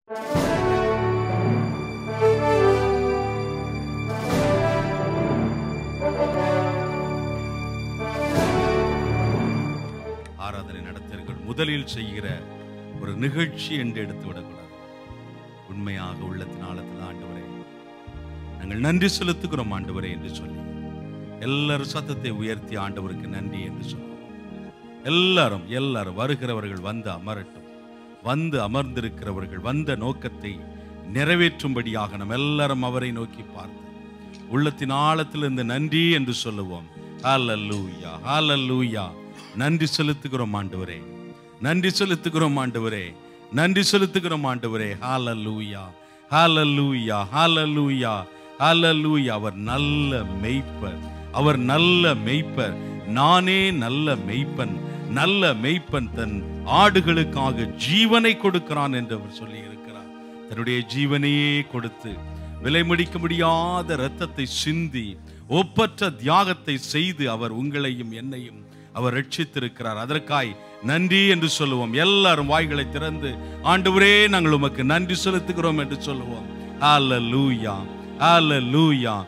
ஆராதனை நடத்துகிறவர்கள் முதலில் செய்கிற ஒரு நிகழ்ச்சி என்று எடுத்து விடக்கூடாது உண்மையாக உள்ளத்தின் ஆழத்தில் ஆண்டவரே நாங்கள் நன்றி செலுத்துகிறோம் ஆண்டவரே என்று சொல்லி எல்லாரும் சத்தத்தை உயர்த்தி ஆண்டவருக்கு நன்றி என்று சொல்லுவோம் எல்லாரும் எல்லாரும் வருகிறவர்கள் வந்து அமரட்டும் வந்து அமர்ந்திருக்கிறவர்கள் வந்த நோக்கத்தை நிறைவேற்றும்படியாக நம்ம எல்லாரும் அவரை நோக்கி பார்த்து உள்ளத்தின் ஆழத்திலிருந்து நன்றி என்று சொல்லுவோம் ஹalleluya ஹalleluya நன்றி செலுத்துகிறோம் ஆண்டவரே நன்றி செலுத்துகிறோம் ஆண்டவரே நன்றி செலுத்துகிறோம் ஆண்டவரே ஹalleluya ஹalleluya ஹalleluya ஹalleluya அவர் நல்ல மெய்ப்பர் அவர் நல்ல மெய்ப்பர் நானே நல்ல மெய்ப்பன் நல்ல மெய்ப்பன் தன் ஆடுகளுக்காக ஜீவனை கொடுக்கிறான் என்று அவர் சொல்லி இருக்கிறார் தன்னுடைய ஜீவனையே கொடுத்து விலை முடிக்க முடியாத இரத்தத்தை சிந்தி ஒப்பற்ற தியாகத்தை செய்து அவர் உங்களையும் என்னையும் அவர் ரட்சித்திருக்கிறார் அதற்காய் நன்றி என்று சொல்லுவோம் எல்லாரும் வாய்களை திறந்து ஆண்டவரே நாங்கள் உமக்கு நன்றி செலுத்துகிறோம் என்று சொல்லுவோம் ஹalleluya ஹalleluya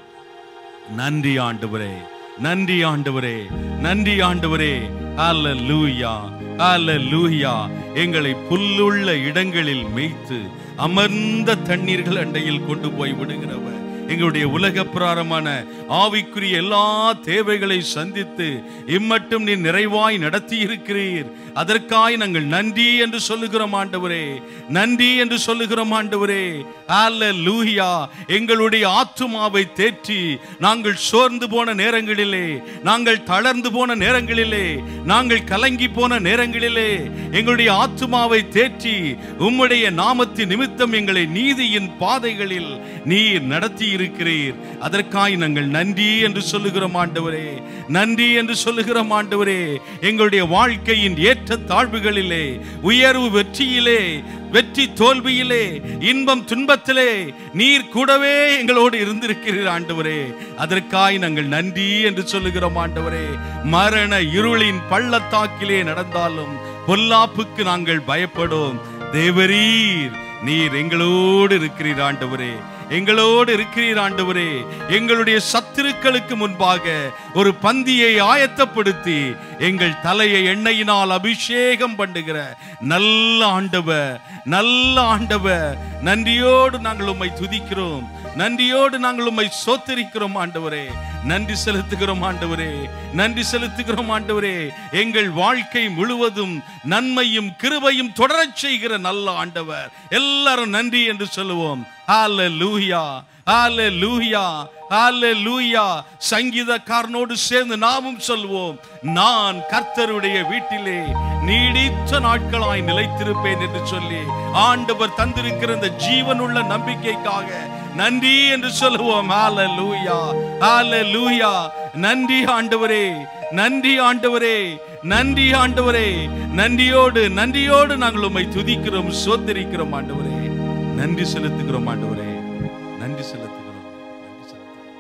நன்றி ஆண்டவரே நன்றி ஆண்டவரே நன்றி ஆண்டவரே ஹalleluya ஹalleluya எங்களை புல்லுள்ள இடங்களில் மேய்த்து அமர்ந்த தண்ணீர்கள் அண்டையில் கொண்டு போய் விடுகிறவர் எங்களுடைய உலக பிராரமான ஆவிக்குரிய எல்லா தேவைகளை சந்தித்து இம்மட்டும் நீ நிறைவாய் நடத்தி இருக்கிறீர் அதற்காய் நாங்கள் நன்றி என்று சொல்லுகிறோம் ஆண்டவரே நன்றி என்று சொல்லுகிறோம் ஆண்டவரே ஹalleluya எங்களுடைய ஆத்துமாவை தேற்றி நாங்கள் சோர்ந்து போன நேரங்களிலே நாங்கள் தளர்ந்து போன நேரங்களிலே நாங்கள் கலங்கி போன நேரங்களிலே எங்களுடைய ஆத்துமாவை தேற்றி உம்முடைய நாமத்தின் நிமித்தம் எங்களை நீதியின் பாதைகளில் நீர் நடத்தி இருக்கிறீர் அதற்காய் நாங்கள் நன்றி என்று சொல்லுகிறோம் ஆண்டவரே நன்றி என்று சொல்லுகிறோம் ஆண்டவரே எங்களுடைய வாழ்க்கையின் ஏற்ற தாழ்வுகளிலே உயர்வு வெற்றியிலே வெற்றி தோல்வியிலே இன்பம் துன்பத்திலே நீர் கூடவே எங்களோடு இருந்திருக்கிறீர் ஆண்டவரே அதற்காய் நாங்கள் நன்றி என்று சொல்லுகிறோம் ஆண்டவரே மரண இருளின் பள்ளத்தாக்கிலே நடந்தாலும் பொல்லாப்புக்கு நாங்கள் பயப்படும் தேவரீர் நீர் எங்களோடு இருக்கிறீர் ஆண்டவரே எங்களோடு இருக்கிறீர் ஆண்டவரே எங்களுடைய சத்துருக்களுக்கு முன்பாக ஒரு பந்தியை ஆயத்தப்படுத்தி எங்கள் தலையை எண்ணெயினால் அபிஷேகம் பண்ணுகிற நல்ல ஆண்டவர் நல்ல ஆண்டவர் நன்றியோடு நாங்கள் உம்மை துதிக்கிறோம் நன்றியோடு நாங்கள் உம்மை சோத்தரிக்கிறோம் ஆண்டவரே நன்றி செலுத்துகிறோம் ஆண்டவரே நன்றி செலுத்துகிறோம் ஆண்டவரே எங்கள் வாழ்க்கை முழுவதும் நன்மையும் கிருபையும் தொடரச் செய்கிற நல்ல ஆண்டவர் எல்லாரும் நன்றி என்று சொல்லுவோம் ஹalleluya ஹalleluya ஹalleluya சங்கீதக்காரனோடு சேர்ந்து நாமும் சொல்வோம் நான் கர்த்தருடைய வீட்டிலே நீடித்த நாட்களாய் நிலைத்திருப்பேன் என்று சொல்லி ஆண்டவர் தந்திருக்கிற இந்த ஜீவனுள்ள நம்பிக்கைக்காக நன்றி என்று சொல்லுவோம் ஹalleluya ஹalleluya நன்றி ஆண்டவரே நன்றி ஆண்டவரே நன்றி ஆண்டவரே நன்றியோடு நன்றியோடு நாங்கள் உம்மை துதிக்கிறோம் சோத்தரிக்கிறோம் ஆண்டவரே நன்றி செலுத்துகிறோம் ஆண்டவரே நன்றி செலுத்துகிறோம் நன்றி செலுத்துகிறோம்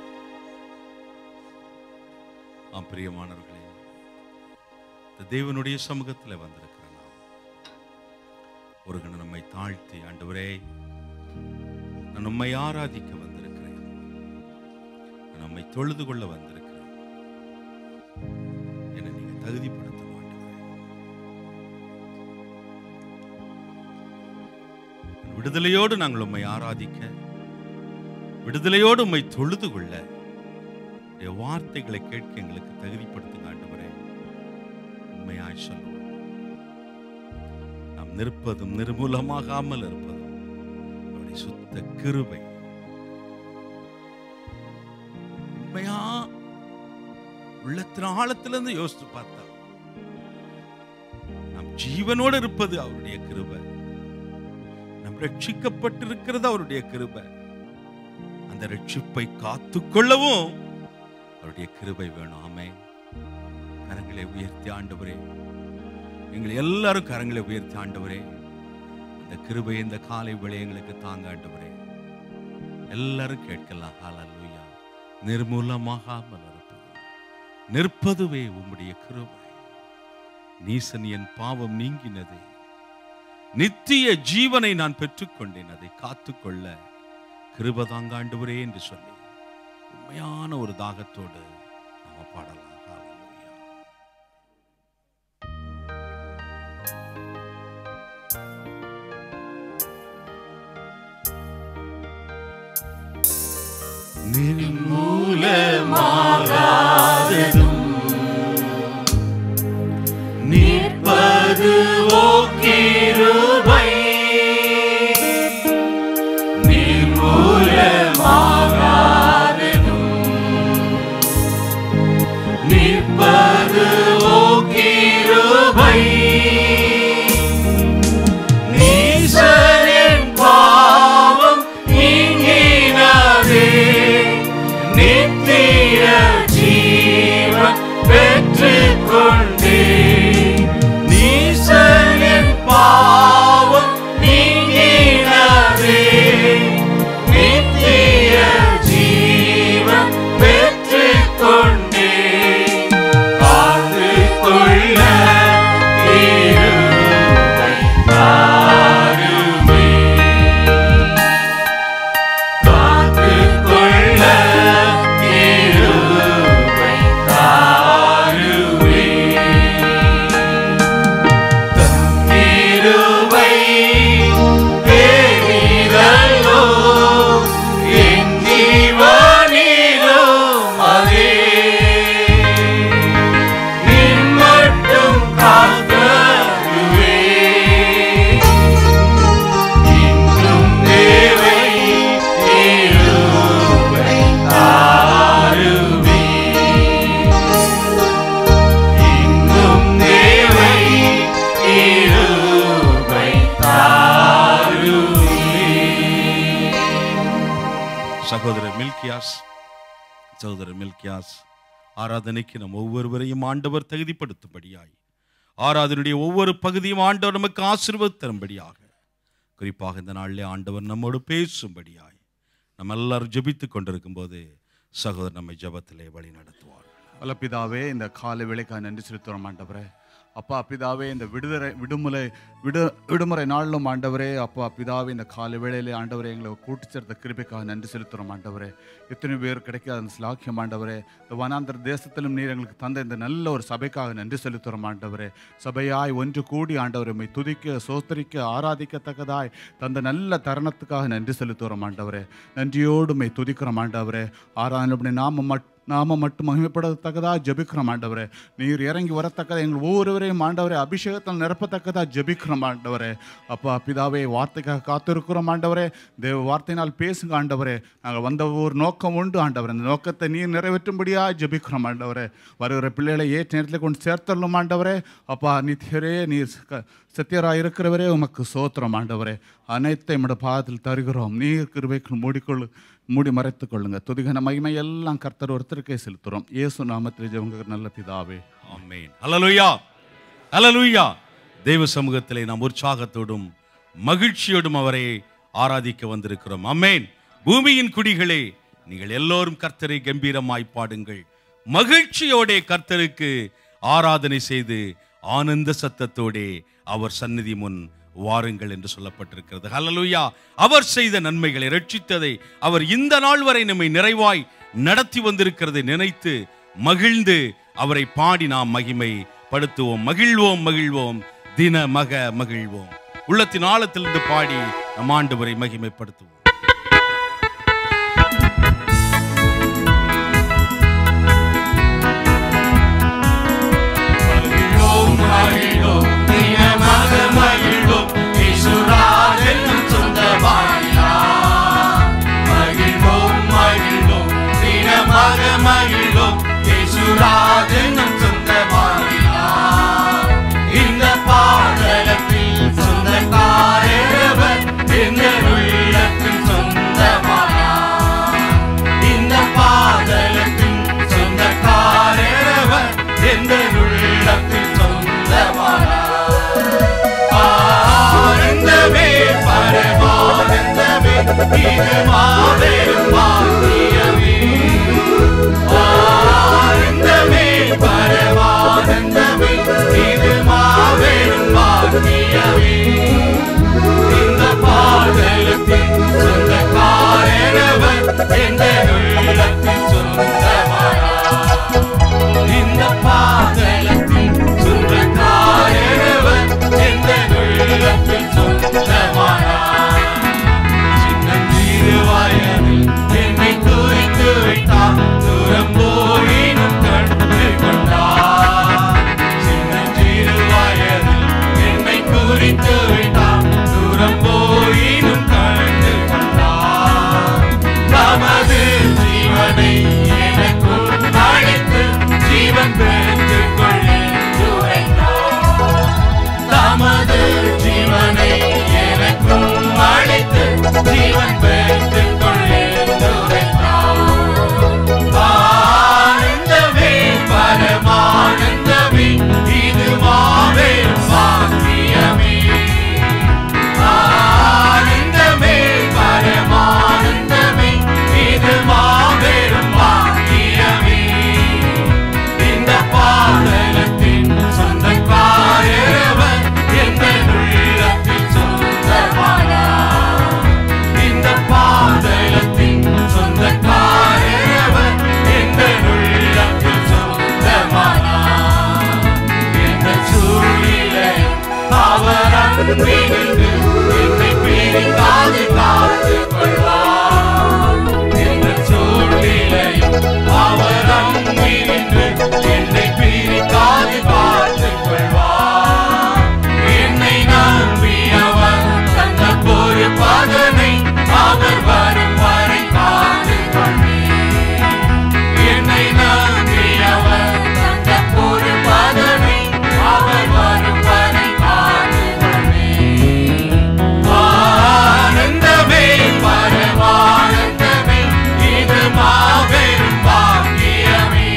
ஆம் பிரியமானவர்களே இந்த தேவனுடைய சமூகத்தில் வந்திருக்கிற நாம் ஒரு கணம் நம்மை தாழ்த்தி ஆண்டவரே நான் உம்மை ஆராதிக்க வந்திருக்கிறேன் நான் நம்மை தொழுது கொள்ள வந்திருக்கிறேன் என்னை நீங்க தகுதிப்படுத்தணும் ஆண்டவரே விடுதலையோடு நாங்கள் உம்மை ஆராதிக்க விடுதலையோடு உம்மை தொழுது கொள்ள உடைய வார்த்தைகளை கேட்க எங்களுக்கு தகுதிப்படுத்துங்க ஆண்டவரே உண்மையாய் சொல்லுவோம் நாம் நிற்பதும் நிர்மூலமாகாமல் இருப்பதும் அவருடைய சுத்த கிருபை உண்மையா உள்ளத்தின் ஆழத்திலிருந்து யோசித்து பார்த்தா நாம் ஜீவனோடு இருப்பது அவருடைய கிருபை நாம் ரட்சிக்கப்பட்டிருக்கிறது அவருடைய கிருபை அந்த ரட்சிப்பை காத்துக்கொள்ளவும் அவருடைய கிருபை வேணும் ஆமே கரங்களை உயர்த்தி ஆண்டவரே எங்களை எல்லாரும் கரங்களை உயர்த்தி ஆண்டவரே அந்த கிருபை இந்த காலை வேளை எங்களுக்கு தாங்க ஆண்டவரே எல்லாரும் கேட்கலாம் ஹalleluya நிர்மூலமாகாமல் இருப்பது நிற்பதுவே உம்முடைய கிருபை நீசன் என் பாவம் நீங்கினதே நித்திய ஜீவனை நான் பெற்றுக்கொண்டேன் அதை காத்துக்கொள்ள கிருபதாங்க ஆண்டவரே என்று சொல்லி உண்மையான ஒரு தாகத்தோடு நாம பாடலாம் ஹalleluya. நிர்மூலமாகாததும் நிற்பதுவோ கிருபை நிர்மூலமாகாததும் நிற்பதுவோ கிருபை நீசரின் பாவம் நீங்கினதே நித்திய ஜீவன் பெற்றுக்கொண்டே நீசரின் பாவம் நீங்கினதே நித்திய ஜீவன் பெற்றுக்கொண்டே காத்துக்கொள்ள இருவை தாருமே காத்துக்கொள்ள இருவை தாருமே தன்னிருவை தேடிதலோ என் ஜீவனிலும் அதே நின் மட்டும் காக்கவே இன்னும் தேவை இருவை தாருவே இன்னும் தேவை இருவை தாருவே சகோதரர் மில்கியாஸ் சகோதரர் மில்கியாஸ் ஆராதனைக்கு நம் ஒவ்வொருவரையும் ஆண்டவர் தகுதிப்படுத்தும்படியாய் ஆராதனுடைய ஒவ்வொரு பகுதியும் ஆண்டவர் நமக்கு ஆசீர்வாதம் தரும்படியாக குறிப்பாக இந்த நாளிலே ஆண்டவர் நம்மோடு பேசும்படியாய் நம்ம எல்லாரும் ஜெபித்துக் கொண்டிருக்கும் போது சகோதரர் நம்மை ஜெபத்திலே வழி நடத்துவார் அல்ல பிதாவே இந்த காலை வேலைக்காக நன்றி செலுத்துகிறோம் ஆண்டவரே அப்பா பிதாவே இந்த விடுதலை விடுமுறை விடு விடுமுறை நாளிலும் ஆண்டவரே அப்பா பிதாவே இந்த காலை வேளையிலே ஆண்டவரே எங்களை கூட்டி சேர்த்த கிருபைக்காக நன்றி செலுத்துகிறோம் ஆண்டவரே எத்தனை பேர் கிடைக்காத அந்த ஸ்லாக்கியம் ஆண்டவரே இந்த வனாந்தர தேசத்திலும் நீர் எங்களுக்கு தந்த இந்த நல்ல ஒரு சபைக்காக நன்றி செலுத்துகிறோம் ஆண்டவரே சபையாய் ஒன்று கூடி ஆண்டவரை உம்மை துதிக்க சோத்தரிக்க ஆராதிக்கத்தக்கதாய் தந்த நல்ல தருணத்துக்காக நன்றி செலுத்துகிறோம் ஆண்டவரே நன்றியோடு உம்மை துதிக்கிறோம் ஆண்டவரே ஆராதனை நாம மட் நாம மட்டும் மகிமைப்படத்தக்கதா ஜெபிக்கிறோம் ஆண்டவரே நீர் இறங்கி வரத்தக்கதா எங்கள் ஒவ்வொருவரையும் ஆண்டவரே அபிஷேகத்தில் நிரப்பத்தக்கதா ஜெபிக்கிறோம் ஆண்டவரே அப்பா பிதாவே வார்த்தைக்காக காத்திருக்கிறோம் ஆண்டவரே தேவ வார்த்தையினால் பேசுங்க ஆண்டவரே நாங்கள் வந்த ஒரு நோக்கம் உண்டு ஆண்டவரே அந்த நோக்கத்தை நீர் நிறைவேற்றும்படியா ஜெபிக்கிறோம் ஆண்டவரே வருகிற பிள்ளைகளை ஏற்ற நேரத்தில் கொண்டு சேர்த்தரலும் ஆண்டவரே அப்பா நித்தியரே நீர் க- சத்தியராக இருக்கிறவரே உமக்கு சோத்திரம் ஆண்டவரே அனைத்தையும் நம்முடைய பாதத்தில் தருகிறோம் நீர் கிருபைக்குள் மூடிக்கொள்ளு மூடி மறைத்துக் கொள்ளுங்க துதிகன மகிமை எல்லாம் கர்த்தர் ஒருத்தருக்கே செலுத்துறோம் இயேசு நாமத்தில் ஜெபங்க நல்ல பிதாவே ஆமென் ஹalleluya ஹalleluya தேவ சமூகத்திலே நாம் உற்சாகத்தோடும் மகிழ்ச்சியோடும் அவரை ஆராதிக்க வந்திருக்கிறோம் ஆமென் பூமியின் குடிகளே நீங்கள் எல்லோரும் கர்த்தரை கம்பீரமாய் பாடுங்கள் மகிழ்ச்சியோடே கர்த்தருக்கு ஆராதனை செய்து ஆனந்த சத்தத்தோடே அவர் சந்நிதி முன் வாருங்கள் என்று சொல்லப்பட்டிருக்கிறது ஹalleluya அவர் செய்த நன்மைகளை ரட்சித்ததை அவர் இந்த நாள் வரை நம்மை நிறைவாய் நடத்தி வந்திருக்கிறதை நினைத்து மகிழ்ந்து அவரை பாடி நாம் மகிமை படுத்துவோம் மகிழ்வோம் மகிழ்வோம் தின மக மகிழ்வோம் உள்ளத்தின் ஆழத்திலிருந்து பாடி நம் ஆண்டவரை மகிமைப்படுத்துவோம் மகிழோம் மகிழோம் தினமாக மகிழோம் ஈசுராஜனும் சொந்தமாயினா மகிழோம் மகிழோம் தினமாக மகிழோம் ஈசுராஜனும் சொந்தமாயினா இந்த பாடலத்தில் சொந்தக்காரவர் இந்த உள்ளத்தின் சொந்தமானார் இந்த பாதலத்தின் சொந்தக்காரவர் எந்த உள்ளத்தில் சொந்தமானார் ஆனந்தமே பரமானந்தமே இது மாபெரும் பாக்கியமே ஆனந்தமே பரமானந்தமே இது மாபெரும் பாக்கியமே அவர் வரும் வரை காத்து என்னை நம்பி அவர் தந்த பொறுப்பதனை அவர் வரும் வரை காத்து ஆனந்தமே பரமானந்தமே இது மாபெரும் பாக்கியமே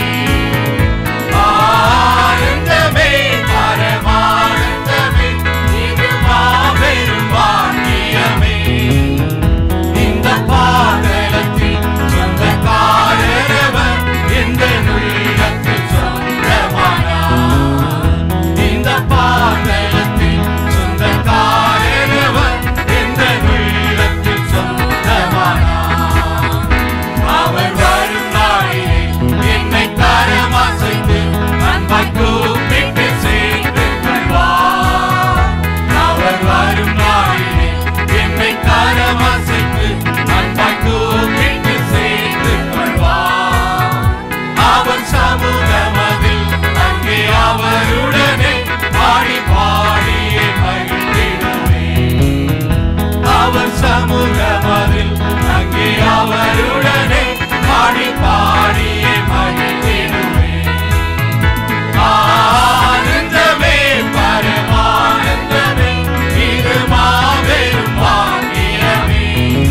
ஆனந்தமே பரமானந்தமே இது மாபெரும் பாக்கியமே இந்த பாதலத்தில் சொந்தக்காரரவர் எந்த உள்ளத்தில் சொந்தமானார் இந்த பாதலத்தில் சொந்தக்காரரவர் எந்த உள்ளத்தில் சொந்தமானார் அவர் வரும் நாளிலே என்னை கரமாசைத்து அன்பாய் கூப்பிட்டு சேர்த்து கொள்வார் அவர் வரும் நாளிலே என்னை கரமாசைத்து அன்பாய் கூப்பிட்டு சேர்த்து கொள்வார் அவர் சமூகமதில் அங்கே அவருடனே பாடி பாடியே மகிழ்ந்திடுவே அவர் சமூகமதில் அங்கே அவருடனே பாடி பாடியே மகிழ்ந்திடுவே ஆனந்தமே பரமானந்தமே இது மாபெரும் பாக்கியமே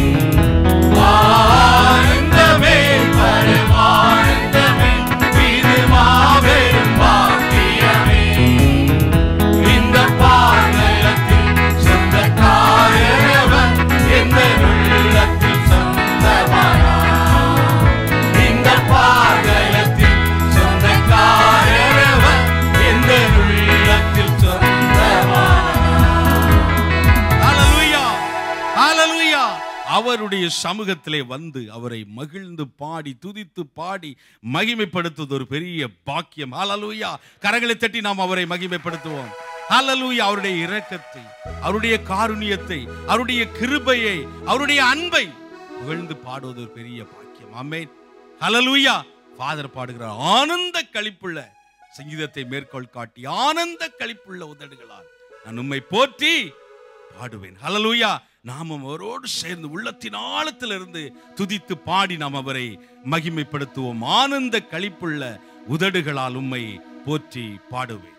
ஆனந்தமே பரமானந்தமே இது மாபெரும் பாக்கியமே இந்த பாதலத்தில் சொந்தக்காரவர் எந்த உள்ளத்தில் சொந்தமானார் இந்த பாதலத்தில் சொந்தக்காரவர் எந்த உள்ளத்தில் சொந்தமானார் ஹalleluya ஹalleluya அவருடைய சமூகத்திலே வந்து அவரை மகிழ்ந்து பாடி துதித்து பாடி மகிமைப்படுத்துவது ஒரு பெரிய பாக்கியம் ஹalleluya கரங்களை தட்டி நாம் அவரை மகிமைப்படுத்துவோம் ஹalleluya அவருடைய இரக்கத்தை அவருடைய காருண்யத்தை அவருடைய கிருபையை அவருடைய அன்பை புகழ்ந்து பாடுவது ஒரு பெரிய பாக்கியம் ஆமென் ஹalleluya ஃபாதர் பாடுகிறார் ஆனந்த களிப்புள்ள சங்கீதத்தை மேற்கோள் காட்டி ஆனந்த களிப்புள்ள உதடுகளால் நான் உம்மை போற்றி பாடுவேன் ஹalleluya நாமும் அவரோடு சேர்ந்து உள்ளத்தின் ஆழத்திலிருந்து துதித்து பாடி நாம் அவரை மகிமைப்படுத்துவோம் ஆனந்த களிப்புள்ள உதடுகளால் உம்மை போற்றி பாடுவேன்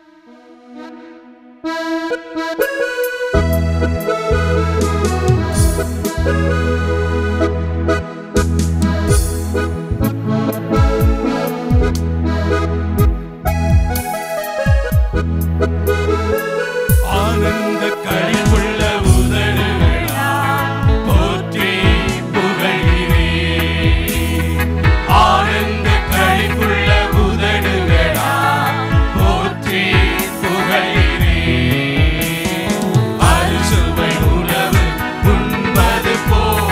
ஆனந்த களிப்புள்ள உதடுகளால் போற்றி புகழ்கிறேன். ஆனந்த களிப்புள்ள உதடுகளால் போற்றி புகழ்கிறேன். அறுசுவை உணவு உண்பது போல்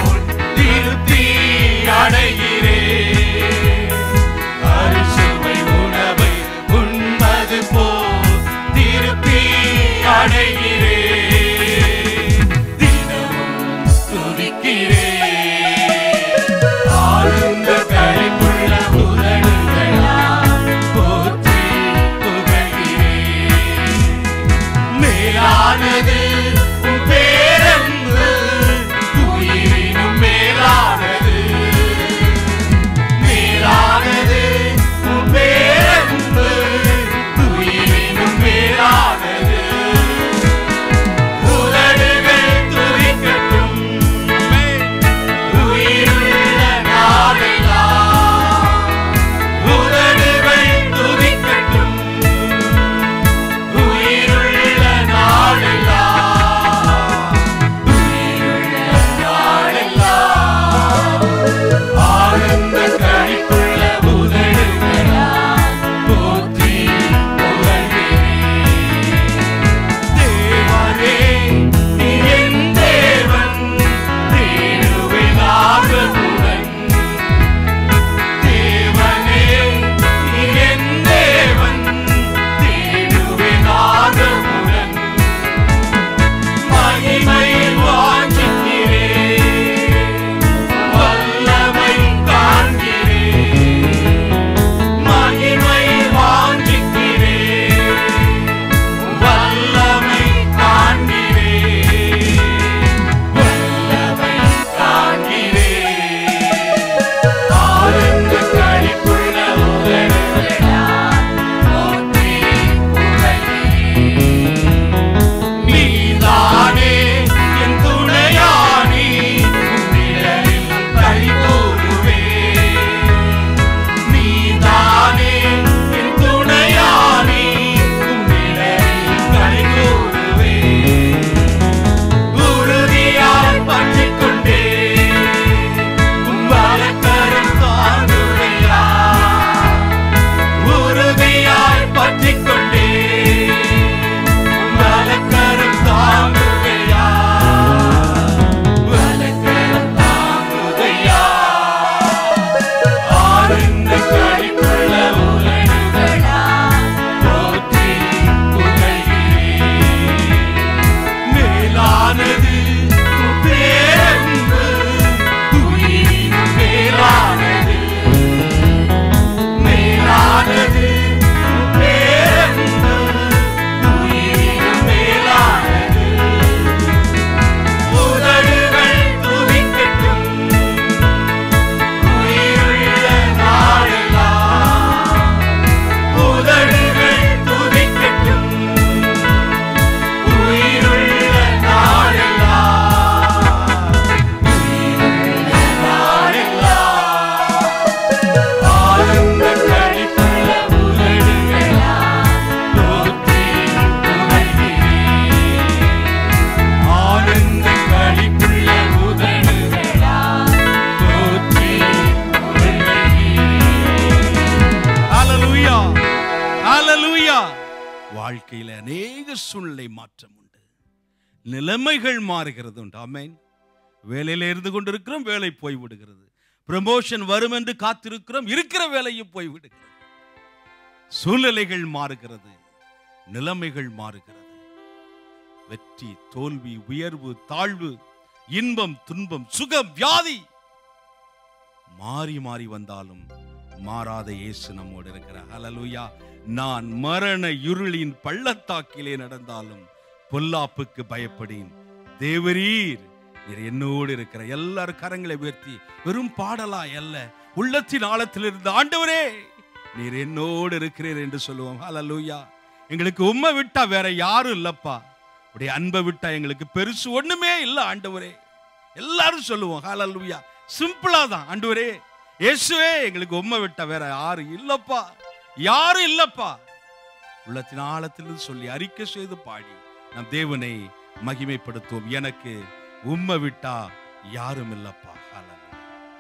வாழ்க்கையில அநேக சூழ்நிலை மாற்றம் உண்டு நிலைமைகள் மாறுகிறது உண்டு ஆமென் வேலையில இருந்து கொண்டிருக்கிறோம் வேலை போய் விடுகிறது ப்ரமோஷன் வரும் என்று காத்திருக்கிறோம் இருக்கிற வேலையும் போய் விடுகிறது சூழ்நிலைகள் மாறுகிறது நிலைமைகள் மாறுகிறது வெற்றி தோல்வி உயர்வு தாழ்வு இன்பம் துன்பம் சுகம் வியாதி மாறி மாறி வந்தாலும் மாறாத இயேசு நம்மோடு இருக்கிறார் ஹalleluya நான் மரண இருளின் பள்ளத்தாக்கிலே நடந்தாலும் பொல்லாப்புக்கு பயப்படேன் தேவரீர் நீர் என்னோடு இருக்கிற எல்லாரும் கரங்களை உயர்த்தி வெறும் பாடலா அல்ல உள்ளத்தின் ஆழத்திலிருந்து ஆண்டவரே நீர் என்னோடு இருக்கிறீர் என்று சொல்லுவோம் ஹalleluya எங்களுக்கு உம்மை விட்டா வேற யாரும் இல்லப்பா உடைய அன்பை விட்டா எங்களுக்கு பெருசு ஒண்ணுமே இல்லை ஆண்டவரே எல்லாரும் சொல்லுவோம் ஹalleluya சிம்பிளா தான் ஆண்டவரே இயேசுவே எங்களுக்கு உம்மை விட்டா வேற யாரும் இல்லப்பா யாரும் இல்லப்பா உள்ளத்தின் ஆழத்திலிருந்து சொல்லி அறிக்கை செய்து பாடி நம் தேவனை மகிமைப்படுத்துவோம் எனக்கு உம்மை விட்டா யாரும் இல்லப்பா ஹalleluya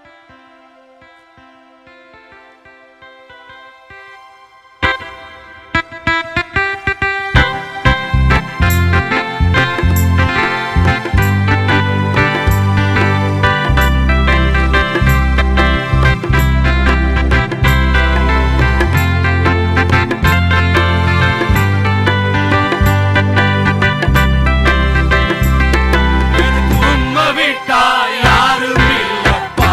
எனக்கு உம்மை விட்டா யாரும் இல்லப்பா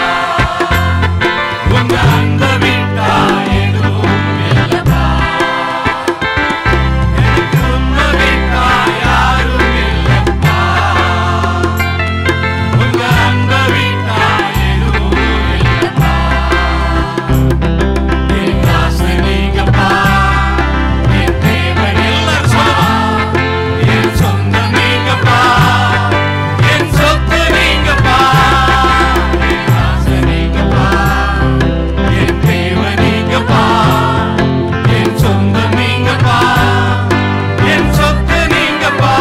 உங்க அன்பை விட்டா எதுவும் இல்லப்பா எனக்கு உம்மை விட்டா யாரும் இல்லப்பா உங்க அன்பை விட்டா எதுவும் இல்லப்பா என் ஆசை நீங்கப்பா என் தேவன் எல்லாரும் சொல்லுவாங்க என் சொந்தம் நீங்கப்பா என் சொத்து நீங்கப்பா என் ஆசை நீங்கப்பா என் தேவன் நீங்கப்பா என் சொந்தம் நீங்கப்பா என் சொத்து நீங்கப்பா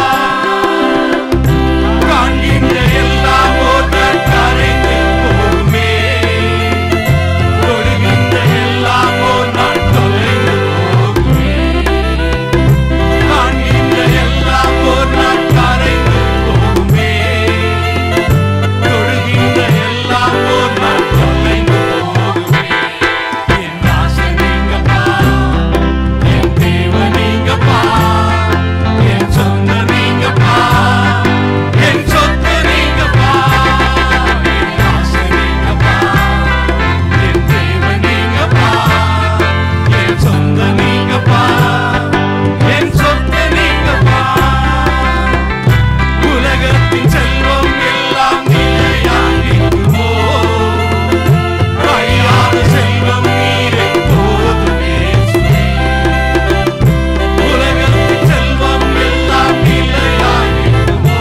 காண்கின்ற எல்லாம் ஒரு கரைந்து போகுமே தொடுகின்ற எல்லாம் ஒரு நாள் தொலைந்து போகுமே காண்கின்ற எல்லாம் ஒரு நாள் கரைந்து போகுமே தொடுகின்ற எல்லாம் ஒரு நாள் தொலைந்து போகுமே என் ஆசை நீங்கப்பா என் தேவ நீங்கப்பா என் சொந்த நீங்கப்பா என் சொத்து நீங்கப்பா என் ஆசை நீங்கப்பா என் தேவ நீங்கப்பா என் சொந்த நீங்கப்பா என் சொத்து நீங்கப்பா உலகத்தின் செல்வம் எல்லாம் நிலையாகிக்குமோ அழியாத செல்வம் நீரே போதும் இயேசுவே உலகத்தின் செல்வம் எல்லாம் நிலையாகிக்குமோ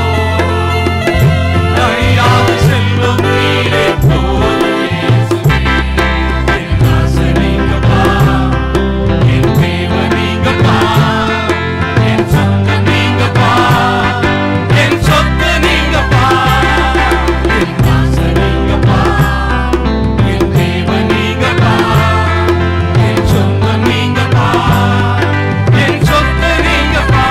அழியாத செல்வம் நீரே போதும் இயேசுவே என் ஆசை நீங்கப்பா என் தேவ நீங்கப்பா என் சொந்தம் நீங்கப்பா என் சொத்து நீங்கப்பா என் ஆசை நீங்கப்பா என் தேவ நீங்கப்பா என் சொந்தம் நீங்கப்பா என் சொத்து நீங்கப்பா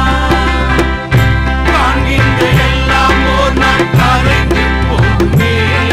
காண்கின்ற எல்லாம் ஒரு நாள் கரைந்து போகுமே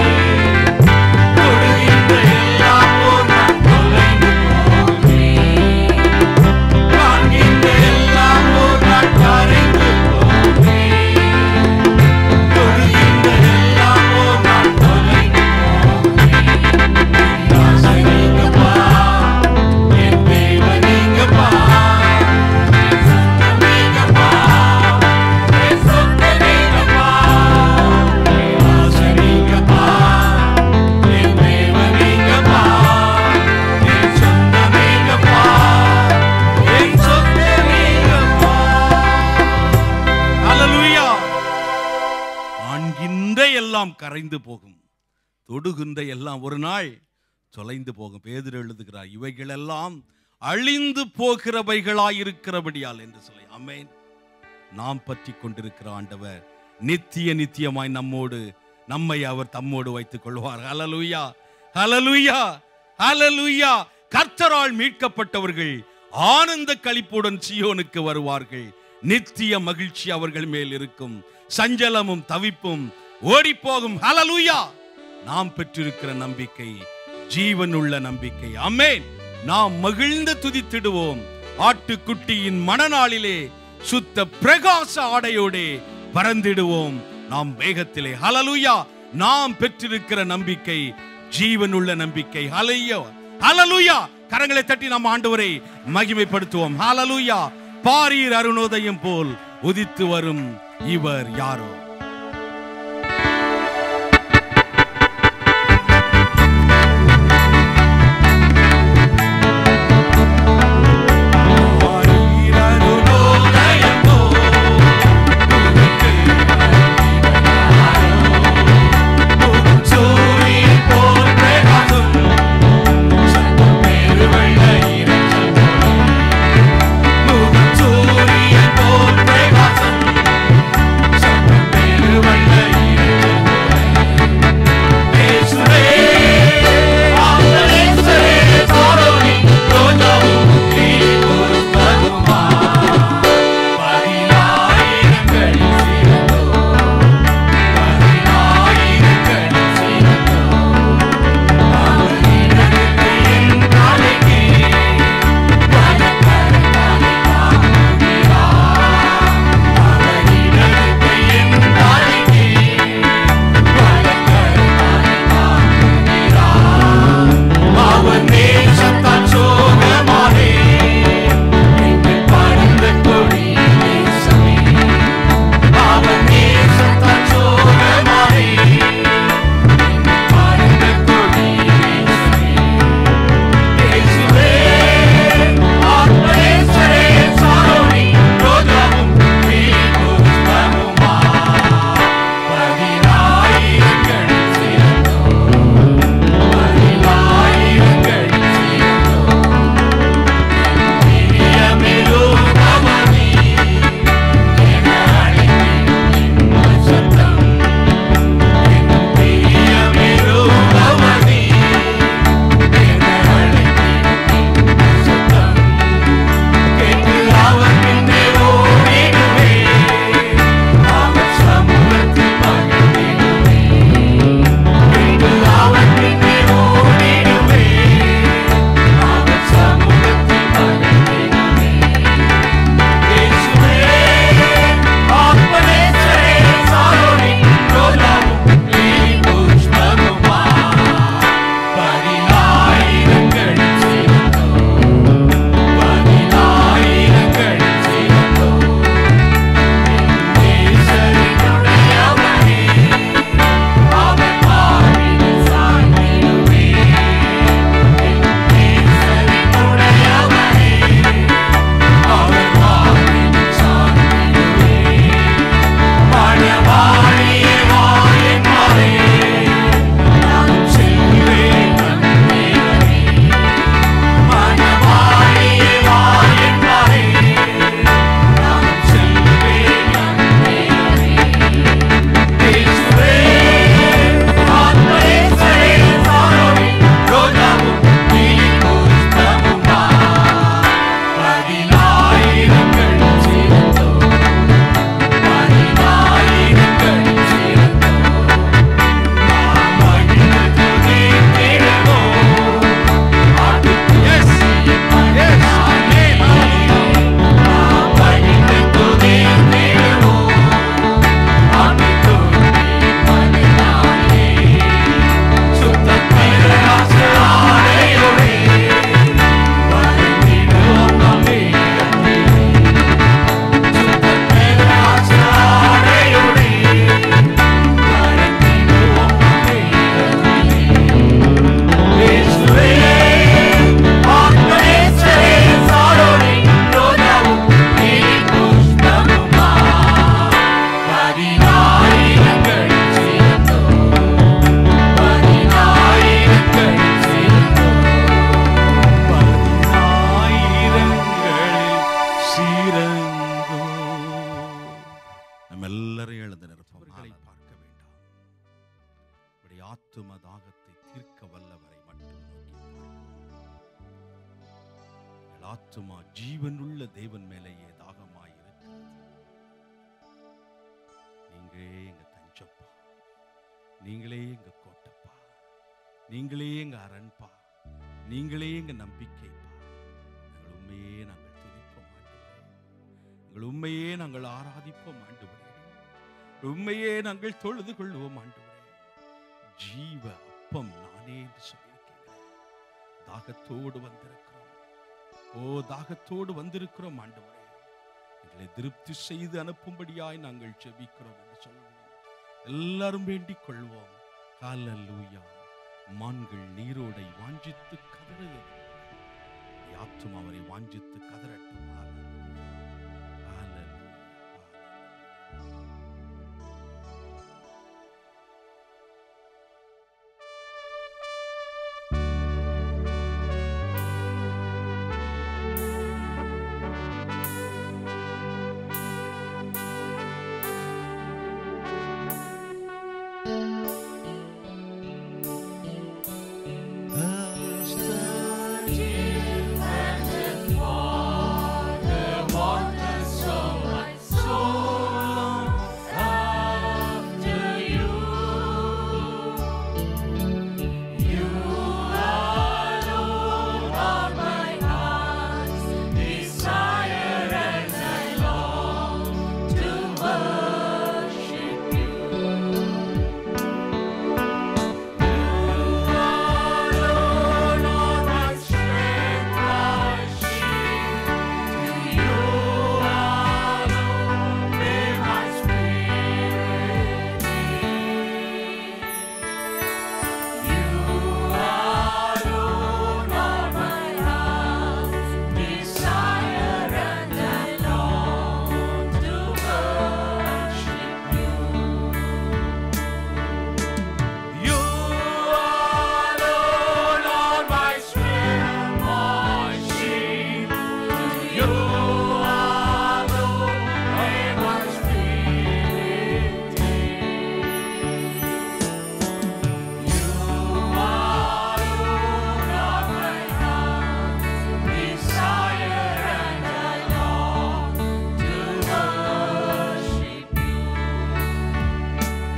தொடுகின்ற எல்லாம் ஒரு நாள் தொலைந்து போகுமே காண்கின்ற எல்லாம் ஒரு நாள் கரைந்து போகுமே தொடுகின்ற எல்லாம் ஒரு நாள் தொலைந்து போகுமே என் ஆசை நீங்கப்பா என் தேவ நீங்கப்பா என் சொந்தம் நீங்கப்பா என் சொத்து நீங்கப்பா என் ஆசை நீங்கப்பா என் தேவ நீங்கப்பா என் சொந்தம் நீங்கப்பா என் சொத்து நீங்கப்பா ஹalleluya காண்கின்ற எல்லாம் கரைந்து போகும் தொடுகின்ற எல்லாம் ஒரு நாள் தொலைந்து போகும் பேதுரு எழுதுகிறார் இவைகளெல்லாம் அழிந்து போகிறவைகளாய் இருக்கிறபடியால் என்று சொல்லி அமேன் நாம் பற்றி கொண்டிருக்கிற ஆண்டவர் நித்திய நித்தியமாய் நம்மோடு நம்மை அவர் தம்மோடு வைத்துக் கொள்வார் ஹalleluya ஹalleluya ஹalleluya கர்த்தரால் மீட்கப்பட்டவர்கள் ஆனந்த களிப்புடன் சியோனுக்கு வருவார்கள் நித்திய மகிழ்ச்சி அவர்கள் மேல் இருக்கும் சஞ்சலமும் தவிப்பும் ஓடிப்போகும் ஹalleluya நாம் பெற்றிருக்கிற நம்பிக்கை ஜீவனுள்ள நம்பிக்கை அமேன் நாம் மகிழ்ந்து துதித்திடுவோம் ஆட்டுக்குட்டியின் மணநாளிலே சுத்த பிரகாச ஆடையோடே பறந்திடுவோம் நாம் வேகத்திலே ஹalleluya நாம் பெற்றிருக்கிற நம்பிக்கை ஜீவனுள்ள நம்பிக்கை ஹalleluya ஹalleluya கரங்களை தட்டி நாம் ஆண்டவரை மகிமைப்படுத்துவோம் ஹalleluya பாரீர் அருணோதயம் போல் உதித்து வரும் இவர் யாரோ ஆத்தும தாகத்தை தீர்க்க வல்லவரை மட்டும் நோக்கி பாருங்கள். எங்கள் ஆத்துமா ஜீவனுள்ள தேவன் மேலேயே தாகமாயிருக்கிறது நீங்களே எங்க தஞ்சப்பா நீங்களே எங்க கோட்டப்பா நீங்களே எங்க அரண்பா நீங்களே எங்க நம்பிக்கைப்பா நாங்கள் உண்மையே நாங்கள் துதிப்போம் ஆண்டவரே எங்கள் உண்மையே நாங்கள் ஆராதிப்போம் ஆண்டவரே உண்மையே நாங்கள் தொழுது கொள்வோம் ஆண்டவரே ஜீவ அப்பம் நானே என்று சொல்லியிருக்கீங்க தாகத்தோடு வந்திருக்கிறோம் ஓ தாகத்தோடு வந்திருக்கிறோம் ஆண்டவரே எங்களை திருப்தி செய்து அனுப்பும்படியாய் நாங்கள் ஜெபிக்கிறோம் என்று சொல்லுவோம் எல்லாரும் வேண்டிக் கொள்வோம் ஹalleluya மான்கள் நீரோடை வாஞ்சித்து கதறுகிறது யாத்தும் அவரை வாஞ்சித்து கதறட்டும் ஹalleluya ஹalleluya You alone are my strength, my shield. You alone may my spirit You alone are my heart's desire, and I long to worship you.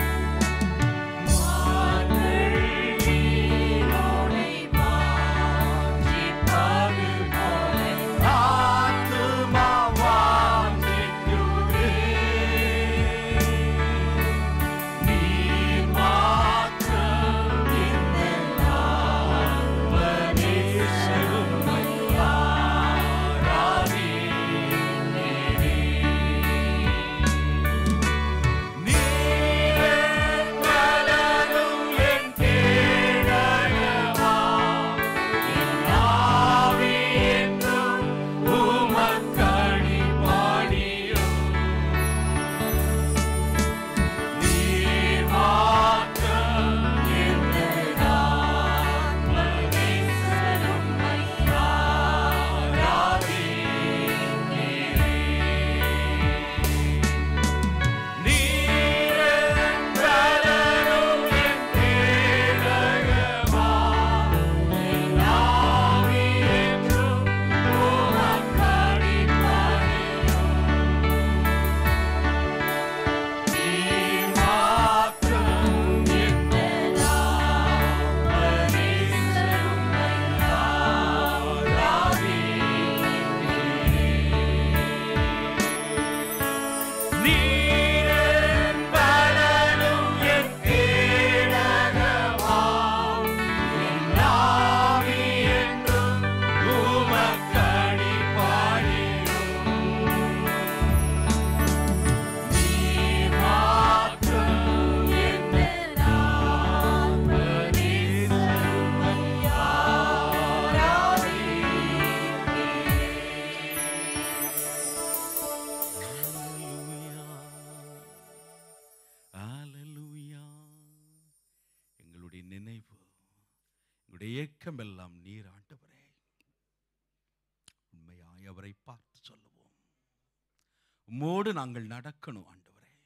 ஹalleluya எங்களுடைய நினைவு எங்களுடைய ஏக்கம் எல்லாம் நீர் ஆண்டவரே உண்மையாய் அவரை பார்த்து சொல்லுவோம் உம்மோடு நாங்கள் நடக்கணும் ஆண்டவரே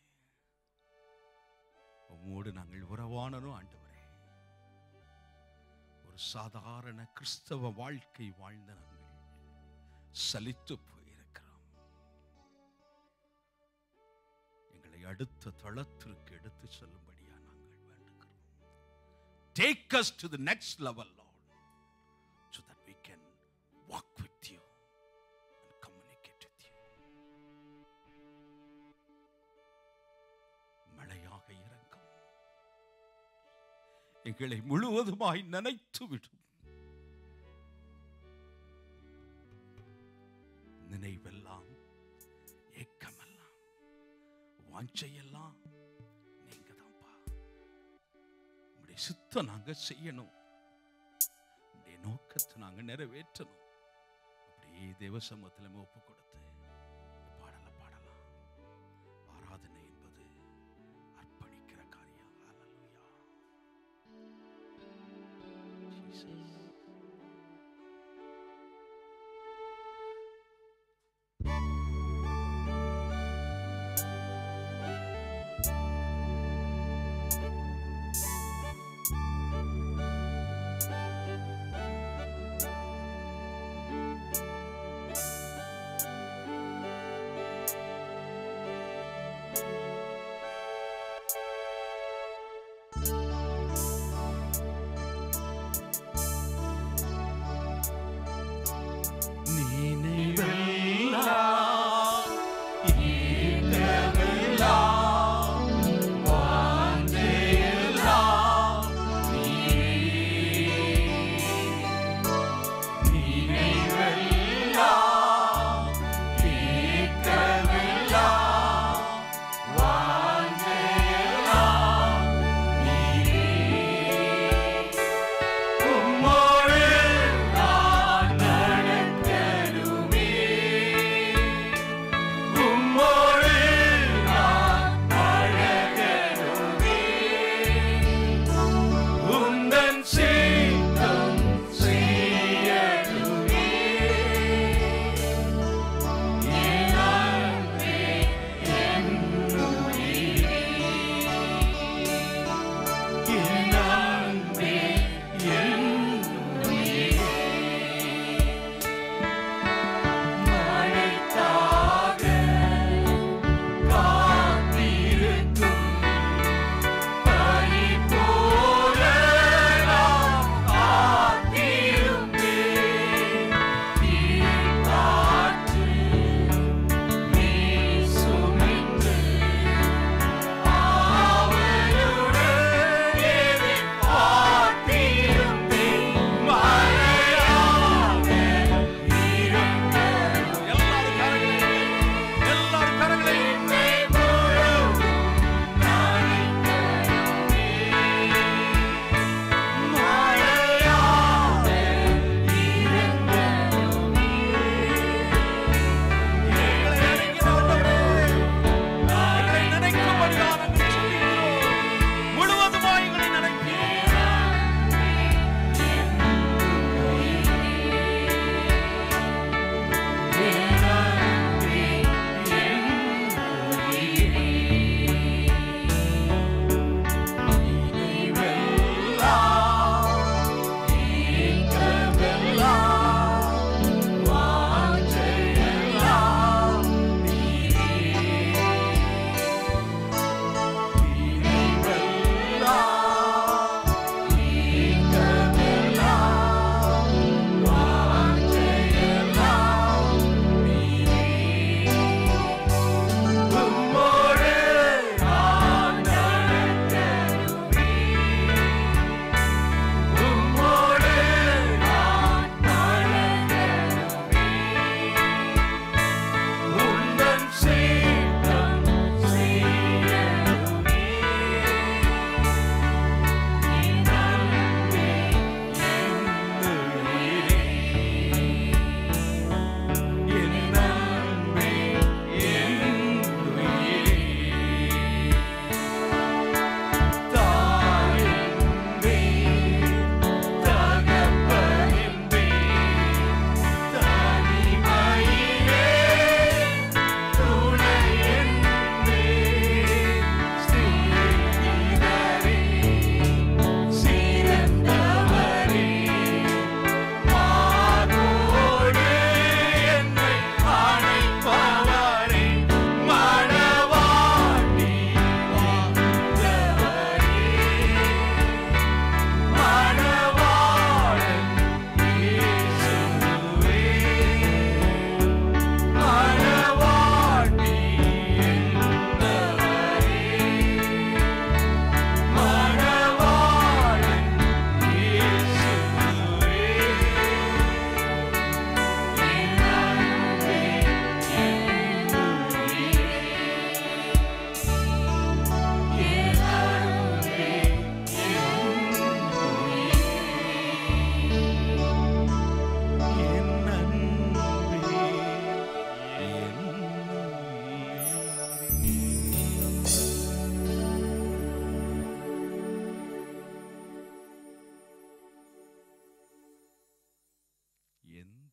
உம்மோடு நாங்கள் உறவானனும் ஆண்டவரே ஒரு சாதாரண கிறிஸ்தவ வாழ்க்கை வாழ்ந்த நாங்கள் சலித்து போயிருக்கிறோம் எங்களை அடுத்த தளத்திற்கு எடுத்து செல்லும்படியா நாங்கள் வேண்டுகிறோம் take us to the next level lord so that we can walk with you and communicate with you மழையாக இறங்கும் எங்களை முழுவதுமாய் நினைத்து விடும் நினைவெல்லாம் ஏக்கமெல்லாம் வாஞ்சையெல்லாம் நீங்க தான்ப்பா உங்களுடைய சித்தம் நாங்க செய்யணும் உங்களுடைய நோக்கத்தை நாங்க நிறைவேற்றணும் அப்படியே தேவ சமூகத்தில் ஒப்பு கொடுத்து இந்த பாடலை பாடலாம் ஆராதனை என்பது அர்ப்பணிக்கிற காரியம் ஹalleluya Jesus ஆ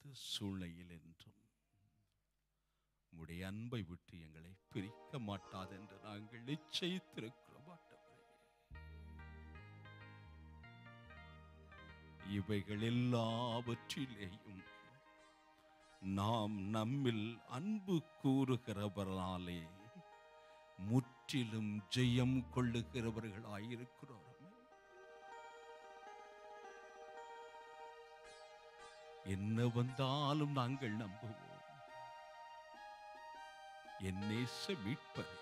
சூழ்நிலையில் என்றும் உம்முடைய அன்பை விட்டு எங்களை பிரிக்க மாட்டாது என்று நாங்கள் நிச்சயித்திருக்கிறோம் ஆண்டவரே இவைகள் எல்லாவற்றிலேயும் நாம் நம்மில் அன்பு கூறுகிறவராலே முற்றிலும் ஜெயம் கொள்ளுகிறவர்களாயிருக்கிறோம் என்ன வந்தாலும் நாங்கள் நம்புவோம் என் நேச மீட்பரை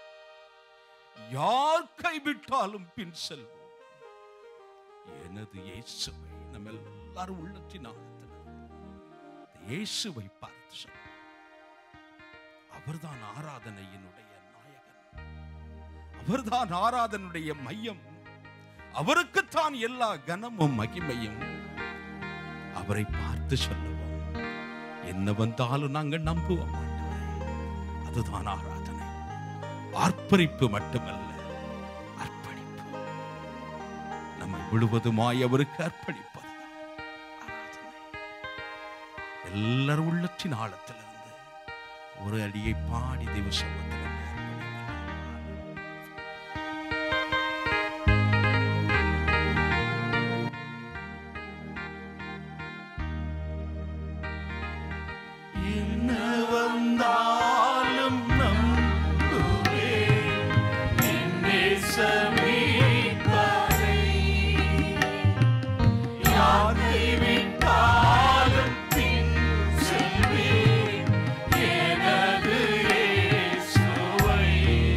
யார் கைவிட்டாலும் பின் செல்வோம் எனது இயேசுவை நம்ம எல்லாரும் உள்ளத்தின் ஆழத்தில் இயேசுவை பார்த்து சொல்லுவோம் அவர்தான் ஆராதனையினுடைய நாயகன் அவர்தான் ஆராதனுடைய மையம் அவருக்குத்தான் எல்லா கனமும் மகிமையும் அவரை பார்த்து சொல்லுவோம் என்ன வந்தாலும் நாங்கள் நம்புவோம் ஆண்டவரே. அதுதான் ஆராதனை ஆர்ப்பரிப்பு மட்டுமல்ல அர்ப்பணிப்பு நம்மை முழுவதுமாய் அவருக்கு அர்ப்பணிப்பது ஆராதனை எல்லாரும் உள்ளத்தின் ஆழத்திலிருந்து ஒரு அடியை பாடி தெய்வ சமூகத்தில் நம்மை அர்ப்பணிக்கலாம். என்ன வந்தாலும் நம்புவேன் என் நேசமீட்பரை. யார் கைவிட்டாலும் பின் செல்வேன் எனது இயேசுவை.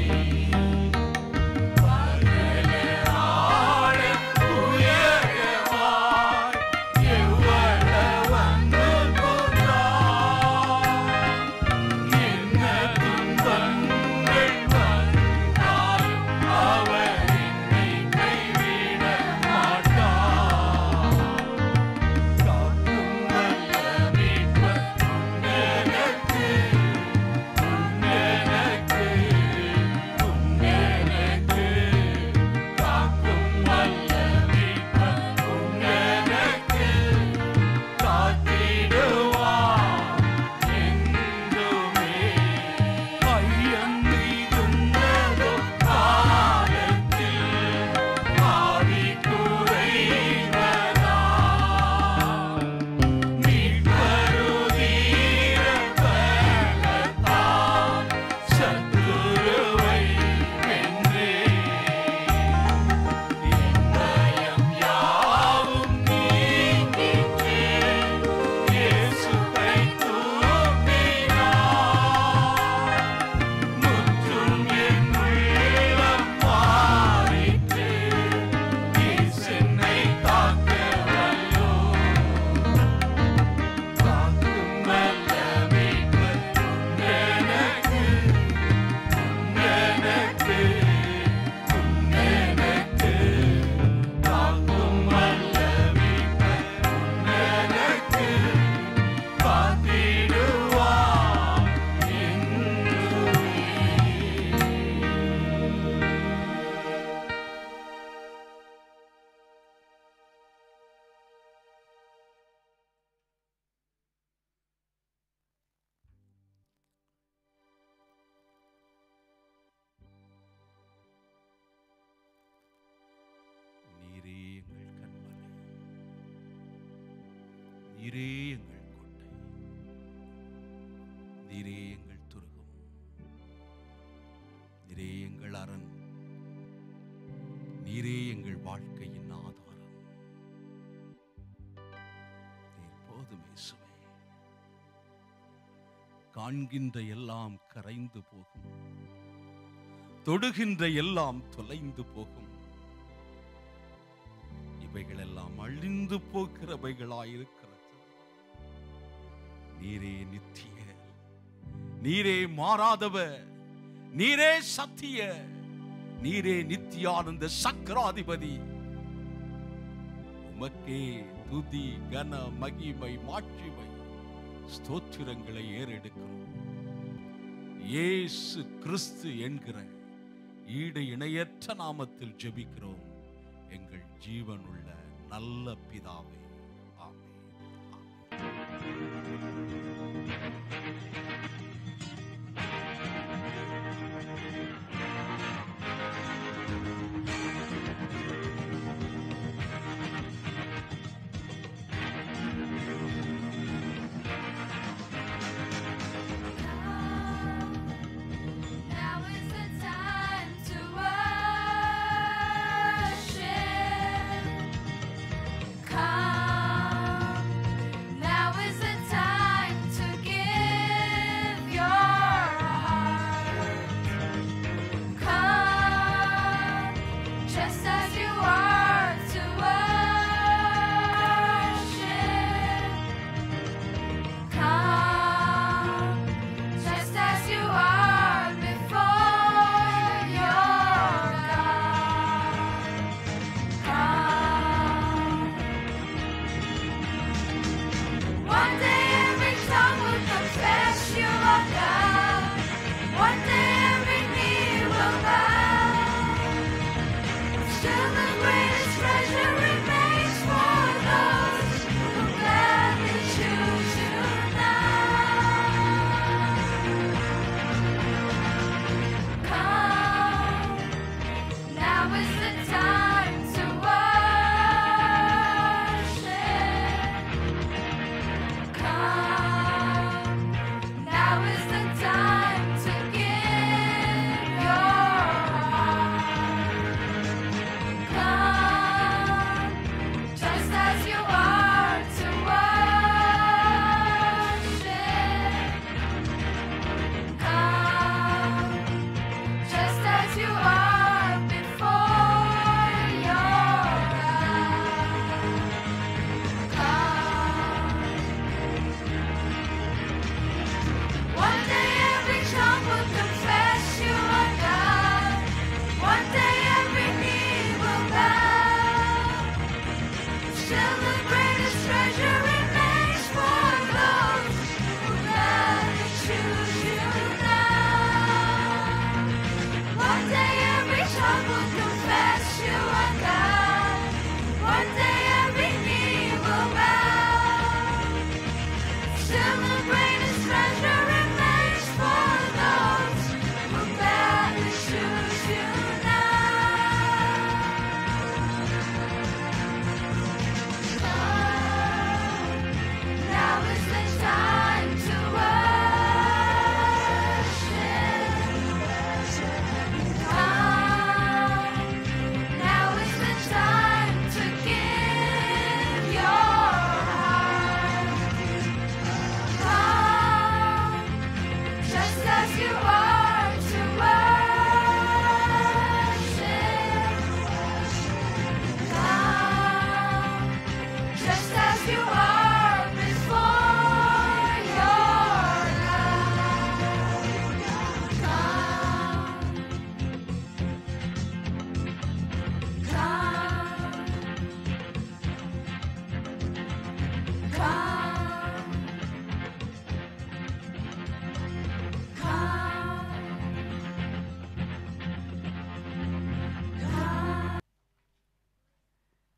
பகலாட உயரமாய் எவ்வளவு அன்பு கொண்டார். என்ன துன்பங்கள் வந்தாலும் அவர் என்னை கைவிட மாட்டார். காக்கும் வல்ல மீட்பர் உன்னதற்கு, உன்னதற்கு, உன்னதற்கு. காக்கும் வல்ல மீட்பர் உன்னதற்கு, காத்திடுவார் என்றுமே. ஐயம் மிகுந்ததோ காலத்தில் ஆவி குறைவதா. மீட்பருதீர பலத்தால் சத்துருவை வென்றே. என் பயம் யாவும் நீங்கிற்றே. இயேசு கை தூக்கினார். முற்றும் என் உள்ளம் மாறிற்று. இயேசுனை காக்க வல்லோ. காக்கும் வல்ல மீட்பர் உன்னதற்கு, உன்னதற்கு, உன்னதற்கு. காக்கும் வல்ல மீட்பர் உன்னதற்கு, காத்திடுவார் என்றுமே. நீரே எங்கள் கண்மலை நீரே எங்கள் கோட்டை நீரே எங்கள் துருகம் நீரே எங்கள் அரண் நீரே எங்கள் வாழ்க்கையின் ஆதாரம் நீர் போதும் இயேசுவே காண்கின்ற எல்லாம் கரைந்து போகும் தொடுகின்ற எல்லாம் தொலைந்து போகும் இவைகளெல்லாம் அழிந்து போகிறவைகளாயிருக்கிறது நீரே நித்திய நீரே மாறாதவர் நீரே சத்திய நீரே நித்தியானந்த சக்கராதிபதி உமக்கே துதி கன மகிமை மாட்சிமை ஸ்தோத்திரங்களை ஏறெடுக்கிறோம் இயேசு கிறிஸ்து என்கிற ஈடு இணையற்ற நாமத்தில் ஜெபிக்கிறோம் எங்கள் ஜீவனுள்ள நல்ல பிதாவே ஆமென் ஆமென்.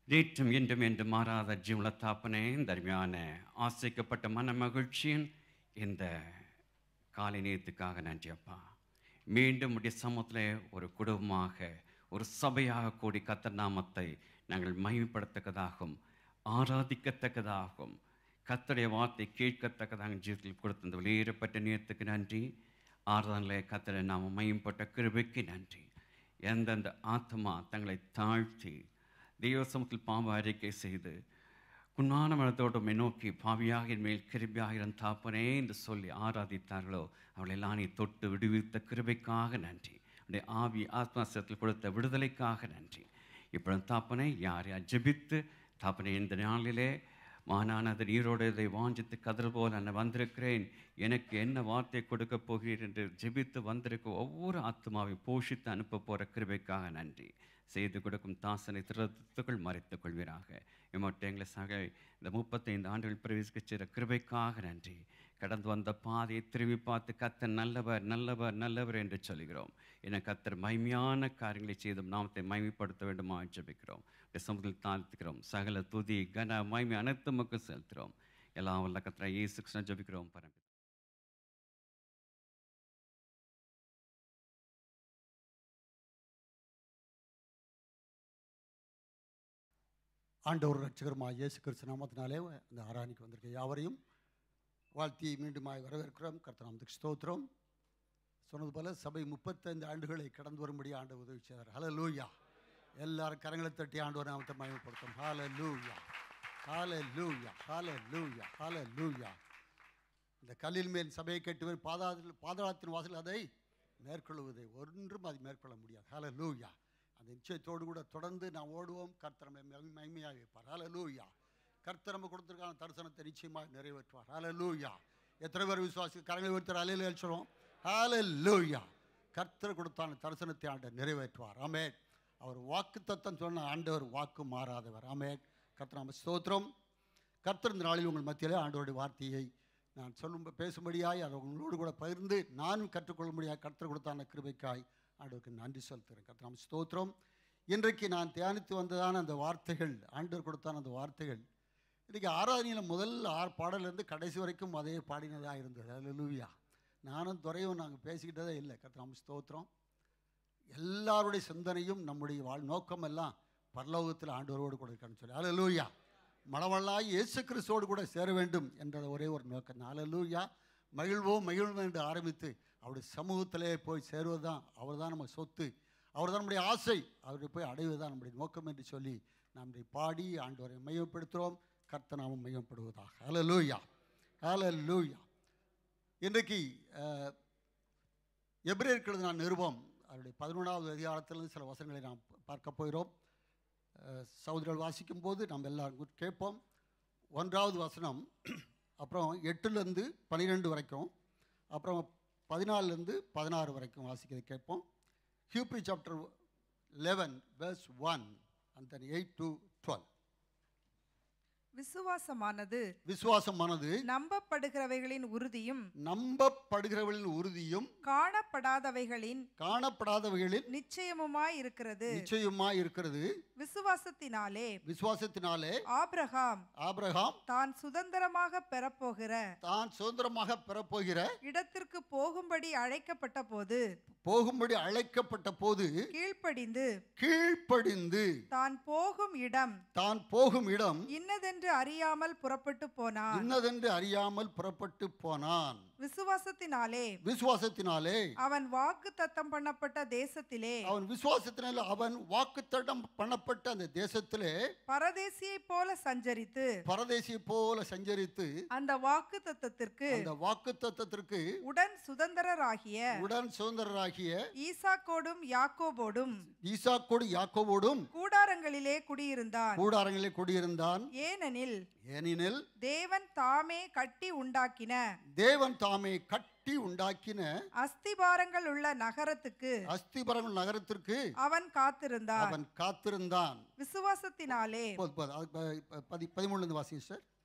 நேற்றும் இன்றும் என்று மாறாத ஜீவன தாப்பனே இந்த அருமையான ஆசைக்கப்பட்ட மன மகிழ்ச்சியின் இந்த காலை நேரத்துக்காக நன்றி அப்பா மீண்டும் உடைய சமூகத்தில் ஒரு குடும்பமாக ஒரு சபையாக கூடி கத்த நாமத்தை நாங்கள் மகிமைப்படுத்தக்கதாகவும் ஆராதிக்கத்தக்கதாகவும் கத்தடைய வார்த்தை கேட்கத்தக்கதாக ஜீவிதத்தில் கொடுத்த இந்த வெளியேறப்பட்ட நேரத்துக்கு நன்றி ஆறுதலில் கத்தரை நாம் மயம்பட்ட கிருபைக்கு நன்றி எந்தெந்த ஆத்மா தங்களை தாழ்த்தி தெய்வசமத்தில் பாம்பு அறிக்கை செய்து குன்னான மனத்தோடு உம்மை நோக்கி பாவியாக என் மேல் கிருபியாக இருந்த தாப்பனே என்று சொல்லி ஆராதித்தார்களோ அவளெல்லாம் நீ தொட்டு விடுவித்த கிருபைக்காக நன்றி உடைய ஆவி ஆத்மாசத்தில் கொடுத்த விடுதலைக்காக நன்றி இப்பொழுது தாப்பனை யார் யார் ஜெபித்து தாப்பனை இந்த நாளிலே மானான அந்த நீரோடு இதை வாஞ்சித்து கதறு போல் நான் வந்திருக்கிறேன் எனக்கு என்ன வார்த்தை கொடுக்க போகிறீர் என்று ஜெபித்து வந்திருக்க ஒவ்வொரு ஆத்மாவையும் போஷித்து அனுப்ப போகிற கிருபைக்காக நன்றி செய்து கொடுக்கும் தாசனை திருத்துக்குள் மறைத்துக் கொள்வீராக இம்மட்டும் எங்களை சக இந்த முப்பத்தைந்து ஆண்டுகள் பிரவேசிக்க செய்கிற கிருபைக்காக நன்றி கடந்து வந்த பாதையை திரும்பி பார்த்து கத்தர் நல்லவர் நல்லவர் நல்லவர் என்று சொல்கிறோம் என கத்தர் மகிமையான காரியங்களை செய்தும் நாமத்தை மகிமைப்படுத்த வேண்டுமா ஜெபிக்கிறோம் இந்த சமூகத்தில் தாழ்த்துக்கிறோம் சகல துதி கன மகிமை அனைத்து மக்கள் செலுத்துகிறோம் எல்லாம் வல்ல கத்திர இயேசு கிருஷ்ணன் ஜெபிக்கிறோம் பரம்பி ஆண்டவர் ரட்சகருமாய் இயேசு கிறிஸ்து நாமத்தினாலே இந்த ஆராணிக்கு வந்திருக்க யாவரையும் வாழ்த்தி மீண்டுமாய் வரவேற்கிறோம் கர்த்தநாமத்துக்கு ஸ்தோத்திரம் சொன்னது போல சபை முப்பத்தைந்து ஆண்டுகளை கடந்து வரும்படி ஆண்டு உதவி செய்தார் ஹலோ லூயா எல்லாரும் கரங்களை தட்டி ஆண்டவர் நாமத்தை மயமப்படுத்தும் ஹால லூயா ஹால லூயா ஹால லூயா ஹால லூயா இந்த கல்லின் மேல் சபையை கட்டுவர் பாதாளத்தில் பாதாளத்தின் வாசல் அதை மேற்கொள்வதை ஒன்றும் அது மேற்கொள்ள முடியாது ஹால லூயா அந்த நிச்சயத்தோடு கூட தொடர்ந்து நாம் ஓடுவோம் கர்த்தர் நம்மை மகிமையாக வைப்பார் ஹால லூயா கர்த்தர் நம்ம கொடுத்துருக்கான தரிசனத்தை நிச்சயமாக நிறைவேற்றுவார் ஹால லூயா எத்தனை பேர் விசுவாசி கரங்களை ஒருத்தர் அலையில் சொல்லுவோம் ஹால லூயா கர்த்தர் கொடுத்தான தரிசனத்தை ஆண்டவர் நிறைவேற்றுவார் ஆமென் அவர் வாக்கு தத்தம் சொன்ன ஆண்டவர் வாக்கு மாறாதவர் ஆமென் கர்த்தர் நம்ம ஸ்தோத்திரம் கர்த்தர் இந்த நாளில் உங்கள் மத்தியிலே ஆண்டவருடைய வார்த்தையை நான் சொல்லும் பேசும்படியாய் அதை உங்களோடு கூட பகிர்ந்து நானும் கற்றுக்கொள்ளும்படியாக கர்த்தர் கொடுத்தான கிருபைக்காய் ஆண்டவருக்கு நன்றி செலுத்துகிறேன் கர்த்தர் நம்ம ஸ்தோத்திரம் இன்றைக்கு நான் தியானித்து வந்ததான அந்த வார்த்தைகள் ஆண்டவர் கொடுத்தான அந்த வார்த்தைகள் இன்றைக்கி ஆராதனையில் முதல் ஆறு பாடலேருந்து கடைசி வரைக்கும் அதே பாடினதாக இருந்தது அதில் லூவியா நானும் துறையும் நாங்கள் பேசிக்கிட்டதே இல்லை கர்த்தர் நம்ம ஸ்தோத்திரம் எல்லாருடைய சிந்தனையும் நம்முடைய வாழ் நோக்கம் எல்லாம் பரலோகத்தில் ஆண்டவரோடு கூட இருக்கான்னு சொல்லி அலலூயா மணவல்லாய் இயேசு கிறிஸ்துவோடு கூட சேர வேண்டும் என்ற ஒரே ஒரு நோக்கம் அலலூயா மகிழ்வோம் மகிழ்வோம் என்று ஆரம்பித்து அவருடைய சமூகத்திலே போய் சேருவது தான் அவர் தான் நம்ம சொத்து அவர் தான் நம்முடைய ஆசை அவரை போய் அடைவது தான் நம்முடைய நோக்கம் என்று சொல்லி நாம் இதை பாடி ஆண்டவரை மையப்படுத்துகிறோம் கர்த்தனாமம் மையப்படுவதாக அலலூயா அலலூயா இன்றைக்கு அஹ், எபிரேயருக்கு நான் நிருபம் அவருடைய பதினொன்றாவது அதிகாரத்திலிருந்து சில வசனங்களை நாம் பார்க்க போகிறோம் அஹ், சகோதரர்கள் வாசிக்கும் போது நாம் எல்லாரும் கேட்போம் ஒன்றாவது வசனம் அப்புறம் எட்டுலேருந்து பன்னிரெண்டு வரைக்கும் அப்புறம் பதினாலுலேருந்து பதினாறு வரைக்கும் வாசிக்கிறதை கேட்போம் ஹியூபி chapter eleven verse one and then eight to twelve விசுவாசமானது விசுவாசமானது நம்பப்படுகிறவைகளின் உறுதியும் நம்பப்படுகிறவர்களின் உறுதியும் காணப்படாதவைகளின் காணப்படாதவைகளின் நிச்சயமுமாய் இருக்கிறது நிச்சயமாய் இருக்கிறது விசுவாசத்தினாலே விசுவாசத்தினாலே ஆபிரகாம் ஆபிரகாம் தான் சுதந்திரமாக பெறப்போகிற தான் சுதந்திரமாக பெறப்போகிற இடத்திற்கு போகும்படி அழைக்கப்பட்ட போது போகும்படி அழைக்கப்பட்ட போது கீழ்ப்படிந்து கீழ்ப்படிந்து தான் போகும் இடம் தான் போகும் இடம் இன்னதென்று அறியாமல் புறப்பட்டு போனான் இன்னதென்று அறியாமல் புறப்பட்டு போனான் விசுவாசத்தினாலே விசுவாசத்தினாலே அவன் வாக்கு தத்தம் பண்ணப்பட்ட தேசத்திலே அவன் விசுவாசத்தினாலே அவன் வாக்குத்தடம் பண்ணப்பட்ட அந்த தேசத்திலே பரதேசியைப் போல சஞ்சரித்து பரதேசி போல சஞ்சரித்து அந்த வாக்கு தத்தத்திற்கு அந்த வாக்குத்தத்தத்திற்கு உடன் சுதந்திரராகிய உடன் சுதந்திரராகிய ஈசாக்கோடும் யாக்கோபோடும் ஈசாக்கோடு யாக்கோவோடும் கூடாரங்களிலே குடியிருந்தான் கூடாரங்களில் குடியிருந்தான் ஏனெனில் ஏனெனில் தேவன் தாமே கட்டி உண்டாக்கின தேவன் தாமே கட்டி உண்டாக்கின அஸ்திபாரங்கள் உள்ள நகரத்துக்கு அஸ்திபரங்கள் நகரத்திற்கு அவன் காத்திருந்தான் அவன் காத்திருந்தான் விசுவாசத்தினாலே போதும், போதும். அது ப- ப- பதி பதிமூணுலேருந்து வாசிங்க சார்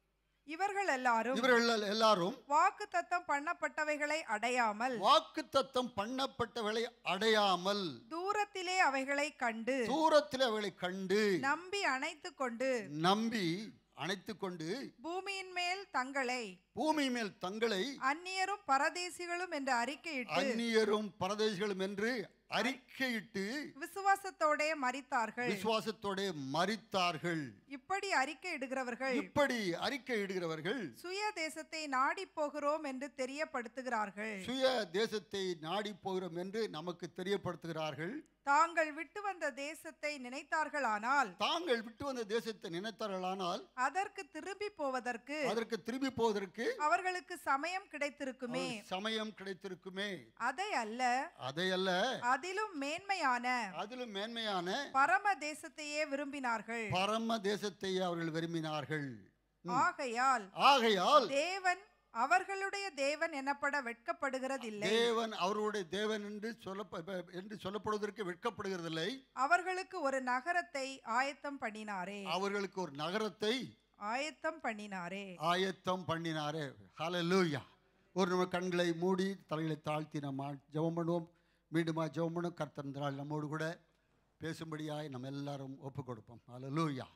இவர்கள் எல்லாரும் இவர்கள் எல்லாரும் வாக்கு தத்தம் பண்ணப்பட்டவைகளை அடையாமல் வாக்குத்தத்தம் பண்ணப்பட்டவளை அடையாமல் தூரத்திலே அவைகளை கண்டு தூரத்தில் அவளை கண்டு நம்பி அணைத்து கொண்டு நம்பி அணைத்துக் கொண்டு பூமியின் மேல் தங்களை பூமி மேல் தங்களை அந்நியரும் பரதேசிகளும் என்று அறிக்கையிட்டு அந்நியரும் பரதேசிகளும் என்று அறிக்கையிட்டு விசுவாசத்தோடே மரித்தார்கள் விசுவாசத்தோட மரித்தார்கள் இப்படி அறிக்கையிடுகிறவர்கள் இப்படி அறிக்கை இடுகிறவர்கள் சுய தேசத்தை நாடி போகிறோம் என்று தெரியப்படுத்துகிறார்கள் சுய தேசத்தை நாடி போகிறோம் என்று நமக்கு தெரியப்படுத்துகிறார்கள் தாங்கள் விட்டு வந்த தேசத்தை நினைத்தார்களானால் தாங்கள் விட்டு வந்த தேசத்தை நினைத்தார்களானால் அதற்கு திரும்பி போவதற்கு அதற்கு திரும்பி போவதற்கு அவர்களுக்கு சமயம் கிடைத்திருக்குமே அவருக்கு சமயம் கிடைத்திருக்குமே அதை அல்ல அதையல்ல அதிலும் மேன்மையான அதிலும் மேன்மையான பரம தேசத்தையே விரும்பினார்கள் பரம தேசத்தை அவர்கள் விரும்பினார்கள் ஆகையால் ஆகையால் தேவன் அவர்களுடைய தேவன் எனப்பட வெட்கப்படுகிறதில்லை தேவன் அவருடைய தேவன் என்று சொல்ல என்று சொல்லப்படுவதற்கு வெட்கப்படுகிறதில்லை அவர்களுக்கு ஒரு நகரத்தை ஆயத்தம் பண்ணினாரே அவர்களுக்கு ஒரு நகரத்தை ஆயத்தம் பண்ணினாரே ஆயத்தம் பண்ணினாரே ஹalleluya ஒரு நம்ம கண்களை மூடி தலைகளை தாழ்த்தி நம்ம ஜெபம் பண்ணுவோம் மீண்டுமா ஜெபம் பண்ணும் கர்த்தந்தாள் நம்மோடு கூட பேசும்படியாய் நம்ம எல்லாரும் ஒப்பு கொடுப்போம் ஹalleluya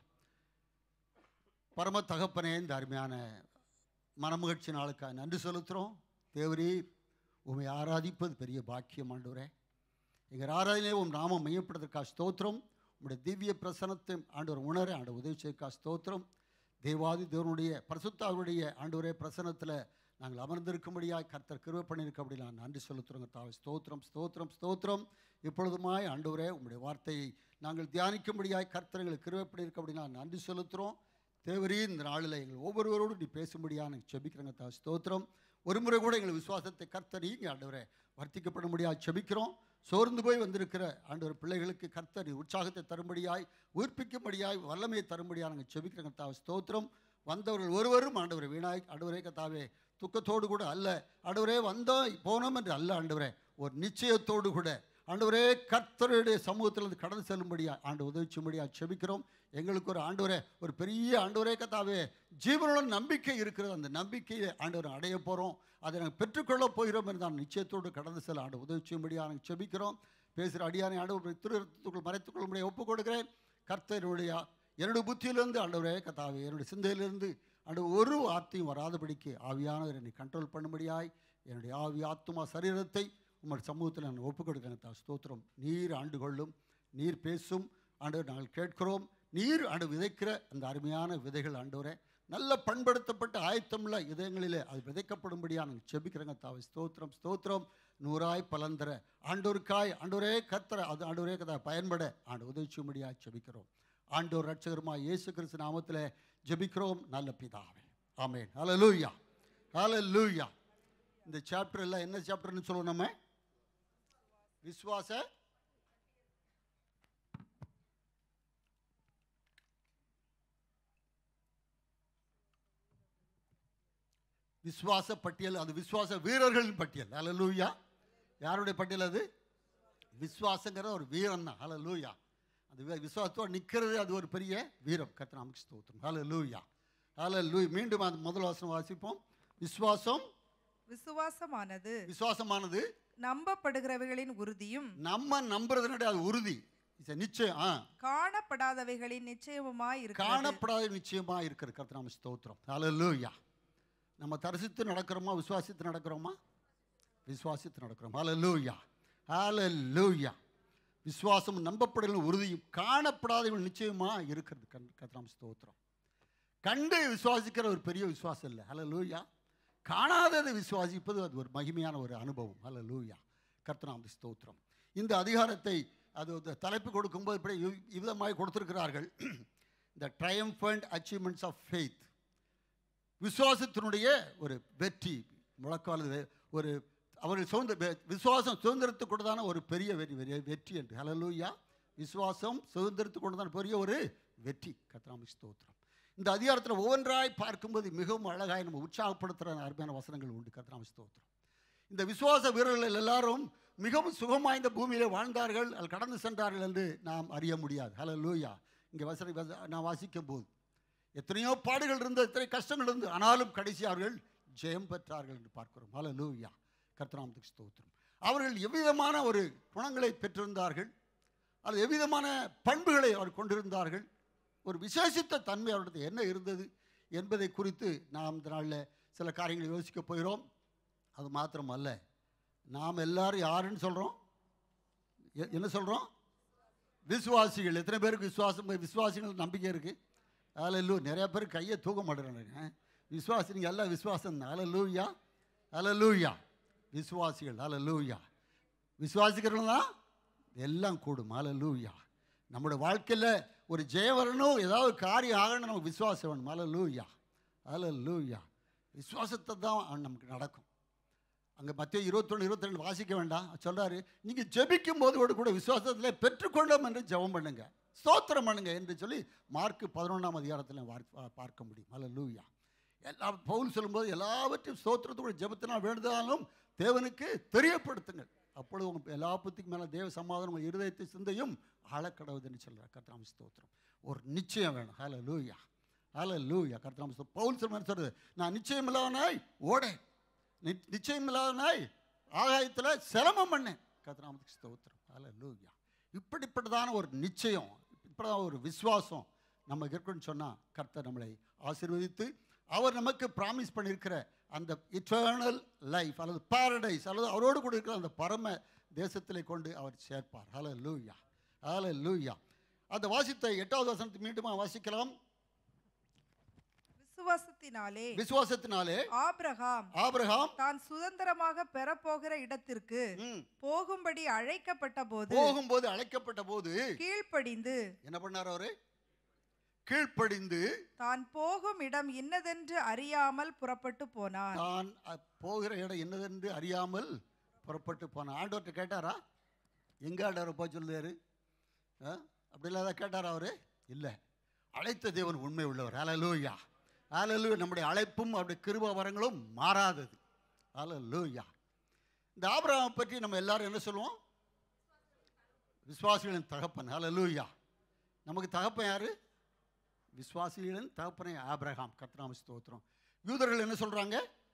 பரம தகப்பனே இந்த அருமையான மனமகிழ்ச்சி நாளுக்காக நன்றி செலுத்துகிறோம் தேவரீர் உம்மை ஆராதிப்பது பெரிய பாக்கியம் ஆண்டவரே எங்கள் ஆராதனையை உம் நாமம் மையப்படுவதற்காக ஸ்தோத்திரம் உம்முடைய திவ்ய பிரசனத்தை ஆண்டவர் உணர ஆண்டு உதவி செய்யக்கா ஸ்தோத்திரம் தேவாதி தேவனுடைய பரிசுத்தாவுடைய ஆண்டவரே பிரசனத்தில் நாங்கள் அமர்ந்திருக்கும்படியாய் கர்த்தர் கிருபை பண்ணியிருக்கபடி நான் நன்றி செலுத்துறோங்க தாவை ஸ்தோத்திரம் ஸ்தோத்திரம் ஸ்தோத்திரம் இப்பொழுதுமாய் ஆண்டவரே உம்முடைய வார்த்தையை நாங்கள் தியானிக்கும்படியாய் கர்த்தர் எங்களுக்கு கிருபை பண்ணியிருக்கபடி நான் நன்றி செலுத்துகிறோம் தேவரீ இந்த நாளில் எங்கள் ஒவ்வொருவரோடும் நீ பேசும்படியா எனக்கு செபிக்கிறேங்க தா ஸ்தோத்திரம் ஒரு முறை கூட எங்கள் விசுவாசத்தை கர்த்தர் நீங்க ஆண்டவரே வர்த்திக்கப்படும்படியாக செபிக்கிறோம் சோர்ந்து போய் வந்திருக்கிற ஆண்டவர் பிள்ளைகளுக்கு கர்த்தர் நீ உற்சாகத்தை தரும்படியாய் உயிர்ப்பிக்கும்படியாய் வல்லமையை தரும்படியாக நாங்கள் செபிக்கிறேங்க தா ஸ்தோத்திரம் வந்தவர்கள் ஒருவரும் ஆண்டவரை வீணாய் ஆண்டவரே கத்தாவே துக்கத்தோடு கூட அல்ல ஆண்டவரே வந்தோம் போனோம் என்று அல்ல ஆண்டவரே ஒரு நிச்சயத்தோடு கூட ஆண்டவரே கர்த்தருடைய சமூகத்திலிருந்து கடந்து செல்லும்படியா ஆண்டு உதவிச்சும்படியா செபிக்கிறோம் எங்களுக்கு ஒரு ஆண்டவரே ஒரு பெரிய ஆண்டவரே கத்தாவே ஜீவனோட நம்பிக்கை இருக்கிறது அந்த நம்பிக்கையை ஆண்டவர் அடைய போகிறோம் அதை நாங்கள் பெற்றுக்கொள்ள போகிறோம் என்று நான் நிச்சயத்தோடு கடந்து செல்ல ஆண்டு உதவி செய்யும்படியா நாங்கள் செபிக்கிறோம் பேசுகிற அடியானை ஆண்டவர் திருத்துக்குள் மறைத்துக் கொள்ளும்படியா ஒப்புக் கொடுக்கிறேன் கர்த்தருடைய என்னுடைய புத்தியிலிருந்து ஆண்டவரே கத்தாவே என்னுடைய சிந்தையிலிருந்து ஆண்டு ஒரு வார்த்தையும் வராதபடிக்கு ஆவியானவர் என்னை கண்ட்ரோல் பண்ணும்படியாய் என்னுடைய ஆவி ஆத்துமா சரீரத்தை உங்கள் சமூகத்தில் நான் ஒப்புக் கொடுக்கிறேன் தா ஸ்தோத்திரம் நீர் ஆண்டு கொள்ளும் நீர் பேசும் ஆண்டவர் நாங்கள் கேட்கிறோம் நீர் ஆண்டு விதைக்கிற அந்த அருமையான விதைகள் ஆண்டவரே நல்ல பண்படுத்தப்பட்ட ஆயத்தமுள்ள இதயங்களிலே அது விதைக்கப்படும்படியாக நாங்கள் செபிக்கிறேங்க தாவை ஸ்தோத்திரம் ஸ்தோத்திரம் நூறாய் பலந்தர ஆண்டோருக்காய் ஆண்டோரே கத்தர அது ஆண்டோரே கதை பயன்பட ஆண்டு உதவி செய்யும்படியாக செபிக்கிறோம் ஆண்டோர் ரட்சகருமா இயேசு கிறிஸ்து நாமத்தில் ஜெபிக்கிறோம் நல்ல பிதாவே ஆமென் ஹalleluya ஹalleluya இந்த சாப்டர் எல்லாம் என்ன சாப்டர்னு சொல்லுவோம் நம்ம விஸ்வாச விஸ்வாச பட்டியல் அது விஸ்வாச வீரர்களின் பட்டியல் ஹalleluya யாருடைய பட்டியல் அது விஸ்வாசங்கிற ஒரு வீரன் தான் ஹalleluya அந்த வி- விசுவாசத்தோடு நிற்கிறது அது ஒரு பெரிய வீரம் கர்த்தர் நமக்கு ஸ்தோத்திரம் ஹalleluya ஹalleluya மீண்டும் அந்த முதல் வசனம் வாசிப்போம் விஸ்வாசம் விசுவாசமானது விசுவாசமானது நம்பப்படுகிறவைகளின் உறுதியும் நம்ம நம்புறதுனுடைய அது உறுதி இட்ஸ் நிச்சயம் ஆ காணப்படாதவைகளின் நிச்சயமுமாய் இருக்கிறது காணப்படாத நிச்சயமா இருக்கிற கர்த்தர் நாம ஸ்தோத்திரம் ஹalleluya நம்ம தரிசித்து நடக்கிறோமா விசுவாசித்து நடக்கிறோமா விசுவாசித்து நடக்கிறோம் ஹalleluya ஹalleluya விசுவாசம் நம்பப்படுகிற உறுதியும் காணப்படாதவர்கள் நிச்சயமா இருக்கிறது கண் கர்த்தர் நாம ஸ்தோத்திரம் கண்டு விசுவாசிக்கிற ஒரு பெரிய விசுவாசம் இல்லை ஹalleluya காணாததை விசுவாசிப்பது அது ஒரு மகிமையான ஒரு அனுபவம் ஹalleluya கர்த்தர் நாம ஸ்தோத்திரம் இந்த அதிகாரத்தை அது ஒரு தலைப்பு கொடுக்கும்போது இப்படி இவ்- இவ்விதமாய் கொடுத்திருக்கிறார்கள் இந்த ட்ரையம்ஃபண்ட் அச்சீவ்மெண்ட்ஸ் ஆஃப் ஃபெய்த் விசுவாசத்தினுடைய ஒரு வெற்றி முழக்கால் வெ- ஒரு அவர்கள் சுதந்திர வெ- விசுவாசம் சுதந்திரத்துக்கு கொண்டதான ஒரு பெரிய வெற்றி வெற்றி- வெற்றி என்று ஹalleluya விசுவாசம் சுதந்திரத்துக்கு கொண்டதான பெரிய ஒரு வெற்றி கத்ராமி ஸ்தோத்திரம் இந்த அதிகாரத்தில் ஒவ்வொன்றாய் பார்க்கும்போது மிகவும் அழகாய் நம்ம உற்சாகப்படுத்துகிற அருமையான வசனங்கள் உண்டு கத்ராமி ஸ்தோத்திரம் இந்த விசுவாச வீரர்கள் எல்லாரும் மிகவும் சுகமாக இந்த பூமியிலே வாழ்ந்தார்கள் அதில் கடந்து சென்றார்கள் என்று நாம் அறிய முடியாது ஹalleluya இங்கே வசன வச- நான் வாசிக்கும் போது எத்தனையோ பாடுகள் இருந்து எத்தனை கஷ்டங்கள் இருந்து ஆனாலும் கடைசி அவர்கள் ஜெயம் பெற்றார்கள் என்று பார்க்கிறோம் ஹalleluya கர்த்தராமத்துக்கு ஸ்தோத்திரம் அவர்கள் எவ்விதமான ஒரு குணங்களை பெற்றிருந்தார்கள் அது எவ்விதமான பண்புகளை அவர் கொண்டிருந்தார்கள் ஒரு விசேஷித்த தன்மை அவர்களுக்கு என்ன இருந்தது என்பதை குறித்து நாம் இந்த நாளில் சில காரியங்களை யோசிக்க போகிறோம் அது மாத்திரம் அல்ல நாம் எல்லாரும் யாருன்னு சொல்கிறோம் என்ன சொல்கிறோம் விசுவாசிகள் எத்தனை பேருக்கு விசுவாசம் விசுவாசிகள் நம்பிக்கை இருக்குது அலல்லு நிறைய பேர் கையை தூக்க மாட்டேறாங்க விசுவாசி நீங்கள் எல்லாம் விசுவாசம் அலல்லூயா அலல்லூயா விசுவாசிகள் அலல்லூயா விசுவாசிக்கிறவங்க தான் எல்லாம் கூடும் அலல்லூயா நம்மளோட வாழ்க்கையில் ஒரு ஜெயம் வரணும் ஏதாவது காரியம் ஆகணும் நமக்கு விசுவாசம் வேணும் அலல்லூயா அலல்லூயா விசுவாசத்தை தான் நமக்கு நடக்கும் அங்கே மத்திய இருபத்தொன்று இருபத்தி ரெண்டு வாசிக்க வேண்டாம் சொல்கிறாரு நீங்கள் ஜெபிக்கும் போது கூட கூட விசுவாசத்தில் பெற்றுக்கொள்ளும் என்று ஜெபம் பண்ணுங்க ஸ்தோத்திரம் பண்ணுங்க என்று சொல்லி மார்க் பதினொன்றாம் அதிகாரத்தில் வார்- பார்க்க முடியும் அல்ல லூயா எல்லா பவுல் சொல்லும்போது எல்லாவற்றையும் ஸ்தோத்திரத்தோட ஜெபத்தினால் வேண்டுதாலும் தேவனுக்கு தெரியப்படுத்துங்கள் அப்பொழுது உங்கள் எல்லா புத்திக்கு மேலே தேவ சமாதானம் உங்கள் இருதயத்தை சிந்தையும் ஆழக்கடவுதுன்னு சொல்கிறார் கர்த்தராம ஸ்தோத்திரம் ஒரு நிச்சயம் வேணும் ஹலோ லூயா ஹலோ லூயா கர்த்தராம ஸ்தோத்திரம் பவுல் சொல்லுவேன் சொல்கிறது நான் நிச்சயம் இல்லாதனாய் ஓடேன் நி- நிச்சயம் இல்லாதனாய் ஆகாயத்தில் சிரமம் பண்ணேன் கர்த்தராமத்துக்கு ஸ்தோத்திரம் ஹலோ லூயா இப்படிப்பட்டதான ஒரு நிச்சயம் இப்படிதான் ஒரு விசுவாசம் நம்ம இருக்குன்னு சொன்னால் கர்த்தர் நம்மளை ஆசீர்வதித்து அவர் நமக்கு ப்ராமிஸ் பண்ணியிருக்கிற அந்த இட்டர்னல் லைஃப் அல்லது பாரடைஸ் அல்லது அவரோடு கூட இருக்கிற அந்த பரம தேசத்திலே கொண்டு அவர் சேர்ப்பார் ஹலோ லூயா ஹலோ லூயா அந்த வாசித்த எட்டாவது வசனத்தை மீண்டுமா வாசிக்கலாம் விசுவாசத்தினாலே விசுவாசத்தினாலே ஆபிரகாம் ஆபிரகாம் தான் சுதந்திரமாக பெறப்போகிற இடத்திற்கு ம், போகும்படி அழைக்கப்பட்ட போது போகும்போது அழைக்கப்பட்ட போது கீழ்ப்படிந்து என்ன பண்ணார் அவரு கீழ்ப்படிந்து தான் போகும் இடம் இன்னதென்று அறியாமல் புறப்பட்டு போனான் தான் அ- போகிற இடம் என்னதென்று அறியாமல் புறப்பட்டு போனான் ஆண்டவர்கிட்ட கேட்டாரா எங்க ஆண்டவரை போய் சொல்லுவாரு ஆ? அப்படிலாம் ஏதாவது கேட்டாரா அவரு இல்லை அழைத்த தேவன் உண்மை உள்ளவர் அலலூயா அலலூயா நம்முடைய அழைப்பும் அவருடைய கிருப வரங்களும் மாறாதது அலலூயா இந்த ஆபிரகாமை பற்றி நம்ம எல்லாரும் என்ன சொல்லுவோம் விசுவாசிகளின் தகப்பன் அலலூயா நமக்கு தகப்பன் யாரு விசுவாசிகளின் தகப்பனை ஆபிரகாம் கத்ராம ஸ்தோத்திரம் யூதர்கள் என்ன சொல்றாங்க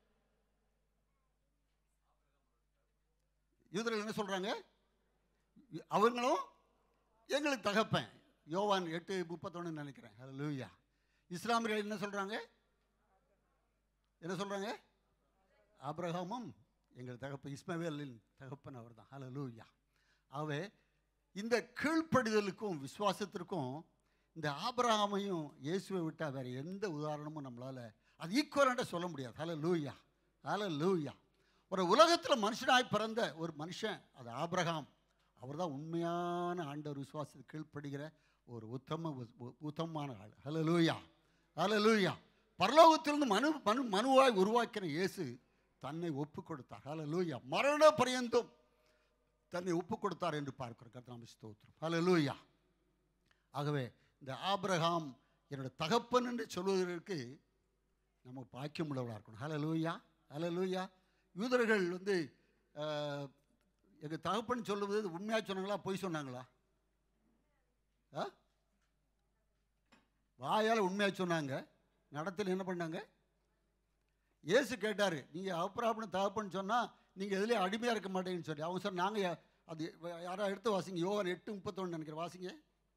யூதர்கள் என்ன சொல்றாங்க அவங்களும் எங்களுக்கு தகப்பன் யோவான் எட்டு முப்பத்தொன்னு நினைக்கிறேன் அது லூயா இஸ்லாமியர்கள் என்ன சொல்றாங்க என்ன சொல்றாங்க ஆபிரகாமும் எங்கள் தகப்பன் இஸ்மவேலின் தகப்பன் அவர் தான் ஹலோ லூயா ஆகவே இந்த கீழ்ப்படிதலுக்கும் விசுவாசத்திற்கும் இந்த ஆபிரகாமையும் இயேசுவை விட்டால் வேற எந்த உதாரணமும் நம்மளால் அது ஈக்குவலண்ட்டாக சொல்ல முடியாது ஹலோ லூயா ஹலோ லூயா ஒரு உலகத்தில் மனுஷனாய் பிறந்த ஒரு மனுஷன் அது ஆபிரகாம் அவர் தான் உண்மையான ஆண்டவர் விசுவாசத்துக்கு கீழ்ப்படுகிற ஒரு உத்தம உ- உ- உத்தமமான ஆள் ஹலோ லூயா ஹலோ லூயா பரலோகத்திலிருந்து மனு மனு மனுவாய் உருவாக்கின இயேசு தன்னை ஒப்பு கொடுத்தார் ஹலோ லூயா மரண பரியந்தம் தன்னை ஒப்பு கொடுத்தார் என்று பார்க்கிறோம் கர்த்தராம ஸ்தோத்திரம் ஹலோ லூயா ஆகவே இந்த ஆபிரகாம் என்னோட தகப்பன் என்று சொல்வதற்கு நம்ம பாக்கியம் உள்ளவர்களாக இருக்கணும் ஹலோ லூயா ஹலோ லூயா யூதர்கள் வந்து எங்கள் தகப்பன் சொல்லுவது உண்மையாக சொன்னாங்களா பொய் சொன்னாங்களா ஆ வாயால் உண்மையாக சொன்னாங்க நடத்தில் என்ன பண்ணாங்க இயேசு கேட்டார் நீங்கள் அப்புறம் தகப்பன்னு சொன்னால் நீங்கள் எதுலேயும் அடிமையாக இருக்க மாட்டேங்கன்னு சொல்லி அவங்க சார் நாங்கள் அது யாரோ எடுத்து வாசிங்க யோவான் எட்டு முப்பத்தொன்று நினைக்கிறேன் வாசிங்க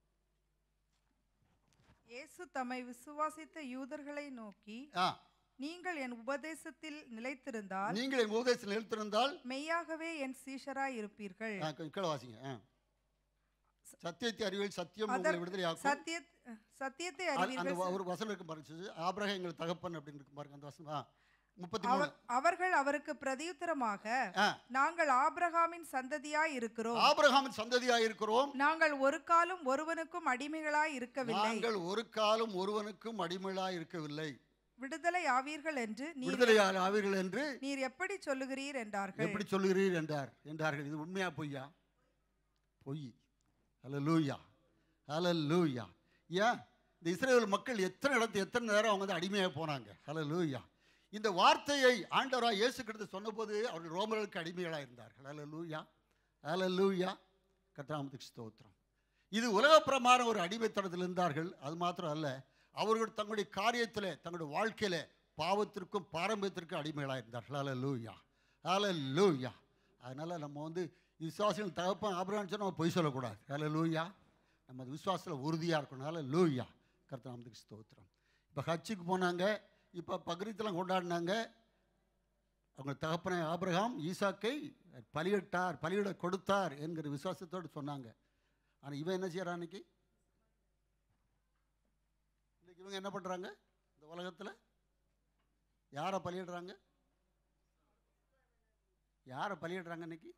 இயேசு தம்மை விசுவாசித்த யூதர்களை நோக்கி ஆ நீங்கள் என் உபதேசத்தில் நிலைத்திருந்தால் நீங்கள் எங்கள் உபதேசத்தில் நிறுத்திருந்தால் மெய்யாகவே என் சீஷராய் இருப்பீர்கள் ஆ, கொஞ்சம் கீழே வாசிங்க ஆ சத்தியத்தை அறிவில் சத்தியம் உங்களை அதற்- விடுதலையாக்கும் சத்திய சத்தியத்தை அது- அந்த அறிவீர்கள் வ- ஒரு வசனம் இருக்கு பாருங்க ஆபிரகாம் எங்கள் தகப்பன் அப்படின்னு இருக்கு பாருங்க அந்த வசனம் ஆ முப்பத்தி மூணு அவர் அவர்கள் அவருக்கு பிரதியுத்தரமாக ஆ நாங்கள் ஆபிரகாமின் சந்ததியாய் இருக்கிறோம் ஆபிரகாமின் சந்ததியாக இருக்கிறோம் நாங்கள் ஒரு காலம் ஒருவனுக்கும் அடிமைகளாய் இருக்கவில்லை நாங்கள் ஒரு காலம் ஒருவனுக்கும் அடிமைகளாய் இருக்கவில்லை விடுதலை ஆவீர்கள் என்று நீர் விடுதலையால் ஆவீர்கள் என்று நீர் எப்படி சொல்லுகிறீர் என்றார்கள் எப்படி சொல்லுகிறீர் என்றார் என்றார்கள் இது உண்மையா பொய்யா பொய் ஹலோ லூயா ஹலோ லூயா ஏன் இந்த இஸ்ரேல் மக்கள் எத்தனை இடத்து எத்தனை நேரம் அவங்க வந்து அடிமையாக போனாங்க ஹலோ லூயா இந்த வார்த்தையை ஆண்டவராக இயேசு கிறிஸ்து சொன்னபோது அவர்கள் ரோமர்களுக்கு அடிமைகளாக இருந்தார்கள் ஹலோ லூயா ஹலோ லூயா கத்ராமத்துக்கு ஸ்தோத்திரம் இது உலகப்பிரமான ஒரு அடிமைத்தனத்தில் இருந்தார்கள் அது மாத்திரம் அல்ல அவர்கள் தங்களுடைய காரியத்தில் தங்களுடைய வாழ்க்கையில் பாவத்திற்கும் பாரம்பரியத்திற்கும் அடிமைகளாக இருந்தார்கள் ஹல லூயா ஹல லூயா அதனால் நம்ம வந்து விசுவாசிகள் தகப்பன் ஆபரான்னு சொன்னா நம்ம பொய் சொல்லக்கூடாது ஹல லூயா நம்ம அந்த விசுவாசத்தில் உறுதியாக இருக்கணும் ஹல லூயா கர்த்தர் நாமத்துக்கு ஸ்தோத்திரம் இப்போ ஹச்சுக்கு போனாங்க இப்போ பக்ரீத்தெல்லாம் கொண்டாடினாங்க அவங்க தகப்பனை ஆபிரகாம் ஈசாக்கை பலியிட்டார் பலியிட கொடுத்தார் என்கிற விசுவாசத்தோடு சொன்னாங்க ஆனால் இவன் என்ன செய்யறான் அன்னைக்கு இன்னைக்கு இவங்க என்ன பண்ணுறாங்க இந்த உலகத்தில் யாரை பலியிடுறாங்க யாரை பலியிடுறாங்க இன்னைக்கு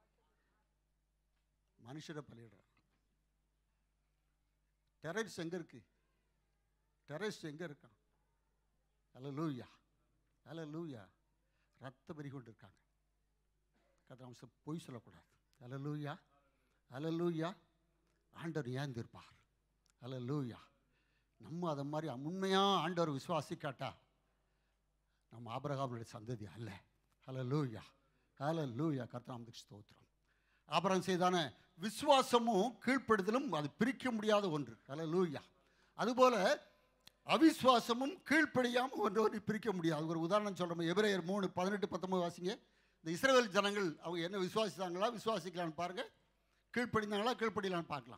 மனுஷரை பலியிடுறாங்க டெரரிஸ்ட் எங்கே இருக்கு டெரரிஸ்ட் எங்கே இருக்கான் ஹலோ லூயா ஹலோ லூயா ரத்த பறி கொண்டு இருக்காங்க கதாம்சம் பொய் சொல்லக்கூடாது ஹலோ லூயா ஹலோ லூயா ஆண்டவர் ஏந்திருப்பார் ஹலோ லூயா நம்ம அதை மாதிரி உண்மையாக ஆண்டவர் விசுவாசிக்காட்டா நம்ம ஆபரகாமனுடைய சந்ததி அல்ல ஹலோ லூயா ஹலோ லூயா கர்த்தாமதுக்கு ஸ்தோத்திரம் ஆபரம் செய்தான விசுவாசமும் கீழ்ப்படுதலும் அது பிரிக்க முடியாத ஒன்று ஹலோ லூயா அதுபோல் அவிசுவாசமும் கீழ்ப்படியாமல் ஒன்று ஒன்று பிரிக்க முடியாது ஒரு உதாரணம் சொல்கிறோம் எபிரேயர் மூணு பதினெட்டு பத்தொன்பது வாசிங்க இந்த இஸ்ரேல் ஜனங்கள் அவங்க என்ன விசுவாசித்தாங்களா விசுவாசிக்கலான்னு பாருங்கள் கீழ்ப்படிந்தாங்களா கீழ்ப்படியலான்னு பார்க்கலாம்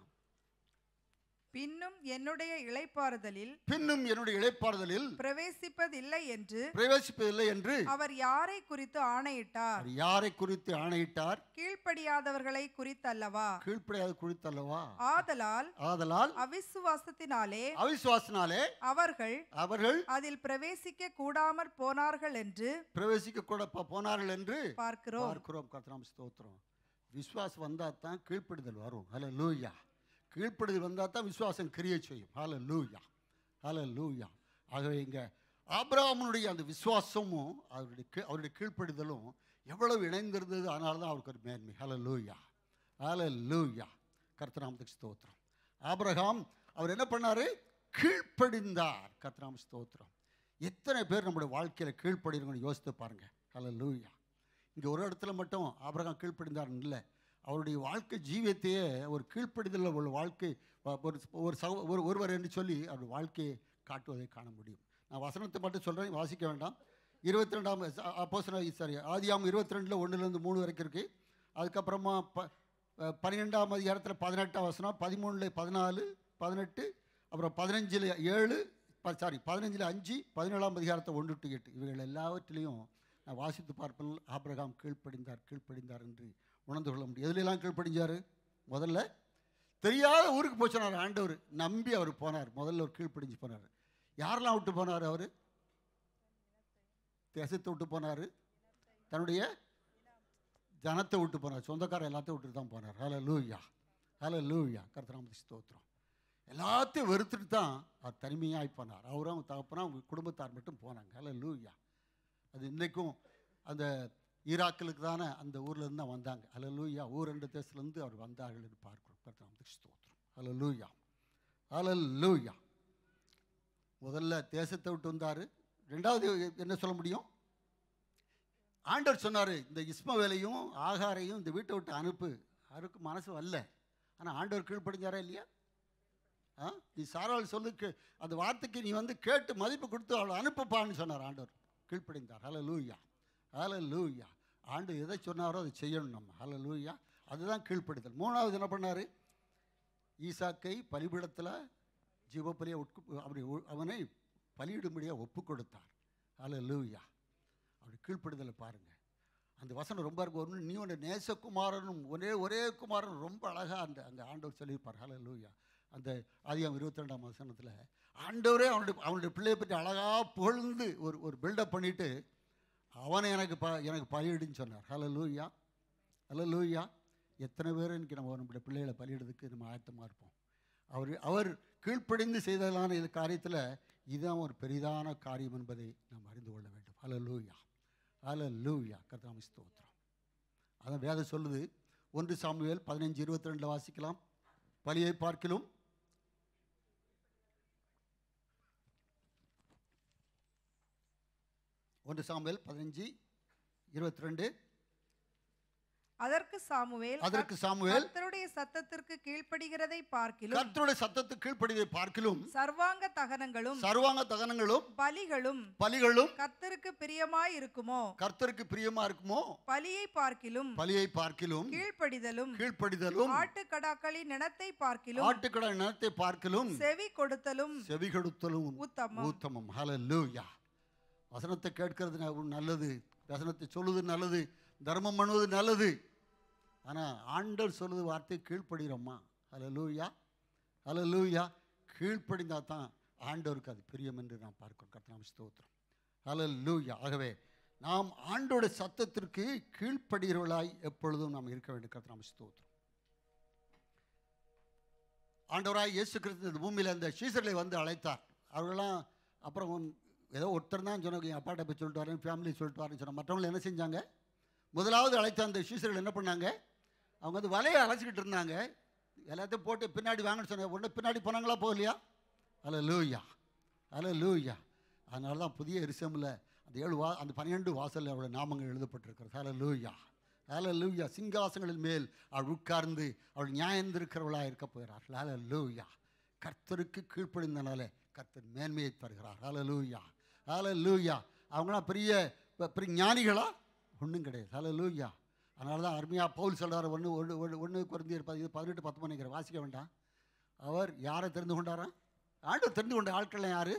பின்னும் என்னுடைய இளைப்பாறுதலில் பின்னும் என்னுடைய இழைப்பாறுதலில் பிரவேசிப்பதில்லை என்று பிரவேசிப்பதில்லை என்று அவர் யாரை குறித்து ஆணையிட்டார் அவர் யாரை குறித்து ஆணையிட்டார் கீழ்ப்படியாதவர்களை குறித்தல்லவா கீழ்ப்படியாது குறித்தல்லவா ஆதலால் ஆதலால் அவிசுவாசத்தினாலே அவிசுவாசனாலே அவர்கள் அவர்கள் அதில் பிரவேசிக்க கூடாமற் போனார்கள் என்று பிரவேசிக்க கூட போ- போனார்கள் என்று பார்க்கிறோம் பார்க்கிறோம் கர்த்தராம் ஸ்தோத்திரம் விசுவாசம் வந்தால் தான் கீழ்ப்படுதல் வரும் ஹலோ லூயா கீழ்ப்படுதல் வந்தால் தான் விசுவாசம் கிரியை செய்யும் ஹலோ லூயா ஹலோ லூயா ஆகவே இங்கே ஆபிரகாமனுடைய அந்த விசுவாசமும் அவருடைய கீ- அவருடைய கீழ்ப்படுதலும் எவ்வளவு இணைந்திருந்தது அதனால தான் அவருக்கு ஒரு மேன்மை ஹலோ லூயா ஹலோ லூயா கர்த்தராமத்துக்கு ஸ்தோத்திரம் ஆபிரகாம் அவர் என்ன பண்ணாரு கீழ்ப்படிந்தார் கர்த்தராம் ஸ்தோத்திரம் எத்தனை பேர் நம்முடைய வாழ்க்கையில் கீழ்ப்படிறவங்க யோசித்து பாருங்க ஹலோ லூயா இங்கே ஒரு இடத்துல மட்டும் ஆபிரகாம் கீழ்ப்படிந்தார் இல்லை அவருடைய வாழ்க்கை ஜீவியத்தையே ஒரு கீழ்ப்படிதல் உள்ள வாழ்க்கை வ- ஒரு ஒரு சக ஒரு ஒருவர் என்று சொல்லி அவருடைய வாழ்க்கையை காட்டுவதை காண முடியும் நான் வசனத்தை மட்டும் சொல்கிறேன் வாசிக்க வேண்டாம் இருபத்தி ரெண்டாம் அப்போ சாரி ஆதியாம் இருபத்தி ரெண்டில் ஒன்றுலேருந்து மூணு வரைக்கும் இருக்குது அதுக்கப்புறமா ப அஹ் பன்னிரெண்டாம் அதிகாரத்தில் பதினெட்டாம் வசனம் பதிமூணில் பதினாலு பதினெட்டு அப்புறம் பதினஞ்சில் ஏழு சாரி பதினஞ்சில் அஞ்சு பதினேழாம் அதிகாரத்தை ஒன்று டு எட்டு இவைகள் எல்லாவற்றிலையும் நான் வாசித்து பார்ப்பேன் ஆபிரகாம் கீழ்ப்படிந்தார் கீழ்ப்படிந்தார் என்று உணர்ந்து கொள்ள முடியும் எதுலெல்லாம் கீழ்ப்படிஞ்சார் முதல்ல தெரியாத ஊருக்கு போய் சொன்னார் ஆண்டவர் நம்பி அவர் போனார் முதல்ல ஒரு கீழ்ப்படிஞ்சு போனார் யாரெல்லாம் விட்டு போனார் அவர் தேசத்தை விட்டு போனார் தன்னுடைய ஜனத்தை விட்டு போனார் சொந்தக்காரர் எல்லாத்தையும் விட்டுட்டு தான் போனார் ஹலோ லூயா ஹலோ லூயா கர்த்தராமதி ஸ்தோத்திரம் எல்லாத்தையும் வெறுத்துட்டு தான் அவர் தனிமையாகி போனார் அவரும் அவங்க தகப்பனா அவங்க குடும்பத்தார் மட்டும் போனாங்க ஹலோ லூயா அது இன்றைக்கும் அந்த ஈராக்கிலுக்கு தானே அந்த ஊர்லேருந்து தான் வந்தாங்க ஹலோ லூயா ஊர் ரெண்டு தேசத்துலேருந்து அவர் வந்தார்கள் என்று பார்க்கிறோம் கர்த்தராமதி ஸ்தோத்திரம் ஹலோ லூயா ஹலோ லூயா முதல்ல தேசத்தை விட்டு வந்தார் ரெண்டாவது என்ன சொல்ல முடியும் ஆண்டவர் சொன்னார் இந்த இஸ்மவேலையும் ஆகாரையும் இந்த வீட்டை விட்டு அனுப்பு அவருக்கு மனசு வரல ஆனால் ஆண்டவர் கீழ்ப்படிஞ்சாரா இல்லையா ஆ நீ சாராள் சொல்லுக்கு அந்த வார்த்தைக்கு நீ வந்து கேட்டு மதிப்பு கொடுத்து அவளை அனுப்புப்பான்னு சொன்னார் ஆண்டவர் கீழ்ப்படிந்தார் ஹலோ லூயா ஹலோ லூயா ஆண்டு எதை சொன்னாரோ அதை செய்யணும் நம்ம ஹலோ லூயா அதுதான் கீழ்ப்படிதல் மூணாவது என்ன பண்ணார் ஈசாக்கை பலிபீடத்தில் ஜீவபலியை உட்கு அப்படி உ- அவனை பலியிடும்படியாக ஒப்பு கொடுத்தார் ஹலோ லூயா அப்படி கீழ்ப்படுதலை பாருங்க அந்த வசனம் ரொம்ப இருக்கு ஒன்று நீ ஒன்று நேசகுமாரனும் ஒரே ஒரே குமாரனும் ரொம்ப அழகாக அந்த அந்த ஆண்டவர் சொல்லியிருப்பார் ஹலோ லூயா அந்த ஆதியாம் இருபத்தி ரெண்டாம் வசனத்தில் ஆண்டவரே அவனுடைய அவனுடைய பிள்ளையை பற்றி அழகாக புகழ்ந்து ஒரு ஒரு பில்டப் பண்ணிட்டு அவனை எனக்கு ப எனக்கு பலியிடுன்னு சொன்னார் ஹலோ லூயா ஹலோ லூயா எத்தனை பேர் இன்னைக்கு நம்ம நம்முடைய பிள்ளைகளை பலியிடுறதுக்கு நம்ம ஆயத்தமாக இருப்போம் அவர் அவர் கீழ்ப்படிந்து செய்ததான இது காரியத்தில் இதுதான் ஒரு பெரிதான காரியம் என்பதை நாம் அறிந்து கொள்ள வேண்டும் ஹலோ லூயா ஹலோ லூயா கர்த்தாமி ஸ்தோத்திரம் அதான் வேதம் சொல்லுது ஒன்று சாமுவேல் பதினஞ்சு இருபத்தி ரெண்டில் வாசிக்கலாம் பலியை பார்க்கிலும் ஒன்று சாமுவேல் பதினஞ்சு இருபத்தி ரெண்டு அதற்கு சாமுவேல் அதற்கு சாமுவேல் கர்த்தருடைய சத்தத்திற்கு கீழ்ப்படுகிறதை பார்க்கிலும் கர்த்தருடைய சத்தத்துக்கு கீழ்ப்படிதை பார்க்கிலும் சர்வாங்க தகனங்களும் சர்வாங்க தகனங்களும் பலிகளும் பலிகளும் கர்த்தருக்கு பிரியமாய் இருக்குமோ கர்த்தருக்கு பிரியமா இருக்குமோ பலியை பார்க்கிலும் பலியை பார்க்கிலும் கீழ்ப்படிதலும் கீழ்ப்படிதலும் ஆட்டுக்கடாக்களின் நினத்தை பார்க்கிலும் ஆட்டுக்கடை நிலத்தை பார்க்கிலும் செவி கொடுத்தலும் செவி கொடுத்தலும் உத்தமம் உத்தமம் ஹalleluya வசனத்தை கேட்கறது ந- நல்லது வசனத்தை சொல்லுது நல்லது தர்மம் பண்ணுவது நல்லது ஆனால் ஆண்டவர் சொல்லுது வார்த்தை கீழ்ப்படுகிறோமா ஹalleluya ஹalleluya கீழ்ப்படிந்தா தான் ஆண்டவருக்கு அது பிரியம் என்று நாம் பார்க்கிறோம் கர்த்தனாம் ஸ்தோத்திரம் ஹalleluya ஆகவே நாம் ஆண்டோட சத்தத்திற்கு கீழ்ப்படுகிறவர்களாய் எப்பொழுதும் நாம் இருக்க வேண்டும் கர்த்தனாம் ஸ்தோத்திரம் ஆண்டவராய் இயேசு கிறிஸ்து இந்த பூமியில் அந்த சீசர்களை வந்து அழைத்தார் அவர்களாம் அப்புறம் ஏதோ ஒருத்தர் தான் சொன்னாங்க என் அப்பாட்ட போய் சொல்லிட்டு வரேன் ஃபேமிலி சொல்லிட்டு வரேன்னு சொன்னாங்க மற்றவங்க என்ன செஞ்சாங்க முதலாவது அழைத்த அந்த சீசர்கள் என்ன பண்ணாங்க அவங்க வந்து வலையை அழைச்சிக்கிட்டு இருந்தாங்க எல்லாத்தையும் போட்டு பின்னாடி வாங்கன்னு சொன்னாங்க உடனே பின்னாடி போனாங்களா போகலையா அல்ல லூயா அல்ல லூயா அதனால தான் புதிய எரிசமில் அந்த ஏழு வா அந்த பன்னிரெண்டு வாசலில் அவருடைய நாமங்கள் எழுதப்பட்டிருக்கிறது அல்ல லூயா அல்ல லூயா சிங்காசங்களின் மேல் அவள் உட்கார்ந்து அவள் நியாயந்திருக்கிறவளாக இருக்க போகிறார் அல்ல லூயா கர்த்தருக்கு கீழ்ப்படிந்தனால கர்த்தர் மேன்மையை தருகிறார் அல்ல லூயா அல்ல லூயா அவங்களாம் பெரிய பெரிய ஞானிகளா ஒன்றும் கிடையாது அல்ல லூயா அதனால தான் அருமையாக பவுல் சொல்கிறார் ஒன்று ஒன்று ஒன்று ஒன்று குறைந்தி இருப்பது இது பதினெட்டு பத்து மணிக்கிற வாசிக்க வேண்டாம் அவர் யாரை தெரிந்து கொண்டாரா ஆண்டு தெரிந்து கொண்ட ஆட்கள் யாரு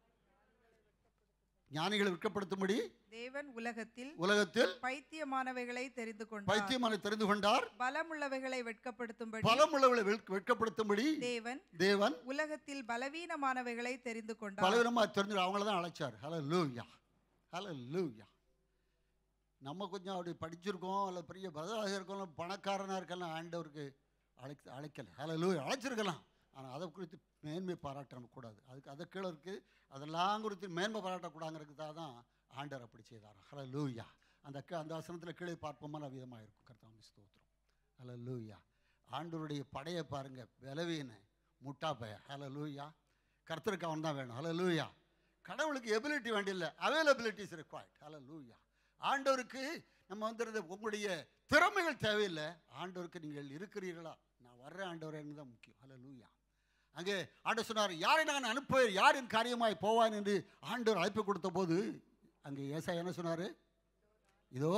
ஞானிகளை விற்கப்படுத்தும்படி தேவன் உலகத்தில் உலகத்தில் பைத்தியமானவைகளை தெரிந்து கொண்டார் பைத்தியமான தெரிந்து கொண்டார் பலமுள்ளவைகளை வெட்கப்படுத்தும்படி பலமுள்ளவர்களை வெட்க- வெட்கப்படுத்தும்படி தேவன் தேவன் உலகத்தில் பலவீனமானவைகளை தெரிந்து கொண்டார் பலவிதமாக தெரிஞ்சு அவங்கள தான் அழைச்சார் ஹலோ லூயா ஹலோ லூயா நம்ம கொஞ்சம் அப்படி படிச்சிருக்கோம் அல்ல பெரிய பரதாக இருக்கோம் இல்ல பணக்காரனாக இருக்கலாம் ஆண்டவருக்கு அழைக்க அழைக்கல ஹலோ லூயா அழைச்சிருக்கலாம் ஆனால் அதை குறித்து மேன்மை பாராட்டணும் கூடாது அதுக்கு அதை கீழே இருக்குது அதெல்லாம் குறித்து மேன்மை பாராட்டக்கூடாங்கிறதுக்காக தான் ஆண்டவர் அப்படி செய்தார் ஹலோ லூயா அந்த க- அந்த வசனத்தில் கீழே பார்ப்போமான விதமாக இருக்கும் கர்த்தாமி ஸ்தோத்திரம் ஹலோ லூயா ஆண்டவருடைய படையை பாருங்க பலவீன முட்டா பய ஹலோ லூயா கர்த்தருக்கு அவன் தான் வேணும் ஹலோ லூயா கடவுளுக்கு எபிலிட்டி வேண்டியில்லை அவைலபிலிட்டிஸ் ரிக்வயர்ட் ஹலோ லூயா ஆண்டவருக்கு நம்ம வந்துடுறது உங்களுடைய திறமைகள் தேவையில்லை ஆண்டவருக்கு நீங்கள் இருக்கிறீர்களா நான் வர்றேன் ஆண்டவரேன்னு தான் முக்கியம் ஹலோ லூயா அங்கே ஆண்டவர் சொன்னார் யாரை நான் அனுப்புவேன் யாரின் காரியமாய் போவான் என்று ஆண்டவர் அழைப்பு கொடுத்த போது அங்கே ஏசா என்ன சொன்னார் இதோ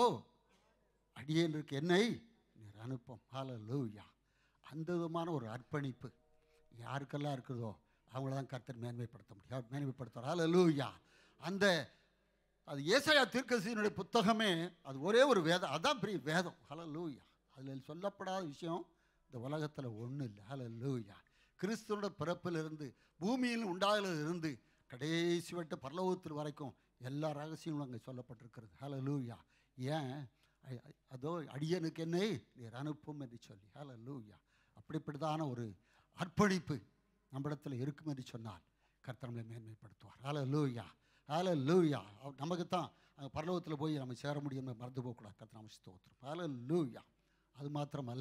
அடியேன் என்னை நீர் அனுப்பும் ஹலோ லூயா அந்த விதமான ஒரு அர்ப்பணிப்பு யாருக்கெல்லாம் இருக்குதோ அவங்கள தான் கர்த்தர் மேன்மைப்படுத்த முடியும் மேன்மைப்படுத்துவார் ஹலோ லூயா அந்த அது ஏசாயா தீர்க்கதரிசியினுடைய புத்தகமே அது ஒரே ஒரு வேதம் அதான் பெரிய வேதம் ஹலோ லூயா அதில் சொல்லப்படாத விஷயம் இந்த உலகத்தில் ஒன்றும் இல்லை ஹலோ லூயா கிறிஸ்துவோட பிறப்பிலிருந்து பூமியில் உண்டாதிலிருந்து கடைசி வட்ட பரலோகத்தில் வரைக்கும் எல்லா ரகசியங்களும் அங்கே சொல்லப்பட்டிருக்கிறது ஹலோ லூயா ஏன் அ- அ- அதோ அடியனுக்கு என்னை நீர் அனுப்பும் என்று சொல்லி ஹலோ லூயா அப்படிப்பட்டதான ஒரு அர்ப்பணிப்பு நம்மிடத்தில் இருக்கும் என்று சொன்னால் கர்த்தர் நம்மளை மேன்மைப்படுத்துவார் ஹலோ லூயா ஹலோ லூயா நமக்கு தான் அங்கே பரலோகத்தில் போய் நம்ம சேர முடியும் மறந்து போகக்கூடாது கர்த்தர் நம்ம ஸ்தோத்திரம் ஹலோ லூயா அது மாத்திரமல்ல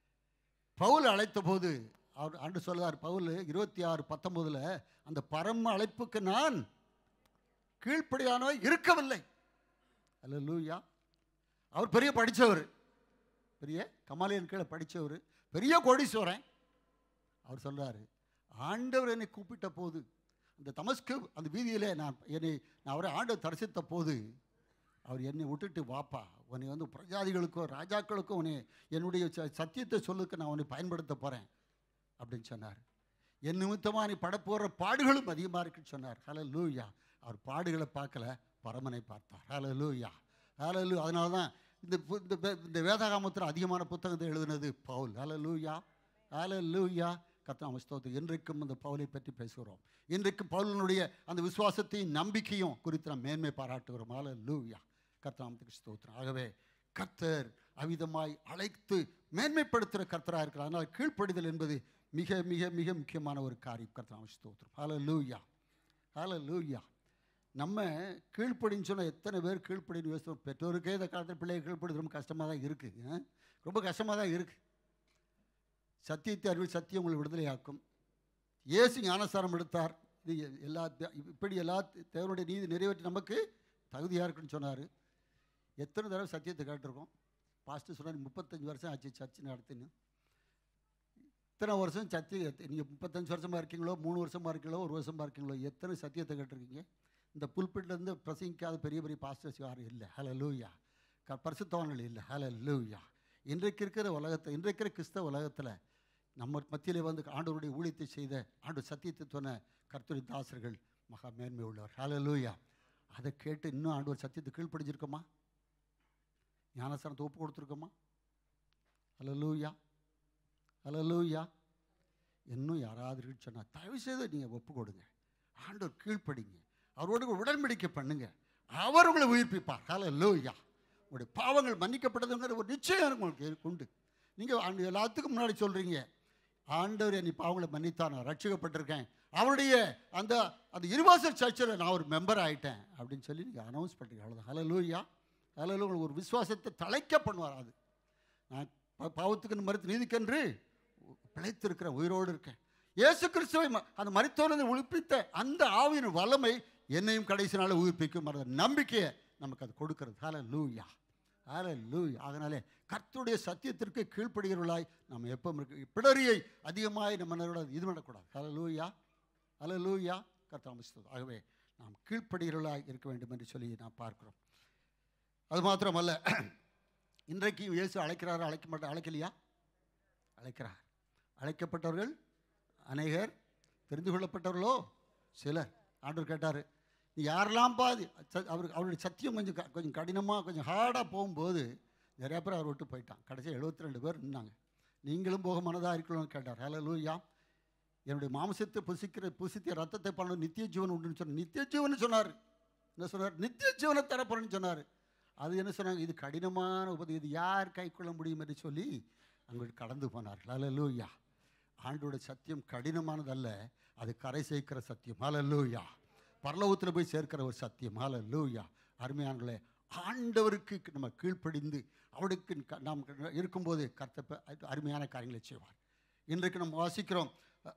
பவுல் அழைத்த போது அவர் ஆண்டு சொல்லுவார் பவுல் இருபத்தி ஆறு பத்தொம்போதில் அந்த பரம அழைப்புக்கு நான் கீழ்ப்படியானோ இருக்கவில்லை அல்ல லூயா அவர் பெரிய படித்தவர் பெரிய கமாலியன் கீழே படித்தவர் பெரிய கோடீஸ்வரன் அவர் சொல்றாரு ஆண்டவர் என்னை கூப்பிட்ட போது அந்த தமஸ்கு அந்த வீதியிலே நான் என்னை நான் அவரை ஆண்டவர் தரிசித்த போது அவர் என்னை விட்டுட்டு வாப்பா உன்னை வந்து பிரஜாதிகளுக்கோ ராஜாக்களுக்கோ உன்னை என்னுடைய ச- சத்தியத்தை சொல்லுக்கு நான் உன்னை பயன்படுத்த போகிறேன் அப்படின்னு சொன்னார் என் நிமித்தமாக நீ படப்போகிற பாடுகளும் அதிகமாக இருக்குன்னு சொன்னார் ஹலோ லூயா அவர் பாடுகளை பார்க்கல பரமனை பார்த்தார் ஹலோ லூயா ஹலோ லூ அதனால தான் இந்த பு- இந்த வே- இந்த வேதாகாமத்தில் அதிகமான புத்தகத்தை எழுதினது பவுல் ஹலோ லூயா ஹலோ லூயா கர்த்தர் ஸ்தோத்திரம் இன்றைக்கும் அந்த பவுலை பற்றி பேசுகிறோம் இன்றைக்கும் பவுலினுடைய அந்த விசுவாசத்தையும் நம்பிக்கையும் குறித்து நாம் மேன்மை பாராட்டுகிறோம் ஹலோ லூயா கர்த்தராமத்துக்கு ஸ்தோத்திரம் ஆகவே கர்த்தர் அவிதமாய் அழைத்து மேன்மைப்படுத்துகிற கர்த்தராக இருக்கிறார் அதனால் கீழ்ப்படிதல் என்பது மிக மிக மிக முக்கியமான ஒரு காரியம் கர்த்தராம ஸ்தோத்திரம் ஹலோ லூயா ஹலோ லூயா நம்ம கீழ்ப்படின்னு சொன்னால் எத்தனை பேர் கீழ்ப்படின்னு யோசித்தோம் பெற்றோருக்கே இந்த காலத்தில் பிள்ளைகள் கீழ்ப்படி ரொம்ப கஷ்டமாக தான் இருக்குது ரொம்ப கஷ்டமாக தான் இருக்குது சத்தியத்தை அறிவில் சத்தியம் உங்களை விடுதலையாக்கும் இயேசு ஞானசாரம் எடுத்தார் இது எ- எல்லா தே- இப்படி எல்லா தேவனுடைய நீதி நிறைவேற்றி நமக்கு தகுதியாக இருக்குன்னு சொன்னார் எத்தனை தடவை சத்தியத்தை கேட்டிருக்கோம் பாஸ்டர் சொன்னார் முப்பத்தஞ்சு வருஷம் ஆச்சு சர்ச் நடத்தின்னு இத்தனை வருஷம் சத்தி நீங்கள் முப்பத்தஞ்சு வருஷமாக இருக்கீங்களோ மூணு வருஷமாக இருக்கீங்களோ ஒரு வருஷமாக இருக்கீங்களோ எத்தனை சத்தியத்தை கேட்டிருக்கீங்க இந்த புல்பிட்லேருந்து பிரசங்கிக்காத பெரிய பெரிய பாஸ்டர்ஸ் யாரும் இல்லை ஹலோ லூயா க பரிசுத்தவங்கள் இல்லை ஹலோ லூயா இன்றைக்கு இருக்கிற உலகத்தை இன்றைக்கு இருக்கிற கிறிஸ்தவ உலகத்தில் நம்ம மத்தியிலே வந்து ஆண்டவருடைய ஊழியத்தை செய்த ஆண்டு சத்தியத்தை சொன்ன கர்த்தரி தாசர்கள் மகா மேன்மை உள்ளவர் ஹலோ லூயா அதை கேட்டு இன்னும் ஆண்டவர் சத்தியத்தை கீழ்ப்படிஞ்சிருக்கோமா ஞானஸ்தானத்தை ஒப்பு கொடுத்துருக்கோமா ஹலோ லூயா ஹலலூயா இன்னும் யாராவது சொன்னால் தயவு செய்து நீங்கள் ஒப்பு கொடுங்க ஆண்டவர் கீழ்ப்படிங்க அவரோடு கூட உடன்படிக்கை பண்ணுங்க அவர் உங்களை உயிர்ப்பிப்பார் ஹலலூயா உங்களுடைய பாவங்கள் மன்னிக்கப்பட்டதுங்கிற ஒரு நிச்சயம் உங்களுக்கு உண்டு நீங்கள் ஆண்டு எல்லாத்துக்கும் முன்னாடி சொல்கிறீங்க ஆண்டவர் என் பாவங்களை மன்னித்தான் நான் ரட்சிக்கப்பட்டிருக்கேன் அவருடைய அந்த அந்த இருவாசல் சர்ச்சில் நான் ஒரு மெம்பர் ஆயிட்டேன் அப்படின்னு சொல்லி நீங்கள் அனௌன்ஸ் பண்ணுறீங்க அவ்வளோதான் ஹலலூயா ஹலலூ உங்களுக்கு ஒரு விசுவாசத்தை தலைக்க பண்ணுவார் அது நான் பா- பாவத்துக்கு மறுத்து நீதிக்கென்று பிழைத்திருக்கிறேன் உயிரோடு இருக்கேன் இயேசு கிறிஸ்துவை ம- அந்த மரித்தோரனை உயிர்ப்பித்த அந்த ஆவியின் வல்லமை என்னையும் கடைசி நாளில் உயிர்ப்பிக்கும் அந்த நம்பிக்கையை நமக்கு அது கொடுக்கிறது ஹால லூயா ஹால லூயா அதனாலே கர்த்தருடைய சத்தியத்திற்கு கீழ்ப்படுகிறவர்களாய் நம்ம எப்போ இருக்கு பிடரியை அதிகமாய் நம்ம என்னோட இது பண்ணக்கூடாது ஹால லூயா ஹால லூயா கர்த்தர் அமைச்சது ஆகவே நாம் கீழ்ப்படுகிறவர்களாய் இருக்க வேண்டும் என்று சொல்லி நாம் பார்க்கிறோம் அது மாத்திரமல்ல இன்றைக்கு இயேசு அழைக்கிறாரா அழைக்க மாட்டா அழைக்கலையா அழைக்கிறார் அழைக்கப்பட்டவர்கள் அநேகர் தெரிந்து கொள்ளப்பட்டவர்களோ சிலர் ஆண்டவர் கேட்டார் நீ யாரெல்லாம் பாதி ச- அவருக்கு அவருடைய சத்தியம் கொஞ்சம் க- கொஞ்சம் கடினமாக கொஞ்சம் ஹார்டாக போகும்போது நிறைய பேர் அவர் விட்டு போயிட்டான் கடைசி 72 ரெண்டு பேர் நின்னாங்க நீங்களும் போக மனதாக இருக்கணும்னு கேட்டார் ஹலோ லூயா என்னுடைய மாம்சத்தை புசிக்கிற புசித்திய ரத்தத்தை பண்ண நித்திய ஜீவன் உண்டுன்னு சொன்னார் நித்திய ஜீவன் சொன்னார் என்ன சொன்னார் நித்திய ஜீவனை தரப்போறேன்னு சொன்னார் அது என்ன சொன்னாங்க இது கடினமான உபதி இது யார் கைக்கொள்ள முடியும் என்று சொல்லி அங்கே கடந்து போனார்கள் ஹalleluya ஆண்டோட சத்தியம் கடினமானதல்ல அது கரை சேர்க்கிற சத்தியம் ஹalleluya பரலோகத்தில் போய் சேர்க்கிற ஒரு சத்தியம் ஹalleluya அருமையானங்களே ஆண்டவருக்கு நம்ம கீழ்ப்படிந்து அவருக்கு க- நாம் இருக்கும்போது கர்த்தப்ப அருமையான காரியங்களை செய்வார் இன்றைக்கு நம்ம வாசிக்கிறோம்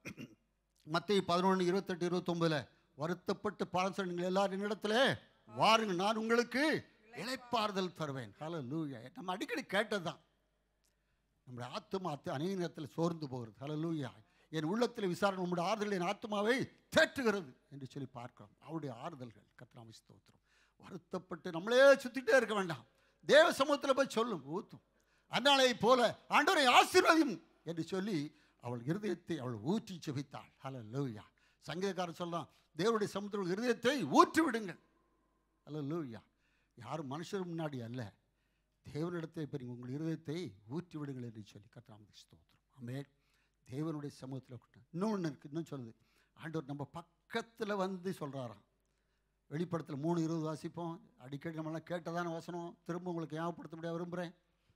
மத்திய பதினொன்று இருபத்தெட்டு இருபத்தொம்பதுல வருத்தப்பட்டு பாலம் நீங்கள் எல்லாரும் இடத்துல வாருங்க நான் உங்களுக்கு இளைப்பாறுதல் தருவேன் ஹலோ லூயா நம்ம அடிக்கடி கேட்டது தான் நம்முடைய ஆத்மா அத்த அநேக நேரத்தில் சோர்ந்து போகிறது ஹலோ லூயா என் உள்ளத்தில் விசாரணை நம்முடைய ஆறுதல் என் ஆத்மாவை தேற்றுகிறது என்று சொல்லி பார்க்கிறோம் அவருடைய ஆறுதல்கள் கத்திராம ஸ்தோத்திரம் வருத்தப்பட்டு நம்மளே சுத்திட்டே இருக்க வேண்டாம் தேவ சமூகத்தில் போய் சொல்லும் ஊத்தும் அந்நாளை போல ஆண்டவரை ஆசீர்வதியும் என்று சொல்லி அவள் இருதயத்தை அவள் ஊற்றி செபித்தாள் ஹலோ லூயா சங்கீதக்காரன் சொல்லலாம் தேவனுடைய சமுத்திர இருதயத்தை ஊற்றி விடுங்கள் ஹலோ லூயா யாரும் மனுஷர் முன்னாடி அல்ல தேவனிடத்தை இப்போ நீங்கள் உங்கள் இருதயத்தை ஊற்றி விடுங்கள் என்று சொல்லி கத்திராமதி ஸ்தோத்திரம் ஆமே தேவனுடைய சமூகத்தில் கூட்டம் இன்னொன்று இருக்கு இன்னும் சொல்லுது ஆண்டவர் நம்ம பக்கத்தில் வந்து சொல்கிறாராம் வெளிப்படத்தில் மூணு இருபது வாசிப்போம் அடிக்கடி நம்மளாம் கேட்டதான வசனம் திரும்ப உங்களுக்கு ஞாபகப்படுத்த முடியாது விரும்புகிறேன்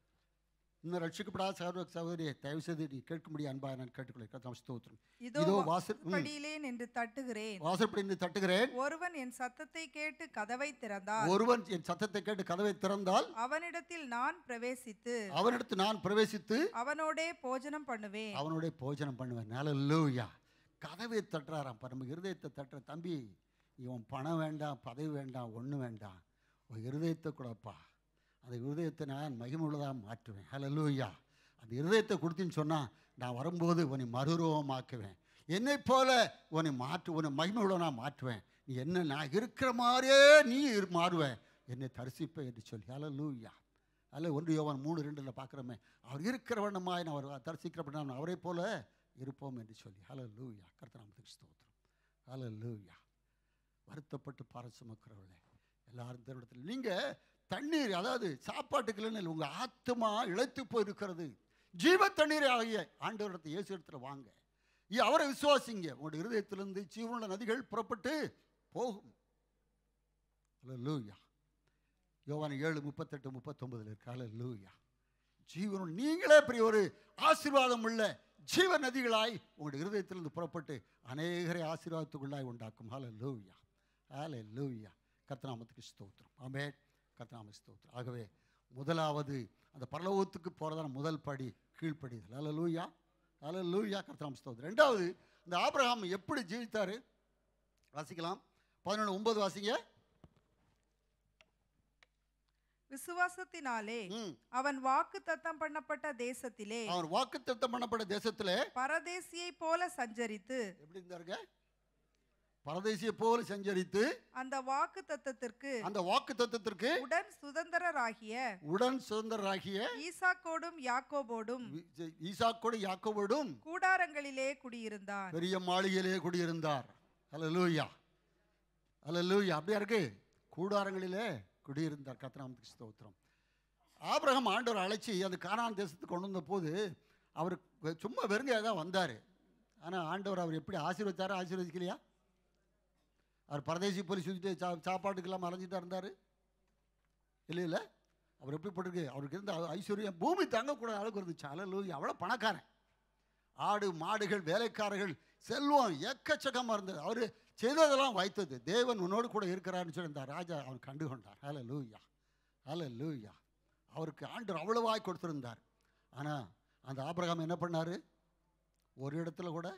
இன்னும் ரட்சிக்கப்படாத சகோதர சகோதரியை தயவு செய்து நீ கேட்க முடியும் அன்பா நான் கேட்டுக்கொள்ள கத்தாம் ஸ்தோத்திரம் இதோ இதோ வாசல் ம், படியிலே நின்று தட்டுகிறேன் வாசற்படி நின்று தட்டுகிறேன் ஒருவன் என் சத்தத்தை கேட்டு கதவை திறந்தால் ஒருவன் என் சத்தத்தை கேட்டு கதவை திறந்தால் அவனிடத்தில் நான் பிரவேசித்து அவனிடத்து நான் பிரவேசித்து அவனோடே போஜனம் பண்ணுவேன் அவனுடைய போஜனம் பண்ணுவேன் நல்லூயா கதவை தட்டுறாராம் இப்போ நம்ம இருதயத்தை தட்டுற தம்பி இவன் பணம் வேண்டாம் பதவி வேண்டாம் ஒன்றும் வேண்டாம் உன் இருதயத்தை கூடப்பா அந்த இருதயத்தை நான் மகிமுள்ளதாக மாற்றுவேன் ஹalleluya அந்த இருதயத்தை கொடுத்தின்னு சொன்னால் நான் வரும்போது உன்னை மறுரூபமாக்குவேன் என்னை போல உன்னை மாற்று உன்னை மகிமையுள்ள நான் மாற்றுவேன் நீ என்ன நான் இருக்கிற மாதிரியே நீ இரு- மாறுவேன் என்னை தரிசிப்ப என்று சொல்லி ஹalleluya அல்ல ஒன்று யோவான் மூணு ரெண்டில் பார்க்குறோமே அவர் இருக்கிற வண்ணமாய் நான் அவர் தரிசிக்கிறப்ப நான் அவரை போல இருப்போம் என்று சொல்லி ஹலோ லூயா கர்த்தநாமத்துக்கு ஸ்தோத்திரம் ஹலோ லூயா வருத்தப்பட்டு பார சுமக்கிறவர்களே எல்லாரும் தேவனத்தில் நீங்கள் தண்ணீர் அதாவது சாப்பாட்டுக்கு இல்லைன்னு உங்கள் ஆத்மா இழைத்து போயிருக்கிறது ஜீவ தண்ணீரை ஆகிய ஆண்டவரத்தை இயேசு இடத்துல வாங்க இ- அவரை விசுவாசிங்க உங்களுடைய இருதயத்திலிருந்து ஜீவனுள்ள நதிகள் புறப்பட்டு போகும் ஹலோ லூயா யோவான் ஏழு முப்பத்தெட்டு முப்பத்தொன்பதுல இருக்கு ஹலோ லூயா ஜீவனும் நீங்களே பெரிய ஒரு ஆசீர்வாதம் உள்ள ஜீவ நதிகளாய் உங்களுடைய இருதயத்திலிருந்து புறப்பட்டு அநேகரை ஆசீர்வாதத்துக்குள்ளாய் உண்டாக்கும் ஹால லூயா ஹால லூயா கர்த்தநாமத்துக்கு ஸ்தோத்திரம் ஆமே கர்த்தநாம ஸ்தோத்திரம் ஆகவே முதலாவது அந்த பரலோகத்துக்கு போகிறதான முதல் படி கீழ்ப்படிதல் ஹால லூயா ஹால லூயா கர்த்தநாம ஸ்தோத்திரம் ரெண்டாவது இந்த ஆபிரகாம் எப்படி ஜீவித்தாரு வாசிக்கலாம் பதினொன்று ஒன்பது வாசிங்க விசுவாசத்தினாலே ம். அவன் வாக்கு தத்தம் பண்ணப்பட்ட தேசத்திலே அவன் வாக்குத்தத்தம் பண்ணப்பட்ட தேசத்துல பரதேசியை போல சஞ்சரித்து எப்படி இருந்தாருங்க பரதேசியை போல சஞ்சரித்து அந்த வாக்கு தத்தத்திற்கு அந்த வாக்கு தத்துவத்திற்கு உடன் சுதந்திரராகிய உடன் சுதந்திரராகிய ஈசாக்கோடும் யாக்கோபோடும் வி- ஈசாக்கோடு யாக்கோவோடும் கூடாரங்களிலே குடியிருந்தான் பெரிய மாளிகையிலே குடியிருந்தார் அல்லேலூயா அல்லேலூயா அப்படியா இருக்கு கூடாரங்களிலே குடியிருந்தார் கத்தனாமத்துக்கு ஸ்தோத்திரம் ஆபிரகாம் ஆண்டவர் அழைச்சி அந்த கானான் தேசத்துக்கு கொண்டு வந்த போது அவர் சும்மா வெறுங்க தான் வந்தார் ஆனால் ஆண்டவர் அவர் எப்படி ஆசீர்வதிச்சாரா ஆசீர்வதிக்கலையா அவர் பரதேசி போய் சுற்றிட்டு சா சாப்பாட்டுக்கெல்லாம் அலைஞ்சிட்டா இருந்தார் இல்லை இல்லை அவர் எப்படி போட்டிருக்கு அவருக்கு இருந்த ஐஸ்வர்யம் பூமி தாங்கக்கூடாத அளவுக்கு இருந்துச்சு அல்லேலூயா அவ்வளோ பணக்காரன் ஆடு மாடுகள் வேலைக்காரர்கள் செல்வம் எக்கச்சக்கமாக இருந்தது அவர் செய்ததெல்லாம் வைத்தது தேவன் உன்னோடு கூட இருக்கிறார்னு சொல்லி இந்த ராஜா அவன் கண்டு கொண்டார் ஹல லூயா ஹல லூயா அவருக்கு ஆண்டவர் அவ்வளவாய் கொடுத்துருந்தார் ஆனால் அந்த ஆபிரகாம் என்ன பண்ணார் ஒரு இடத்துல கூட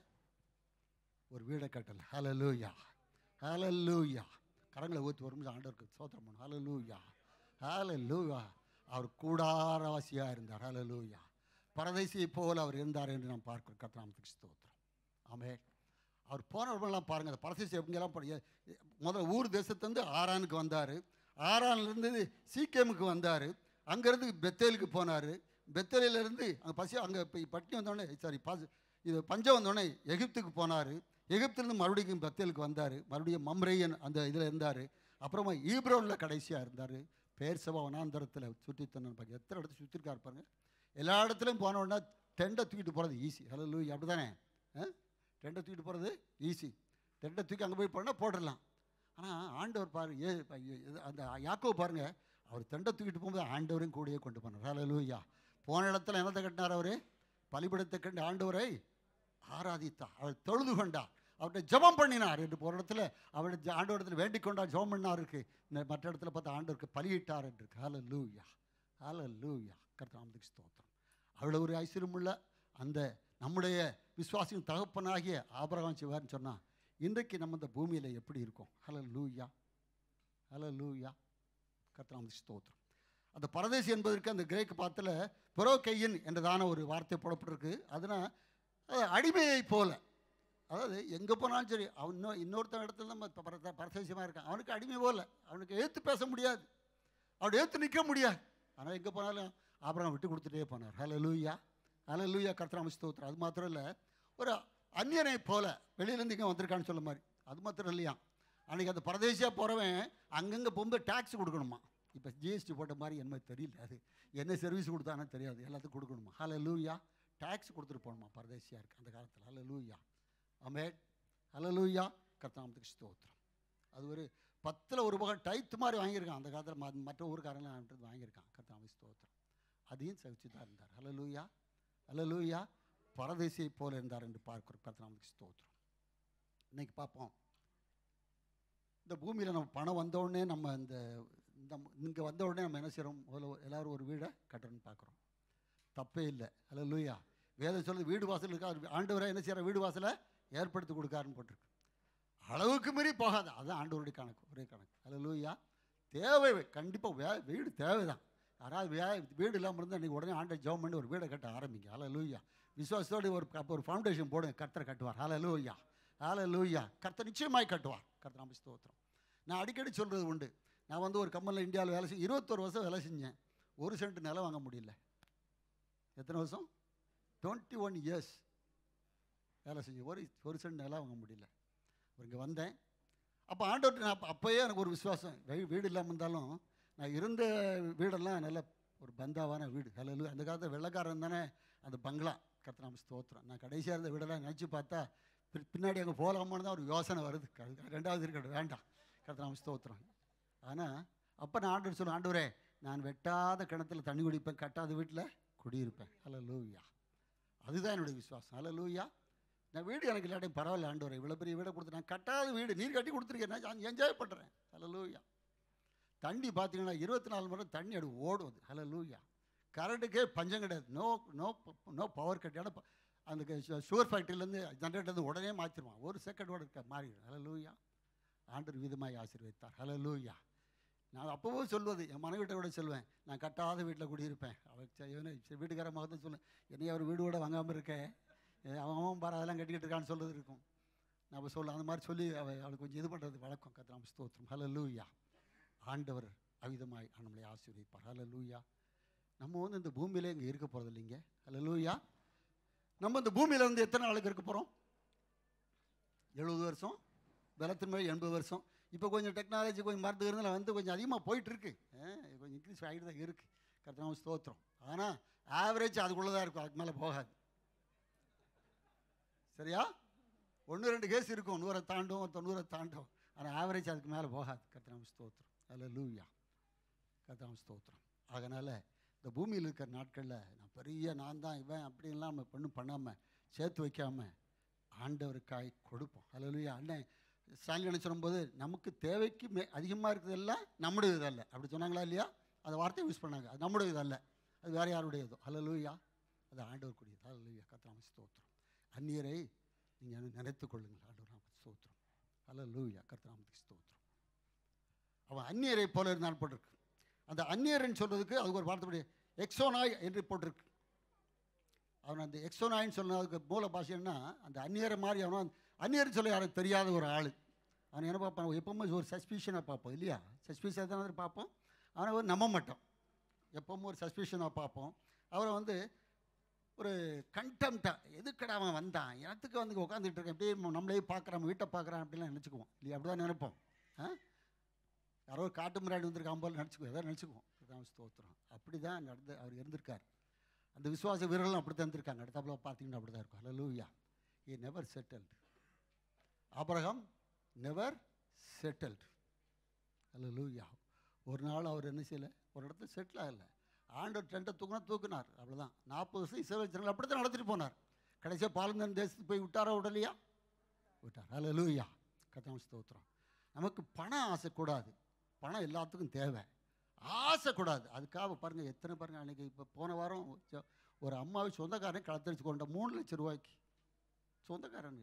ஒரு வீடை கட்டல ஹல லூயா ஹல லூயா கரங்களை ஊற்றி ஒரு நிமிஷம் ஆண்டவருக்கு சோத்திரம் பண்ணும் ஹல லூயா ஹல லூயா அவர் கூடாரவாசியாக இருந்தார் ஹல லூயா பரதேசியை போல அவர் இருந்தார் என்று நாம் பார்க்கிறோம் கத்தனாமத்துக்கு ஸ்தோத்திரம் ஆமே அவர் போனவர்கள்லாம் பாருங்கள் அந்த பரதேசி எப்படிங்கெல்லாம் படி முதல்ல ஊர் தேசத்துலேருந்து ஆரானுக்கு வந்தார் ஆரான்லேருந்து சீக்கியமுக்கு வந்தார் அங்கேருந்து பெத்தேலுக்கு போனார் பெத்தேலிலேருந்து அங்கே பசி அங்கே இப்போ பட்டினி வந்தோடனே சாரி பாஸ் இது பஞ்சம் வந்தோடனே எகிப்துக்கு போனார் எகிப்துலேருந்து மறுபடியும் பெத்தேலுக்கு வந்தார் மறுபடியும் மம்ரேயன் அந்த இதில் இருந்தார் அப்புறமா ஈப்ரோனில் கடைசியாக இருந்தார் பேர் சபா வனாந்தரத்தில் சுற்றி தன்னு பாருங்க எத்தனை இடத்துல சுற்றிருக்காரு பாருங்க எல்லா இடத்துலையும் போன உடனே டெண்டை தூக்கிட்டு போகிறது ஈஸி ஹலோ லூய் அப்படி தானே டெண்டை தூக்கிட்டு போகிறது ஈஸி டெண்டை தூக்கி அங்கே போய் போனால் போட்டுடலாம் ஆனால் ஆண்டவர் பாரு ஏ ஐயோ, இது அந்த யாக்கோ பாருங்க அவர் தெண்டை தூக்கிட்டு போகும்போது ஆண்டவரையும் கூடயே கொண்டு போனார் ஹலோ லூயா போன இடத்துல என்னத்தை கட்டினார் அவர் பலிபடத்தை கண்டு ஆண்டவரை ஆராதித்தார் அவர் தொழுது கொண்டார் அவர்கிட்ட ஜெபம் பண்ணினார் என்று போகிற இடத்துல அவருடைய ஆண்டவரத்தில் வேண்டிக் கொண்டார் ஜெபம் பண்ணார் இருக்கு இந்த மற்ற இடத்துல பார்த்தா ஆண்டவருக்கு பலியிட்டார் என்று இருக்கு ஹலோ லூயா ஹலோ லூயா கர்த்தாமதுக்கு ஸ்தோத்திரம் அவ்வளோ ஒரு ஐஸ்வர்யமுள்ள அந்த நம்முடைய விசுவாசியின் தகப்பனாகிய ஆபரகம் செய்வார்னு சொன்னால் இன்றைக்கு நம்ம இந்த பூமியில் எப்படி இருக்கோம் ஹலோ லூயா ஹலோ லூயா கர்த்தாமதுக்கு ஸ்தோத்திரம் அந்த பரதேசி என்பதற்கு அந்த கிரேக்கு பாத்தில் புரோக்கையின் என்றதான ஒரு வார்த்தை போடப்பட்டிருக்கு அதுனா அது அடிமையை போல அதாவது எங்கே போனாலும் சரி அவன் இன்னும் இன்னொருத்தன் இடத்துல நம்ம இப்போ பரத பரதேசியமாக இருக்கான் அவனுக்கு அடிமை போல அவனுக்கு ஏற்று பேச முடியாது அவனை ஏற்று நிற்க முடியாது ஆனால் எங்கே போனாலும் அப்புறம் விட்டு கொடுத்துட்டே போனார் ஹலோ லூயா ஹலோ லூயா கர்த்தராம ஸ்தோத்திரம் அது மாத்திரம் இல்லை ஒரு அந்நியனை போல வெளியிலேருந்து இங்கே வந்திருக்கான்னு சொல்ல மாதிரி அது மாத்திரம் இல்லையா அன்றைக்கி அந்த பரதேசியாக போகிறவன் அங்கங்கே போகும்போது டேக்ஸ் கொடுக்கணுமா இப்போ ஜிஎஸ்டி போட்ட மாதிரி என்ன தெரியல அது என்ன சர்வீஸ் கொடுத்தானே தெரியாது எல்லாத்துக்கும் கொடுக்கணுமா ஹலோ லூயா டேக்ஸ் கொடுத்துட்டு போகணுமா பரதேசியாக இருக்குது அந்த காலத்தில் ஹலோ லூயா அமே ஹலோ லூயா கர்த்தாமத்துக்கு ஸ்தோத்திரம் அது ஒரு பத்தில் ஒரு பக்கம் டைத்து மாதிரி வாங்கியிருக்கான் அந்த காலத்தில் ம- மற்ற ஊருக்காரங்களாம் அவன்கிட்ட வாங்கியிருக்கான் கர்த்தாம ஸ்தோத்திரம் அதையும் சகிச்சு தான் இருந்தார் ஹலோ லூயா ஹலோ லூயா பரதேசியை போல இருந்தார் என்று பார்க்கிறோம் கர்த்தனாமத்துக்கு ஸ்தோத்திரம் இன்னைக்கு பார்ப்போம் இந்த பூமியில் நம்ம பணம் வந்த உடனே நம்ம இந்த இந்த இங்கே வந்த உடனே நம்ம என்ன செய்கிறோம் முதல்ல எல்லாரும் ஒரு வீடை கட்டணும்னு பார்க்குறோம் தப்பே இல்லை ஹலோ லூயா வேதம் சொல்லுது வீடு வாசல் இருக்கா ஆண்டவரை என்ன செய்கிற வீடு வாசலை ஏற்படுத்தி கொடுக்காருன்னு போட்டிருக்கு அளவுக்கு மீறி போகாது அதுதான் ஆண்டவருடைய கணக்கு ஒரே கணக்கு ஹலோ லூயா தேவை கண்டிப்பாக வே வீடு தேவைதான் யாராவது வே வீடு இல்லாமல் இருந்தால் நீங்கள் உடனே ஆண்டை ஜெபம் பண்ணி ஒரு வீடை கட்ட ஆரம்பிங்க ஹலோ லூயா விசுவாசத்தோடு ஒரு அப்போ ஒரு ஃபவுண்டேஷன் போடுங்க கர்த்தரை கட்டுவார் ஹலோ லூயா ஹலோ லூயா கர்த்தர் நிச்சயமாய் கட்டுவார் கர்த்தர் நம்ம ஸ்தோத்திரம் நான் அடிக்கடி சொல்கிறது உண்டு நான் வந்து ஒரு கம்பெனியில் இந்தியாவில் வேலை செஞ்சு இருபத்தொரு வருஷம் வேலை செஞ்சேன் ஒரு சென்ட் நிலம் வாங்க முடியல எத்தனை வருஷம் டுவெண்ட்டி ஒன் இயர்ஸ் வேலை செஞ்சு ஒரு ஒரு சென்ட் நிலம் வாங்க முடியல இங்கே வந்தேன் அப்போ ஆண்டவர்கிட்ட நான் அப்ப- அப்போயே எனக்கு ஒரு விசுவாசம் வீ- வீடு இல்லாமல் இருந்தாலும் நான் இருந்த வீடெல்லாம் நல்ல ஒரு பந்தாவான வீடு ஹலோ அந்த காலத்தில் வெள்ளைக்காரன் தானே அந்த பங்களா கர்த்தநாம ஸ்தோத்திரம் நான் கடைசியாக இருந்த வீடெல்லாம் நினச்சி பார்த்தா பி- பின்னாடி அங்கே போகலாமான்னு தான் ஒரு யோசனை வருது அது ரெண்டாவது இருக்கட்டும் வேண்டாம் கர்த்தநாம ஸ்தோத்திரம் ஆனால் அப்போ நான் ஆண்டவர் சொல்லுவேன் ஆண்டவரே நான் வெட்டாத கிணத்துல தண்ணி குடிப்பேன் கட்டாத வீட்டில் குடியிருப்பேன் ஹலோ லூயா அதுதான் என்னுடைய விசுவாசம் ஹலோ லூயா நான் வீடு எனக்கு இல்லாட்டி பரவாயில்ல ஆண்டவரே இவ்வளோ பெரிய வீடை கொடுத்து நான் கட்டாத வீடு நீர் கட்டி கொடுத்துருக்கேன் நான் என்ஜாய் பண்ணுறேன் ஹலோ லூயா தண்ணி பார்த்தீங்கன்னா இருபத்தி நாலு மணி நேரம் தண்ணி அது ஓடும் அது ஹலோ லூயா கரண்ட்டுக்கே பஞ்சம் கிடையாது no no no power cut ஏன்னா ப- அந்த சுகர் ஃபேக்ட்ரிலேருந்து ஜென்ரேட்டர்லேருந்து உடனே மாற்றிடுவான் ஒரு செகண்டோட இருக்க மாறிடும் ஹலோ லூயா ஆண்டர் விதமாய் ஆசீர்வதித்தார் ஹலோ லூயா நான் அப்போவோ சொல்வது என் மனைவிட்ட கூட சொல்வேன் நான் கட்டாத வீட்டில் குடியிருப்பேன் அவள் சரி, இவனை சரி, வீட்டுக்கார மகத்தை சொல்லுவேன் என்னைய அவர் வீடு கூட வாங்காமல் இருக்கேன் ஏ, அவன் அவன் பாரு அதெல்லாம் கட்டிக்கிட்டு இருக்கான்னு சொல்றது இருக்கும் நான் அப்போ சொல்ல அந்த மாதிரி சொல்லி அவ அவளுக்கு கொஞ்சம் இது பண்ணுறது வழக்கம் கத்திராம ஸ்தோத்திரம் ஹலோ லூயா ஆண்டவர் அவிதமாய் நம்மளை ஆசீர்வதிப்பார் ஹலோ லூயா நம்ம வந்து இந்த பூமியிலே இங்கே இருக்க போகிறது இல்லைங்க ஹலோ லூயா நம்ம இந்த பூமியில் வந்து எத்தனை நாளுக்கு இருக்க போகிறோம் எழுபது வருஷம் பலத்தின் மேல் எண்பது வருஷம் இப்போ கொஞ்சம் டெக்னாலஜி கொஞ்சம் மருந்து இருந்தால் வந்து கொஞ்சம் அதிகமாக போயிட்டு இருக்கு அஹ் கொஞ்சம் இன்க்ரீஸ் ஆகிட்டு தான் இருக்குது கர்த்தனாம ஸ்தோத்திரம் ஆனால் ஆவரேஜ் அதுக்குள்ளே தான் இருக்கும் அதுக்கு மேலே போகாது சரியா ஒன்று ரெண்டு கேஸ் இருக்கும் நூறை தாண்டும் தொண்ணூறை தாண்டும் ஆனால் ஆவரேஜ் அதுக்கு மேலே போகாது கர்த்தனாம ஸ்தோத்திரம் அதில் லூயா கர்த்தனாம ஸ்தோத்திரம் அதனால் இந்த பூமியில் இருக்கிற நாட்களில் நான் பெரிய நான் தான் இவன் அப்படின்லாம் நம்ம ஒன்றும் பண்ணாமல் சேர்த்து வைக்காமல் ஆண்டவருக்காய் கொடுப்போம் ஹalleluya அண்ணன் சாயங்காலம் சொல்லும்போது நமக்கு தேவைக்கு மே அதிகமாக இருக்கிறதெல்லாம் நம்முடைய இதல்ல அப்படி சொன்னாங்களா இல்லையா அந்த வார்த்தையை யூஸ் பண்ணாங்க அது நம்முடைய இதல்ல அது வேறு யாருடையதோ ஹalleluya அது ஆண்டவருக்குரியது ஹalleluya கர்த்தராம ஸ்தோத்திரம் அந்நியரை நீங்கள் நினைத்துக் கொள்ளுங்கள் ஆண்டவர் நாம ஸ்தோத்திரம் ஹalleluya கர்த்தராமத்துக்கு ஸ்தோத்திரம் அவன் அந்நியரை போல இருந்தான் போட்டிருக்கு அந்த அந்நியர்னு சொல்றதுக்கு அதுக்கு ஒரு வார்த்தை எக்ஸோனாய் என்று போட்டிருக்கு அவன் அந்த எக்ஸோனாயின்னு சொன்னதுக்கு மூல பாஷை என்ன அந்த அந்நியரை மாதிரி அவன் அந்நியர் சொல்ல யாரும் தெரியாத ஒரு ஆள் அவன் என்ன பார்ப்பான் எப்பவுமே ஒரு சஸ்பிஷனாக பார்ப்போம் இல்லையா சஸ்பிஷனாக தானே பார்ப்போம் அவனை ஒரு நம்ப மாட்டோம் எப்பவும் ஒரு சஸ்பிஷனாக பார்ப்போம் அவரை வந்து ஒரு கண்டெம்ட்டாக எதுக்கடா அவன் வந்தான் எனத்துக்கு வந்து உட்காந்துட்டு இருக்கேன் அப்படியே நம்மளே பார்க்குறான் வீட்டை பார்க்குறான் அப்படிலாம் நினச்சிக்குவோம் இல்லையா அப்படி தான் நினைப்போம் ஆ யாரோ ஒரு காட்டு முன்னாடி வந்திருக்கான் போல நினச்சிக்குவோம் எதாவது நினச்சிக்குவோம் இதுதான் ஸ்தோத்திரம் அப்படி தான் நடந்து அவர் இருந்திருக்கார் அந்த விசுவாச வீரர்களும் அப்படி தான் இருந்திருக்காங்க அடுத்தாப்புல பார்த்தீங்கன்னா அப்படி தான் இருக்கும் ஹalleluya he never settled Abraham never settled ஹalleluya ஒரு நாள் அவர் என்ன செய்யலை ஒரு இடத்துல செட்டில் ஆகலை ஆண்டவர் டென்ட்டை தூக்குனா தூக்குனார் அவ்வளோதான் நாற்பது வருஷம் இஸ்ரேல் ஜனங்கள் அப்படி தான் நடத்திட்டு போனார் கடைசியாக பாலந்தன் தேசத்துக்கு போய் விட்டாரா விடலையா விட்டார் ஹalleluya கத்தாம் ஸ்தோத்திரம் நமக்கு பண ஆசை கூடாது பணம் எல்லாத்துக்கும் தேவை ஆசை கூடாது அதுக்காக பாருங்கள் எத்தனை பாருங்கள் அன்றைக்கி இப்போ போன வாரம் சொ- ஒரு அம்மாவை சொந்தக்காரன் களத்தடிச்சு கொண்ட மூணு லட்சம் ரூபாய்க்கு சொந்தக்காரனுங்க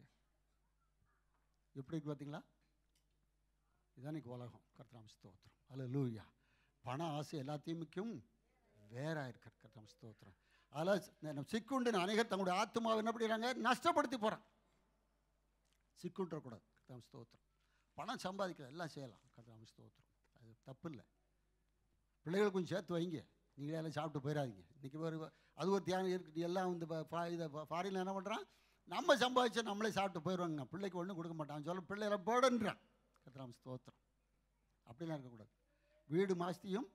எப்படி இருக்கு பார்த்தீங்களா இதான் இன்னைக்கு உலகம் கர்த்தராம் ஸ்தோத்திரம் அதில் லூயா பண ஆசை எல்லாத்தையுமிக்கும் வேற இருக்கிற கர்த்தராம் ஸ்தோத்திரம் அதில் சிக்குண்டு அநேகர் தங்களுடைய ஆத்மாவை என்ன பண்ணிடுறாங்க நஷ்டப்படுத்தி போகிறான் சிக்குன்றக்கூடாது கர்த்தராம் ஸ்தோத்திரம் பணம் சம்பாதிக்கலாம் எல்லாம் செய்யலாம் கர்த்தராம் ஸ்தோத்திரம் அது தப்பு இல்லை பிள்ளைகள் கொஞ்சம் சேர்த்து வைங்க நீங்களே எல்லாம் சாப்பிட்டு போயிடாதீங்க இன்றைக்கி ஒரு அது ஒரு தியானம் இருக்கு எல்லாம் வந்து ப- ஃபா- இதை ஃபாரினில் என்ன பண்ணுறான் நம்ம சம்பாதிச்சா நம்மளே சாப்பிட்டு போயிடுவாங்க பிள்ளைக்கு ஒன்றும் கொடுக்க மாட்டான் சொல்ல பிள்ளைகளை போடுன்றான் கத்திராம ஸ்தோத்திரம் அப்படிலாம் இருக்கக்கூடாது வீடு மாஸ்தியும்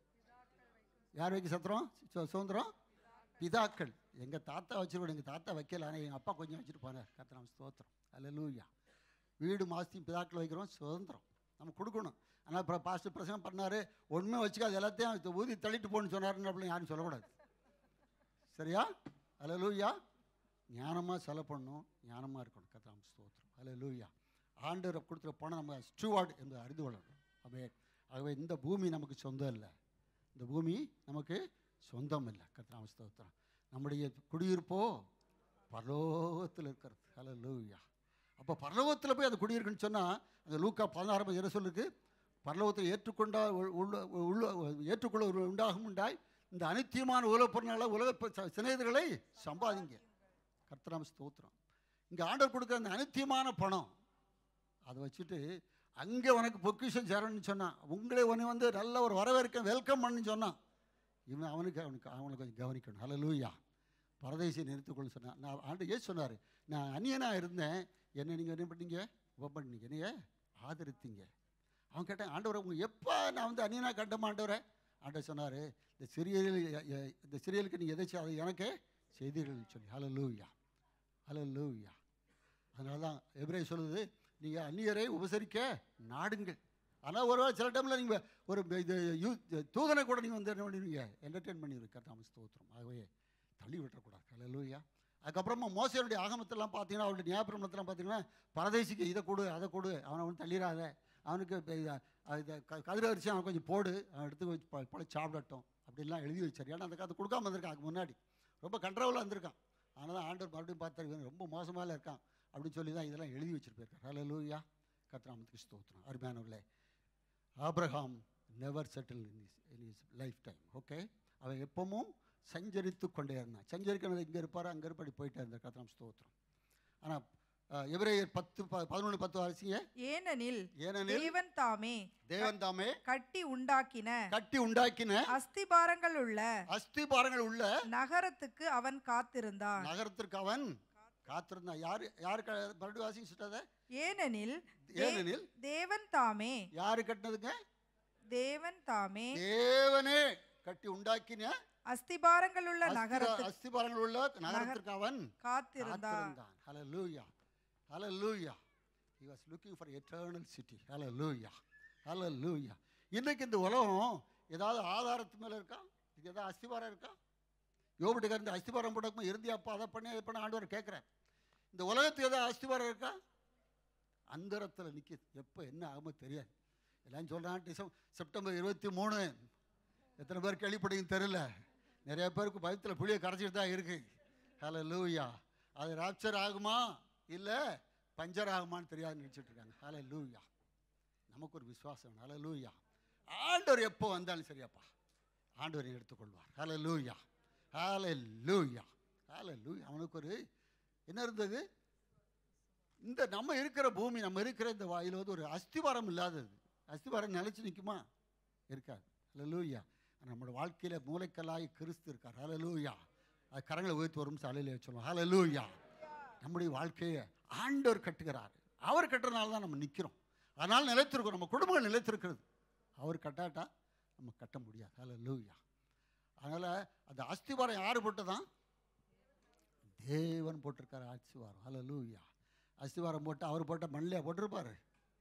யார் வைக்க சத்திரம் சு- சுதந்திரம் பிதாக்கள் எங்கள் தாத்தா வச்சிருக்கோம் எங்கள் தாத்தா வைக்கல ஆனால் எங்கள் அப்பா கொஞ்சம் வச்சுட்டு போனார் கத்திராம ஸ்தோத்திரம் அல்ல வீடு மாஸ்தியும் பிதாக்கள் வைக்கிறோம் சுதந்திரம் நம்ம கொடுக்கணும் ஆனால் இப்போ பாஸ்டர் பிரசங்கம் பண்ணார் ஒன்றுமே வச்சுக்காது எல்லாத்தையும் இது ஊதி தள்ளிட்டு போன்னு சொன்னாருன்னு அப்படின்னு யாரும் சொல்லக்கூடாது சரியா அல்ல லூயா ஞானமாக செலவு பண்ணணும் ஞானமாக இருக்கணும் கத்தாம் ஸ்தோத்திரம் அல்ல லூயா ஆண்டவர் கொடுத்துற பணம் நம்ம ஸ்டூவார்டு என்பதை அறிந்து கொள்ளணும் அவே ஆகவே இந்த பூமி நமக்கு சொந்தம் இல்லை இந்த பூமி நமக்கு சொந்தம் இல்லை கத்தாம் ஸ்தோத்திரம் நம்முடைய குடியிருப்போ பரலோகத்தில் இருக்கிறது அல்ல லூயா அப்போ பரலோகத்தில் போய் அது குடியிருக்குன்னு சொன்னால் அந்த லூக்கா பதினாறாம் இரு சொல்லுக்கு பரலோகத்தை ஏற்றுக்கொண்டா உள்- உள்ள உள்ள ஏற்றுக்கொள்ள ஒரு உண்டாகும் உண்டாய் இந்த அனித்தியமான உலகப் பொருளால் உலக ப- ச- சிநேகிதர்களை சம்பாதிங்க கர்த்தராம ஸ்தோத்திரம் இங்கே ஆண்டவர் கொடுக்குற அந்த அனித்தியமான பணம் அதை வச்சுட்டு அங்கே உனக்கு பொக்கிஷம் சேரணும்னு சொன்னான் உங்களே உன்னை வந்து நல்ல ஒரு வரவேற்க வெல்கம் பண்ணு சொன்னான் இவன் அவனுக்கு அவனுக்கு அவனை கொஞ்சம் கவனிக்கணும் ஹalleluya பரதேசியை நிறுத்திக்கொள்ள சொன்னான் நான் ஆண்டு ஏசு சொன்னார் நான் அந்நியனாக இருந்தேன் என்னை நீங்கள் என்ன பண்ணீங்க உப பண்ணீங்க என்னைய ஆதரித்தீங்க அவன் கேட்டான் ஆண்டவரை உங்க எப்போ நான் வந்து அந்நியனாக கண்டமா ஆண்டவரை ஆண்டவர் சொன்னார் இந்த சிறியல் இந்த சிறியலுக்கு நீங்கள் எதை செய்- அதை எனக்கு செய்தீர்கள் சொல்லி ஹalleluya ஹalleluya அதனால தான் எபிரே சொல்லுது நீங்கள் அந்நியரை உபசரிக்க நாடுங்கள் ஆனால் ஒரு வேளை சில டைமில் நீங்கள் ஒரு இது யூ தூதனை கூட நீங்கள் வந்து என்ன பண்ணுவீங்க என்டர்டெயின் பண்ணிடுவீங்க கர்த்தாம ஸ்தோத்திரம் ஆகவே தள்ளி விட்டுறக்கூடாது ஹalleluya அதுக்கப்புறமா மோசையனுடைய ஆகமத்தெல்லாம் பார்த்தீங்கன்னா அவருடைய ஞாபகத்தெல்லாம் பார்த்தீங்கன்னா பரதேசிக்கு இதை கொடு அதை கொடு அவனை வந்து தள்ளிடாத அவனுக்கு இப்ப இத- இது க- கதிர் அரிசி அவன் கொஞ்சம் போடு அவன் எடுத்து வச்சு ப- பழ சாப்பிடட்டும் அப்படிலாம் எழுதி வச்சார் ஏன்னா அந்த காலத்து கொடுக்காம இருந்திருக்கான் அதுக்கு முன்னாடி ரொம்ப கண்ட்ரோலாக இருந்திருக்கான் ஆனால் தான் ஆண்டவர் மறுபடியும் பார்த்தாரு இவன் ரொம்ப மோசமாக இருக்கான் அப்படின்னு சொல்லி தான் இதெல்லாம் எழுதி வச்சிருப்பார் ஹalleluya கத்ராமத்துக்கு ஸ்தோத்திரம் அருமையானவர்களே Abraham never settle in his in his lifetime okay அவன் எப்பவும் சஞ்சரித்து கொண்டே இருந்தான் சஞ்சரிக்கிறது இங்கே இருப்பார் அங்கே இருப்பாடி போயிட்டே இருந்தார் கத்திரம் ஸ்தோத்திரம் ஆனால் எவரேயர் பத்து ப- பதினொன்று பத்து வாசிங்க ஏனெனில் ஏனெனில் தேவன் தாமே தேவன் தாமே கட்டி உண்டாக்கின கட்டி உண்டாக்கின அஸ்திபாரங்கள் உள்ள அஸ்திபாரங்கள் உள்ள நகரத்துக்கு அவன் காத்திருந்தான் நகரத்திற்கு அவன் காத்திருந்தான் யாரு யாரு க- மறுபடியும் வாசிங்க சிஸ்டர் ஏனெனில் தே- ஏனெனில் தேவன் தாமே யாரு கட்டினதுங்க தேவன் தாமே தேவனே கட்டி உண்டாக்கின அஸ்திபாரங்கள் உள்ள அஸ்திபா- நகரத்துக்கு அஸ்திபாரங்கள் உள்ள நகரத்திற்கு அவன் காத்திருந்தான் காத்திருந்தான் ஹalleluya ஹalleluya he was looking for eternal city hallelujah hallelujah இன்னைக்கு இந்த உலகம் ஏதாவது ஆதாரத்து மேல இருக்கா இது ஏதாவது அஸ்திபாரம் இருக்கா யோபிட்டுக்கு இந்த அஸ்திபாரம் போட்டக்குமா இருந்தியாப்பா அதை பண்ணி அதை பண்ண ஆண்டவர் கேட்குறேன் இந்த உலகத்துக்கு ஏதாவது அஸ்திபாரம் இருக்கா அந்தரத்தில் நிற்கிது எப்போ என்ன ஆகுமோ தெரியாது எல்லாம் சொல்கிறான் டிசம் செப்டம்பர் இருபத்தி மூணு எத்தனை பேர் கேள்விப்பட்டீங்கன்னு தெரியல நிறைய பேருக்கு பயத்தில் புளியை கரைச்சிட்டு தான் இருக்கு ஹலோ லூயா அது ராப்சர் ஆகுமா இல்லை பஞ்சர் ஆகுமான்னு தெரியாது நினச்சிட்டு இருக்காங்க ஹலோ லூயா நமக்கு ஒரு விசுவாசம் ஹலோ லூயா ஆண்டவர் எப்போ வந்தாலும் சரியாப்பா ஆண்டவர் எடுத்துக்கொள்வார் ஹலோ லூயா ஹால லூயா ஹால லூயா அவனுக்கு ஒரு என்ன இருந்தது இந்த நம்ம இருக்கிற பூமி நம்ம இருக்கிற இந்த வாயில் வந்து ஒரு அஸ்திவாரம் இல்லாதது அஸ்திவாரம் நிலைச்சு நிற்குமா இருக்காது ஹalleluya நம்மளோட வாழ்க்கையில் மூளைக்கல்லாய் கிறிஸ்து இருக்கார் ஹalleluya அது கரங்களை உயர்த்தி வரும் சாலையில் சொல்லுவோம் ஹalleluya நம்முடைய வாழ்க்கையை ஆண்டவர் கட்டுகிறார் அவர் கட்டுறதுனால தான் நம்ம நிற்கிறோம் அதனால் நிலைத்திருக்கிறோம் நம்ம குடும்பங்கள் நிலைத்திருக்கிறது அவர் கட்டாட்டா நம்ம கட்ட முடியாது ஹalleluya அதனால் அந்த அஸ்திவாரம் யார் போட்டதான் தேவன் போட்டிருக்காரு அஸ்திவாரம் ஹalleluya அஸ்திவாரம் போட்டு அவர் போட்ட மண்ணிலே போட்டிருப்பாரு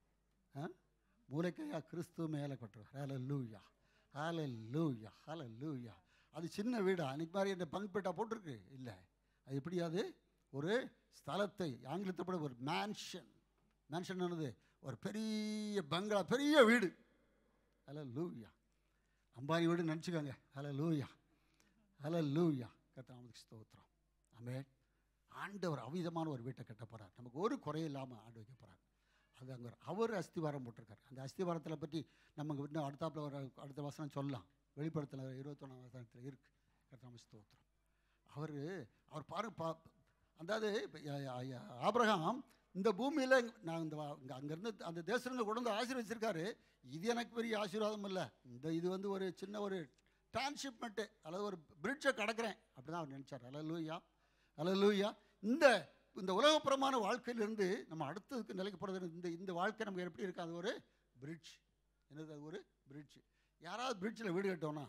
ஆ மூளைக்கையா கிறிஸ்து மேலே கொட்டுருவார் ஹால லூயா ஹால லூயா ஹால லூயா அது சின்ன வீடா அன்றைக்கி மாதிரி இந்த பங்க் பெட்டா போட்டிருக்கு இல்லை அது எப்படி அது ஒரு ஸ்தலத்தை ஆங்கிலத்தை கூட ஒரு மேன்ஷன் மேன்ஷன் என்னது ஒரு பெரிய பங்களா பெரிய வீடு ஹலோ லூயா அம்பானி வீடு நினச்சிக்கோங்க ஹலோ லூயா ஹலோ லூயா கத்தாமதுக்கு ஸ்தோத்திரம் ஆமே ஆண்டவர் அவிதமான ஒரு வீட்டை கட்ட போகிறார் நமக்கு ஒரு குறை இல்லாமல் ஆண்டு வைக்க போகிறார் அது அங்கே அவர் அஸ்திவாரம் போட்டிருக்காரு அந்த அஸ்திவாரத்தில் பற்றி நமக்கு இன்னும் அடுத்தாப்புல ஒரு அடுத்த வசனம் சொல்லலாம் வெளிப்படத்தில் இருபத்தொன்னாம் வசனத்தில் இருக்குது கத்தாம ஸ்தோத்திரம் அவர் அவர் பாரு பா அதாவது இப்ப ய- ய- ய- ஆபிரகாம் இந்த பூமியில் நான் இந்த வா- இங்க அங்கேருந்து அந்த தேசங்களை கொண்டு வந்து ஆசீர்வச்சிருக்காரு இது எனக்கு பெரிய ஆசீர்வாதம் இல்லை இந்த இது வந்து ஒரு சின்ன ஒரு டிரான்ஸ்ஷிப்மெண்ட்டு அல்லது ஒரு பிரிட்ஜை கடக்கிறேன் அப்படி தான் அவர் நினச்சார் அலலூயா அலலூயா இந்த இந்த உலகப்புறமான வாழ்க்கையிலிருந்து நம்ம அடுத்ததுக்கு நிலைக்கு போகிறது இந்த இந்த வாழ்க்கை நமக்கு எப்படி இருக்கு அது ஒரு பிரிட்ஜ் என்னது அது ஒரு பிரிட்ஜ் யாராவது பிரிட்ஜில் வீடு கட்டோன்னா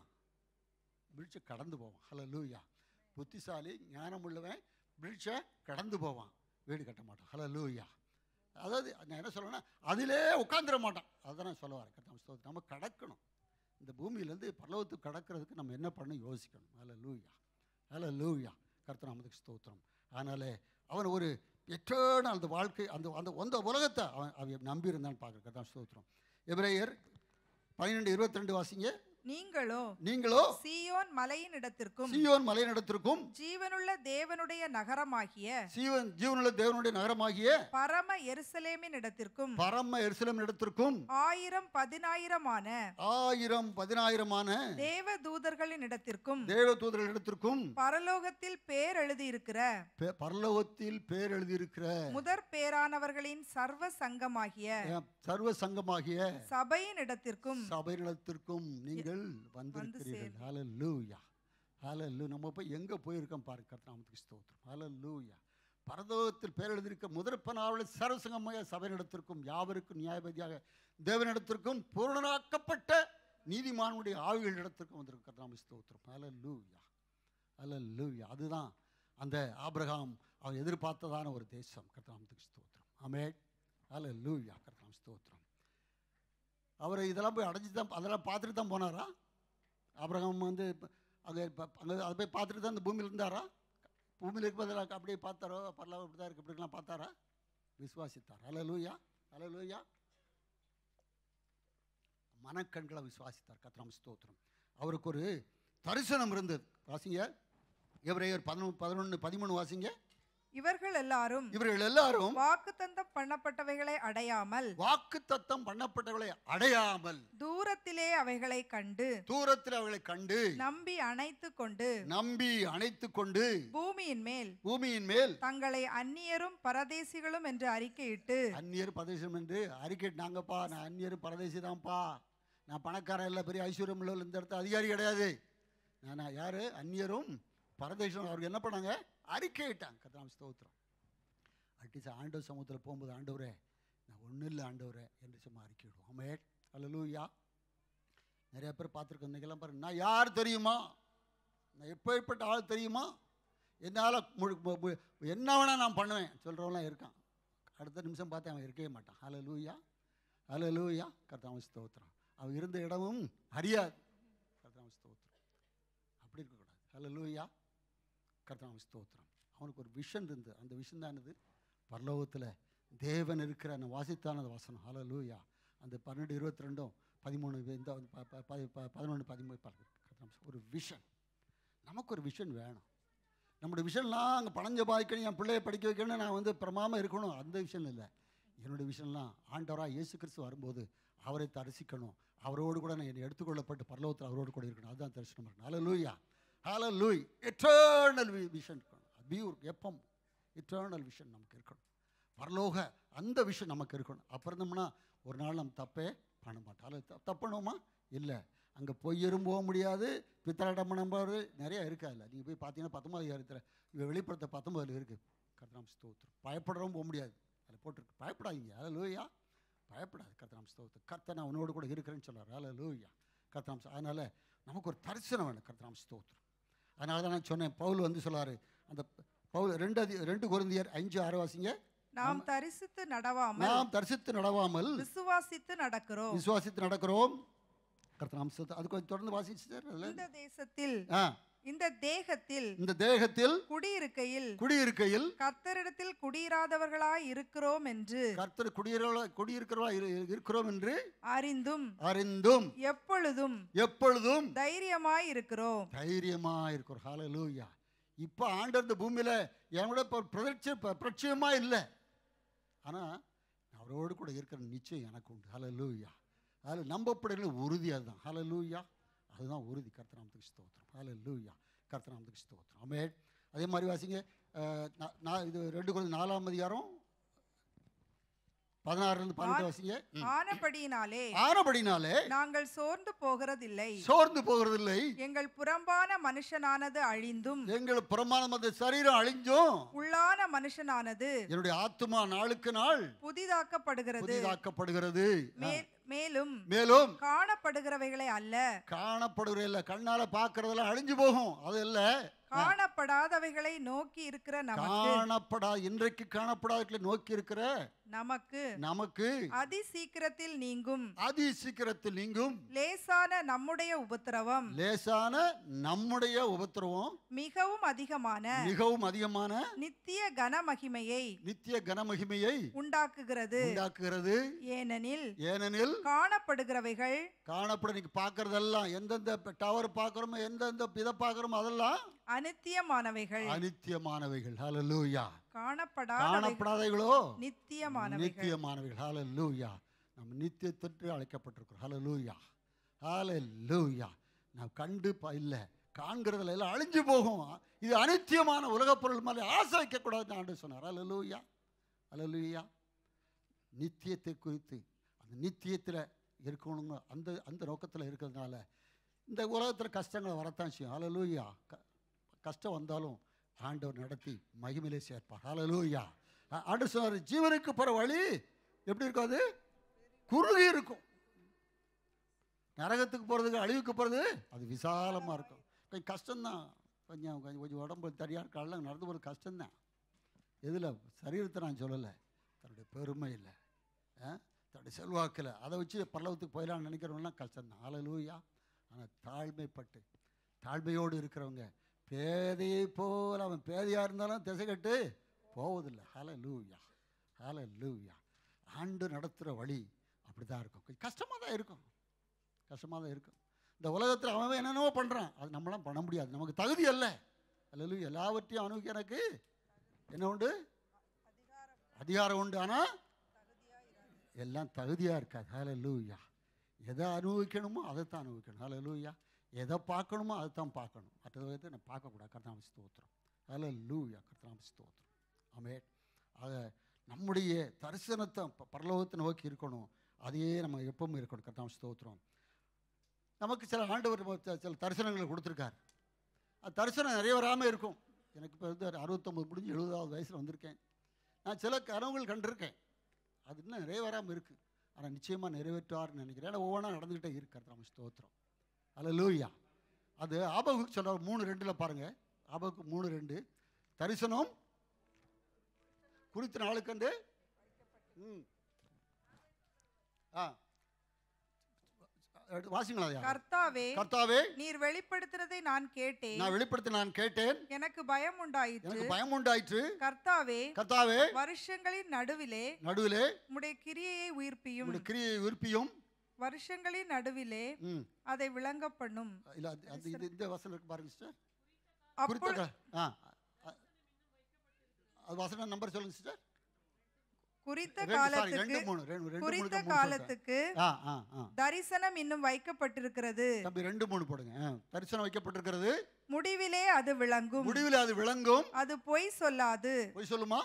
பிரிட்ஜை கடந்து போவான் ஹலோ லூயா புத்திசாலி ஞானம் உள்ளவன் பிரிட்ஜை கடந்து போவான் வீடு கட்ட மாட்டான் ஹலோ லூயா அதாவது நான் என்ன சொல்லுவேன்னா அதிலே உட்காந்துட மாட்டான் அதுதான் நான் சொல்ல வரேன் கர்த்தர் ஸ்தோத்திரம். நம்ம கடக்கணும் இந்த பூமியிலேருந்து பரலோகத்துக்கு கடக்கிறதுக்கு நம்ம என்ன பண்ண யோசிக்கணும் ஹலோ லூயா ஹலோ லூயா கர்த்தர் நமதுக்கு ஸ்தோத்திரம் அதனால் அவன் ஒரு எட்டர்னல் அந்த வாழ்க்கை அந்த அந்த அந்த உலகத்தை அவன் அவன் நம்பி இருந்தான்னு பார்க்குற கர்த்தர் ஸ்தோத்திரம் எபிரேயர் பன்னிரெண்டு இருபத்தி ரெண்டு வாசிங்க நீங்களோ நீங்களோ சீயோன் மலையின் இடத்திற்கும் சீயோன் மலையினிடத்திற்கும் ஜீவனுள்ள தேவனுடைய நகரமாகிய சீவன் ஜீவனுள்ள தேவனுடைய நகரமாகிய பரம எருசலேமின் இடத்திற்கும் பரம எருசலேம் இடத்திற்கும் ஆயிரம் பதினாயிரமான ஆயிரம் பதினாயிரமான தேவ தூதர்களின் இடத்திற்கும் தேவ தூதர்கள் இடத்திற்கும் பரலோகத்தில் பேர் எழுதியிருக்கிற பே- பரலோகத்தில் பேர் எழுதியிருக்கிற முதற் பேரானவர்களின் சர்வ சங்கமாகிய அஹ், சர்வ சங்கமாகிய சபையின் இடத்திற்கும் சபையிடத்திற்கும் நீங்கள் வந்திருக்கிறீர்கள் ஹalleluya ஹalleluya நம்ம போய் எங்க போயிருக்கோம் பாருங்க கர்த்தநாமத்துக்கு ஸ்தோத்திரம் ஹalleluya பரலோகத்தில் பேர் எழுதியிருக்க முதற்பனாவளை சர்வசங்கமாக சபையினிடத்திற்கும் யாவருக்கும் நியாயபதியாக தேவனிடத்திற்கும் பூரணாக்கப்பட்ட நீதிமானுடைய ஆவிகள் இடத்திற்கும் வந்திருக்கும் கர்த்தநாம ஸ்தோத்திரம் ஹalleluya ஹalleluya அதுதான் அந்த ஆபிரகாம் அவன் எதிர்பார்த்ததான ஒரு தேசம் கர்த்தநாமத்துக்கு ஸ்தோத்திரம் ஆமே ஹalleluya கர்த்தநாம ஸ்தோத்திரம் அவர் இதெல்லாம் போய் அடைஞ்சு தான் அதெல்லாம் பார்த்துட்டு தான் போனாரா அப்புறம் வந்து அங்கே அங்கே அதை போய் பார்த்துட்டு தான் அந்த பூமியில் இருந்தாரா பூமியில் இருக்க பதிலாக அப்படியே பார்த்தாரோ பரலாவை இப்படி தான் இருக்கு இப்படிலாம் பார்த்தாரா விசுவாசித்தார் அல லூயா அல லூயா மனக்கண்களை விசுவாசித்தார் கத்திரம் ஸ்தோத்திரம் அவருக்கு ஒரு தரிசனம் இருந்தது வாசிங்க எவரையர் பதினொன்று பதினொன்று பதிமூணு வாசிங்க இவர்கள் எல்லாரும் இவர்கள் எல்லாரும் வாக்குத்தத்தம் பண்ணப்பட்டவைகளை அடையாமல் வாக்குத்தத்தம் பண்ணப்பட்டவர்களை அடையாமல் தூரத்திலே அவைகளை கண்டு தூரத்தில் அவர்களை கண்டு நம்பி அணைத்து கொண்டு நம்பி அணைத்து கொண்டு பூமியின் மேல் பூமியின் மேல் தங்களை அந்நியரும் பரதேசிகளும் என்று அறிக்கையிட்டு அந்நியர் பரதேசம் என்று அறிக்கைட்டாங்கப்பா நான் அந்நியர் பரதேசி தான்ப்பா நான் பணக்காரன் இல்லை பெரிய ஐஸ்வர்யம் உள்ள இந்த இடத்துல அதிகாரி கிடையாது நான் நான் யாரு அந்நியரும் பரதேசம் அவருக்கு என்ன பண்ணாங்க அறிக்கையிட்டாங்க கதாம் ஸ்தோத்திரம் அட்லீஸ்ட் ஆண்டவர் சமூகத்தில் போகும்போது ஆண்டவரே நான் ஒன்றும் இல்லை ஆண்டவரே என்று சும்மா அறிக்கையிடுவோம் அமேட் அல்லலூயா நிறைய பேர் பார்த்துருக்கோம் இன்றைக்கெல்லாம் பாருங்க நான் யார் தெரியுமா நான் எப்பேற்பட்ட ஆள் தெரியுமா என்னால் முழு மு- மு- என்ன வேணால் நான் பண்ணுவேன் சொல்கிறவங்களாம் இருக்கான் அடுத்த நிமிஷம் பார்த்து அவன் இருக்கவே மாட்டான் ஹலோ லூயா ஹலோ லூயா கர்த்தாம ஸ்தோத்திரம் அவன் இருந்த இடமும் அறியாது கர்த்தாம ஸ்தோத்திரம் அப்படி இருக்கக்கூடாது ஹலோ லூயா கர்த்தாம ஸ்தோத்திரம் அவனுக்கு ஒரு விஷன் இருந்தது அந்த விஷன் தான் என்னது பரலோகத்தில் தேவன் இருக்கிற அந்த வாசித்தான அந்த வசனம் ஹலோ லூயா அந்த பன்னெண்டு இருபத்தி ரெண்டும் பதிமூணு இந்த ப- ப- ப- ப- பதினொன்று பதிமூணு ப- கர்த்தாம ஸ்தோத்திரம். ஒரு விஷன் நமக்கு ஒரு விஷன் வேணும் நம்மளோட விஷன்லாம் அங்கே பணஞ்ச பாய்க்கணும் என் பிள்ளைய படிக்க வைக்கணும் நான் வந்து பிரமாமல் இருக்கணும் அந்த விஷயம் இல்லை என்னோட விஷயம்லாம் ஆண்டவராக இயேசு கிறிஸ்து வரும்போது அவரை தரிசிக்கணும் அவரோடு கூட நான் என்னை எடுத்துக்கொள்ளப்பட்டு பரலோகத்தில் அவரோடு கூட இருக்கணும் அதுதான் தரிசனம் இருக்கணும் ஹலோ லூயா ஹலோ லூய் எட்டர்னல் விஷன் இருக்கணும் வியூ எப்பம் இட்டர்னல் விஷன் நமக்கு இருக்கணும் பரலோக அந்த விஷயம் நமக்கு இருக்கணும் அப்புறம் இருந்தோம்னா ஒரு நாள் நம்ம தப்பே பண்ண மாட்டோம் அதில் தப்பணுமா இல்லை அங்கே பொய்யரும் போக முடியாது பித்தலாட்டம் பண்ண முடியாது நிறைய இருக்கா இல்லை நீங்கள் போய் பார்த்தீங்கன்னா பத்தொம்பது அதிகாரத்தில் இவ வெளிப்படுத்த பத்தொம்பதில் இருக்குது கர்த்தராம் ஸ்தோத்திரம் பயப்படுறவும் போக முடியாது அதில் போட்டிருக்கு பயப்படாதீங்க அதில் லூயா பயப்படாது கர்த்தராம் ஸ்தோத்திரம் கர்த்தர் நான் உன்னோடு கூட இருக்கிறேன்னு சொல்கிறார் அதில் லூயா கர்த்தராம் ஸ்தோ- அதனால் நமக்கு ஒரு தரிசனம் வேணும் கர்த்தராம் ஸ்தோத்திரம் அதனால தான் நான் சொன்னேன் பவுல் வந்து சொல்லாரு அந்த பவுல் ரெண்டு அதி ரெண்டு குருந்தியர் அஞ்சு ஆறு வாசிங்க நாம் தரிசித்து நடவாமல் நாம் தரிசித்து நடவாமல் விசுவாசித்து நடக்கிறோம் விசுவாசித்து நடக்கிறோம் கர்த்தராம் ஸ்தோத்திரம் அது கொஞ்சம் தொடர்ந்து வாசிச்சு அதில் இந்த தேசத்தில் ஆ இந்த தேகத்தில் இந்த தேகத்தில் குடியிருக்கையில் குடியிருக்கையில் கர்த்தரிடத்தில் குடியிராதவர்களாய் இருக்கிறோம் என்று கர்த்தர் குடியிருக்கிறவா குடியிருக்கிறவா இரு- இருக்கிறோம் என்று அறிந்தும் அறிந்தும் எப்பொழுதும் எப்பொழுதும் தைரியமாய் இருக்கிறோம் தைரியமா இருக்கிறோம் ஹalleluya இப்போ ஆண்டவர் இந்த பூமியில் என்னோட இப்போ பிரதட்ச பிரட்சியமாக இல்லை ஆனால் அவரோடு கூட இருக்கிற நிச்சயம் எனக்கு உண்டு ஹalleluya அதில் நம்பப்படுகிற உறுதி அதுதான் ஹalleluya அதுதான் உறுதி கர்த்தராமத்துக்கு ஸ்தோத்திரம் ஹalleluya கர்த்தராமத்துக்கு ஸ்தோத்திரம் ஆமே அதே மாதிரி வாசிங்க அஹ், நா- நான் இது ரெண்டு கொஞ்சம் நாலாம் அதிகாரம் பதினாறுலேருந்து பன்னெண்டு வாசிங்க ம். ஆனபடியினாலே ஆனபடினாலே நாங்கள் சோர்ந்து போகிறதில்லை சோர்ந்து போகிறதில்லை எங்கள் புறம்பான மனுஷனானது அழிந்தும் எங்கள் பிரமாணம் அந்த சரீரம் அழிஞ்சும் உள்ளான மனுஷனானது என்னுடைய ஆத்துமா நாளுக்கு நாள் புதிதாக்கப்படுகிறது புதிதாக்கப்படுகிறது மே- மேலும் மேலும் காணப்படுகிறவைகளை அல்ல காணப்படுகிற இல்ல கண்ணால பார்க்கறதெல்லாம் அழிஞ்சு போகும் அது இல்ல காணப்படாதவைகளை நோக்கி இருக்கிற நமக்கு காணப்படா இன்றைக்கு காணப்படாத நோக்கி இருக்கிற நமக்கு நமக்கு அதி சீக்கிரத்தில் நீங்கும் அதி சீக்கிரத்தில் நீங்கும் லேசான நம்முடைய உபத்திரவம் லேசான நம்முடைய உபத்திரவம் மிகவும் அதிகமான மிகவும் அதிகமான நித்திய கனமகிமையை நித்திய கனமகிமையை உண்டாக்குகிறது உண்டாக்குகிறது ஏனெனில் ஏனெனில் காணப்படுகிறவைகள் காணப்பட நீங்க பார்க்கறதெல்லாம் எந்தெந்த டவர் பார்க்குறோமோ எந்தெந்த இதை பார்க்குறோமோ அதெல்லாம் அனித்தியமானவைகள் அனித்தியமானவைகள் ஹalleluya காணப்படாதவைகள் காணப்படாதவைகளோ நித்தியமானவைகள் நித்தியமானவைகள் ஹalleluya நம்ம நித்தியத்தொற்று அழைக்கப்பட்டிருக்கிறோம் ஹalleluya ஹalleluya நான் கண்டு ப இல்லை காண்கிறதுல எல்லாம் அழிஞ்சு போகும் இது அனித்தியமான உலகப் பொருள் மேலே ஆசை வைக்கக்கூடாதுன்னு ஆண்டு சொன்னார் ஹalleluya ஹalleluya நித்தியத்தை குறித்து அந்த நித்தியத்தில் இருக்கணுங்க அந்த அந்த நோக்கத்தில் இருக்கிறதுனால இந்த உலகத்தில் கஷ்டங்களை வரத்தான் செய்யும் ஹalleluya க கஷ்டம் வந்தாலும் ஆண்டவர் நடத்தி மகிமையிலே சேர்ப்பார் ஹalleluya ஆ- ஆண்டவர் சொன்னார் ஜீவனுக்கு போகிற வழி எப்படி இருக்கும் அது குறுகி இருக்கும் நரகத்துக்கு போகிறதுக்கு அழிவுக்கு போகிறது அது விசாலமாக இருக்கும் கொஞ்சம் கஷ்டம்தான் கொஞ்சம் கொஞ்சம் கொஞ்சம் உடம்பு தனியாக காலில் நடந்து போகிறது கஷ்டம்தான் எதில் சரீரத்தை நான் சொல்லலை தன்னுடைய பெருமையில் தன்னுடைய செல்வாக்கில் அதை வச்சு பல்லவத்துக்கு போயிடலாம்னு நினைக்கிறவங்களாம் கஷ்டம்தான் ஹalleluya ஆனால் தாழ்மைப்பட்டு தாழ்மையோடு இருக்கிறவங்க பேதையை போல் அவன் பேதையாக இருந்தாலும் திசை கட்டு போவதில்லை ஹalleluya ஹalleluya ஆண்டு நடத்துகிற வழி அப்படி தான் இருக்கும் கொஞ்சம் கஷ்டமாக தான் இருக்கும் கஷ்டமாக தான் இருக்கும் இந்த உலகத்தில் அவன் என்னென்னவோ பண்ணுறான் அது நம்மளாம் பண்ண முடியாது நமக்கு தகுதி அல்ல அல்ல எல்லாவற்றையும் அவனுக்கு எனக்கு என்ன உண்டு அதிகாரம் உண்டு ஆனால் எல்லாம் தகுதியாக இருக்காது ஹலோ லூயா எதை அனுபவிக்கணுமோ அதை தான் அனுபவிக்கணும் ஹலோ லூயா எதை பார்க்கணுமோ அதை தான் பார்க்கணும் மற்றது வந்து நான் பார்க்கக்கூடாது கர்த்தாம ஸ்தோத்திரம் ஹலோ லூயா கர்த்தாம ஸ்தோத்திரம் ஆமே ஆக நம்முடைய தரிசனத்தை ப- பரலோகத்தை நோக்கி இருக்கணும் அதையே நம்ம எப்பவும் இருக்கணும் கர்த்தாம ஸ்தோத்திரம் நமக்கு சில ஆண்டவர் நமக்கு சில- சில தரிசனங்களை கொடுத்துருக்கார் அது தரிசனம் நிறைய வராமல் இருக்கும் எனக்கு இப்போ வந்து அறுபத்தொம்பது முடிஞ்சு எழுபதாவது வயசில் வந்திருக்கேன் நான் சில கனவுகள் கண்டிருக்கேன் அது இன்னும் நிறைய வராமல் இருக்குது ஆனால் நிச்சயமாக நிறைவேற்றுவார்னு நினைக்கிறேன் ஏன்னா ஒவ்வொன்றா நடந்துக்கிட்டே இருக்கார் நம்ம ஸ்தோத்திரம் அதில் லூயா அது ஆபகுக்கு சொல்ற மூணு ரெண்டில் பாருங்கள் ஆபகுக்கு மூணு ரெண்டு தரிசனம் குறித்த நாளுக்கண்டு ம் ஆ எடுத்து வாசிங்களா ஐயா கர்த்தாவே கர்த்தாவே நீர் வெளிப்படுத்தினதை நான் கேட்டேன் நான் வெளிப்படுத்த நான் கேட்டேன் எனக்கு பயம் உண்டாயிற்று எனக்கு பயம் உண்டாயிற்று கர்த்தாவே கர்த்தாவே வருஷங்களின் நடுவிலே நடுவிலே உம்முடைய கிரியையை உயிர்ப்பியும் உங்களுடைய கிரியை விருப்பியும் வருஷங்களின் நடுவிலே ம் அதை விளங்க பண்ணும் இல்ல அது அது இது இந்த வசனம் இருக்கு பாருங்க சிஸ்டர் குறித்த அப்பொழுது க- ஆ அ- அது வசனம் நம்பர் சொல்லுங்க சிஸ்டர் குறித்த ரெண்டு சாரி ரெண்டு காலத்துக்கு மூணு ரெண்டு ரெண்டு குறித்த மூணுக்கு மூணு காலத்துக்கு சொல்லிட்டேன். ஆ ஆ ஆ தரிசனம் இன்னும் வைக்கப்பட்டிருக்கிறது தம்பி ரெண்டு மூணு போடுங்க ஆ. தரிசனம் வைக்கப்பட்டிருக்கிறது முடிவிலே அது விளங்கும் முடிவில் அது விளங்கும் அது பொய் சொல்லாது பொய் சொல்லுமா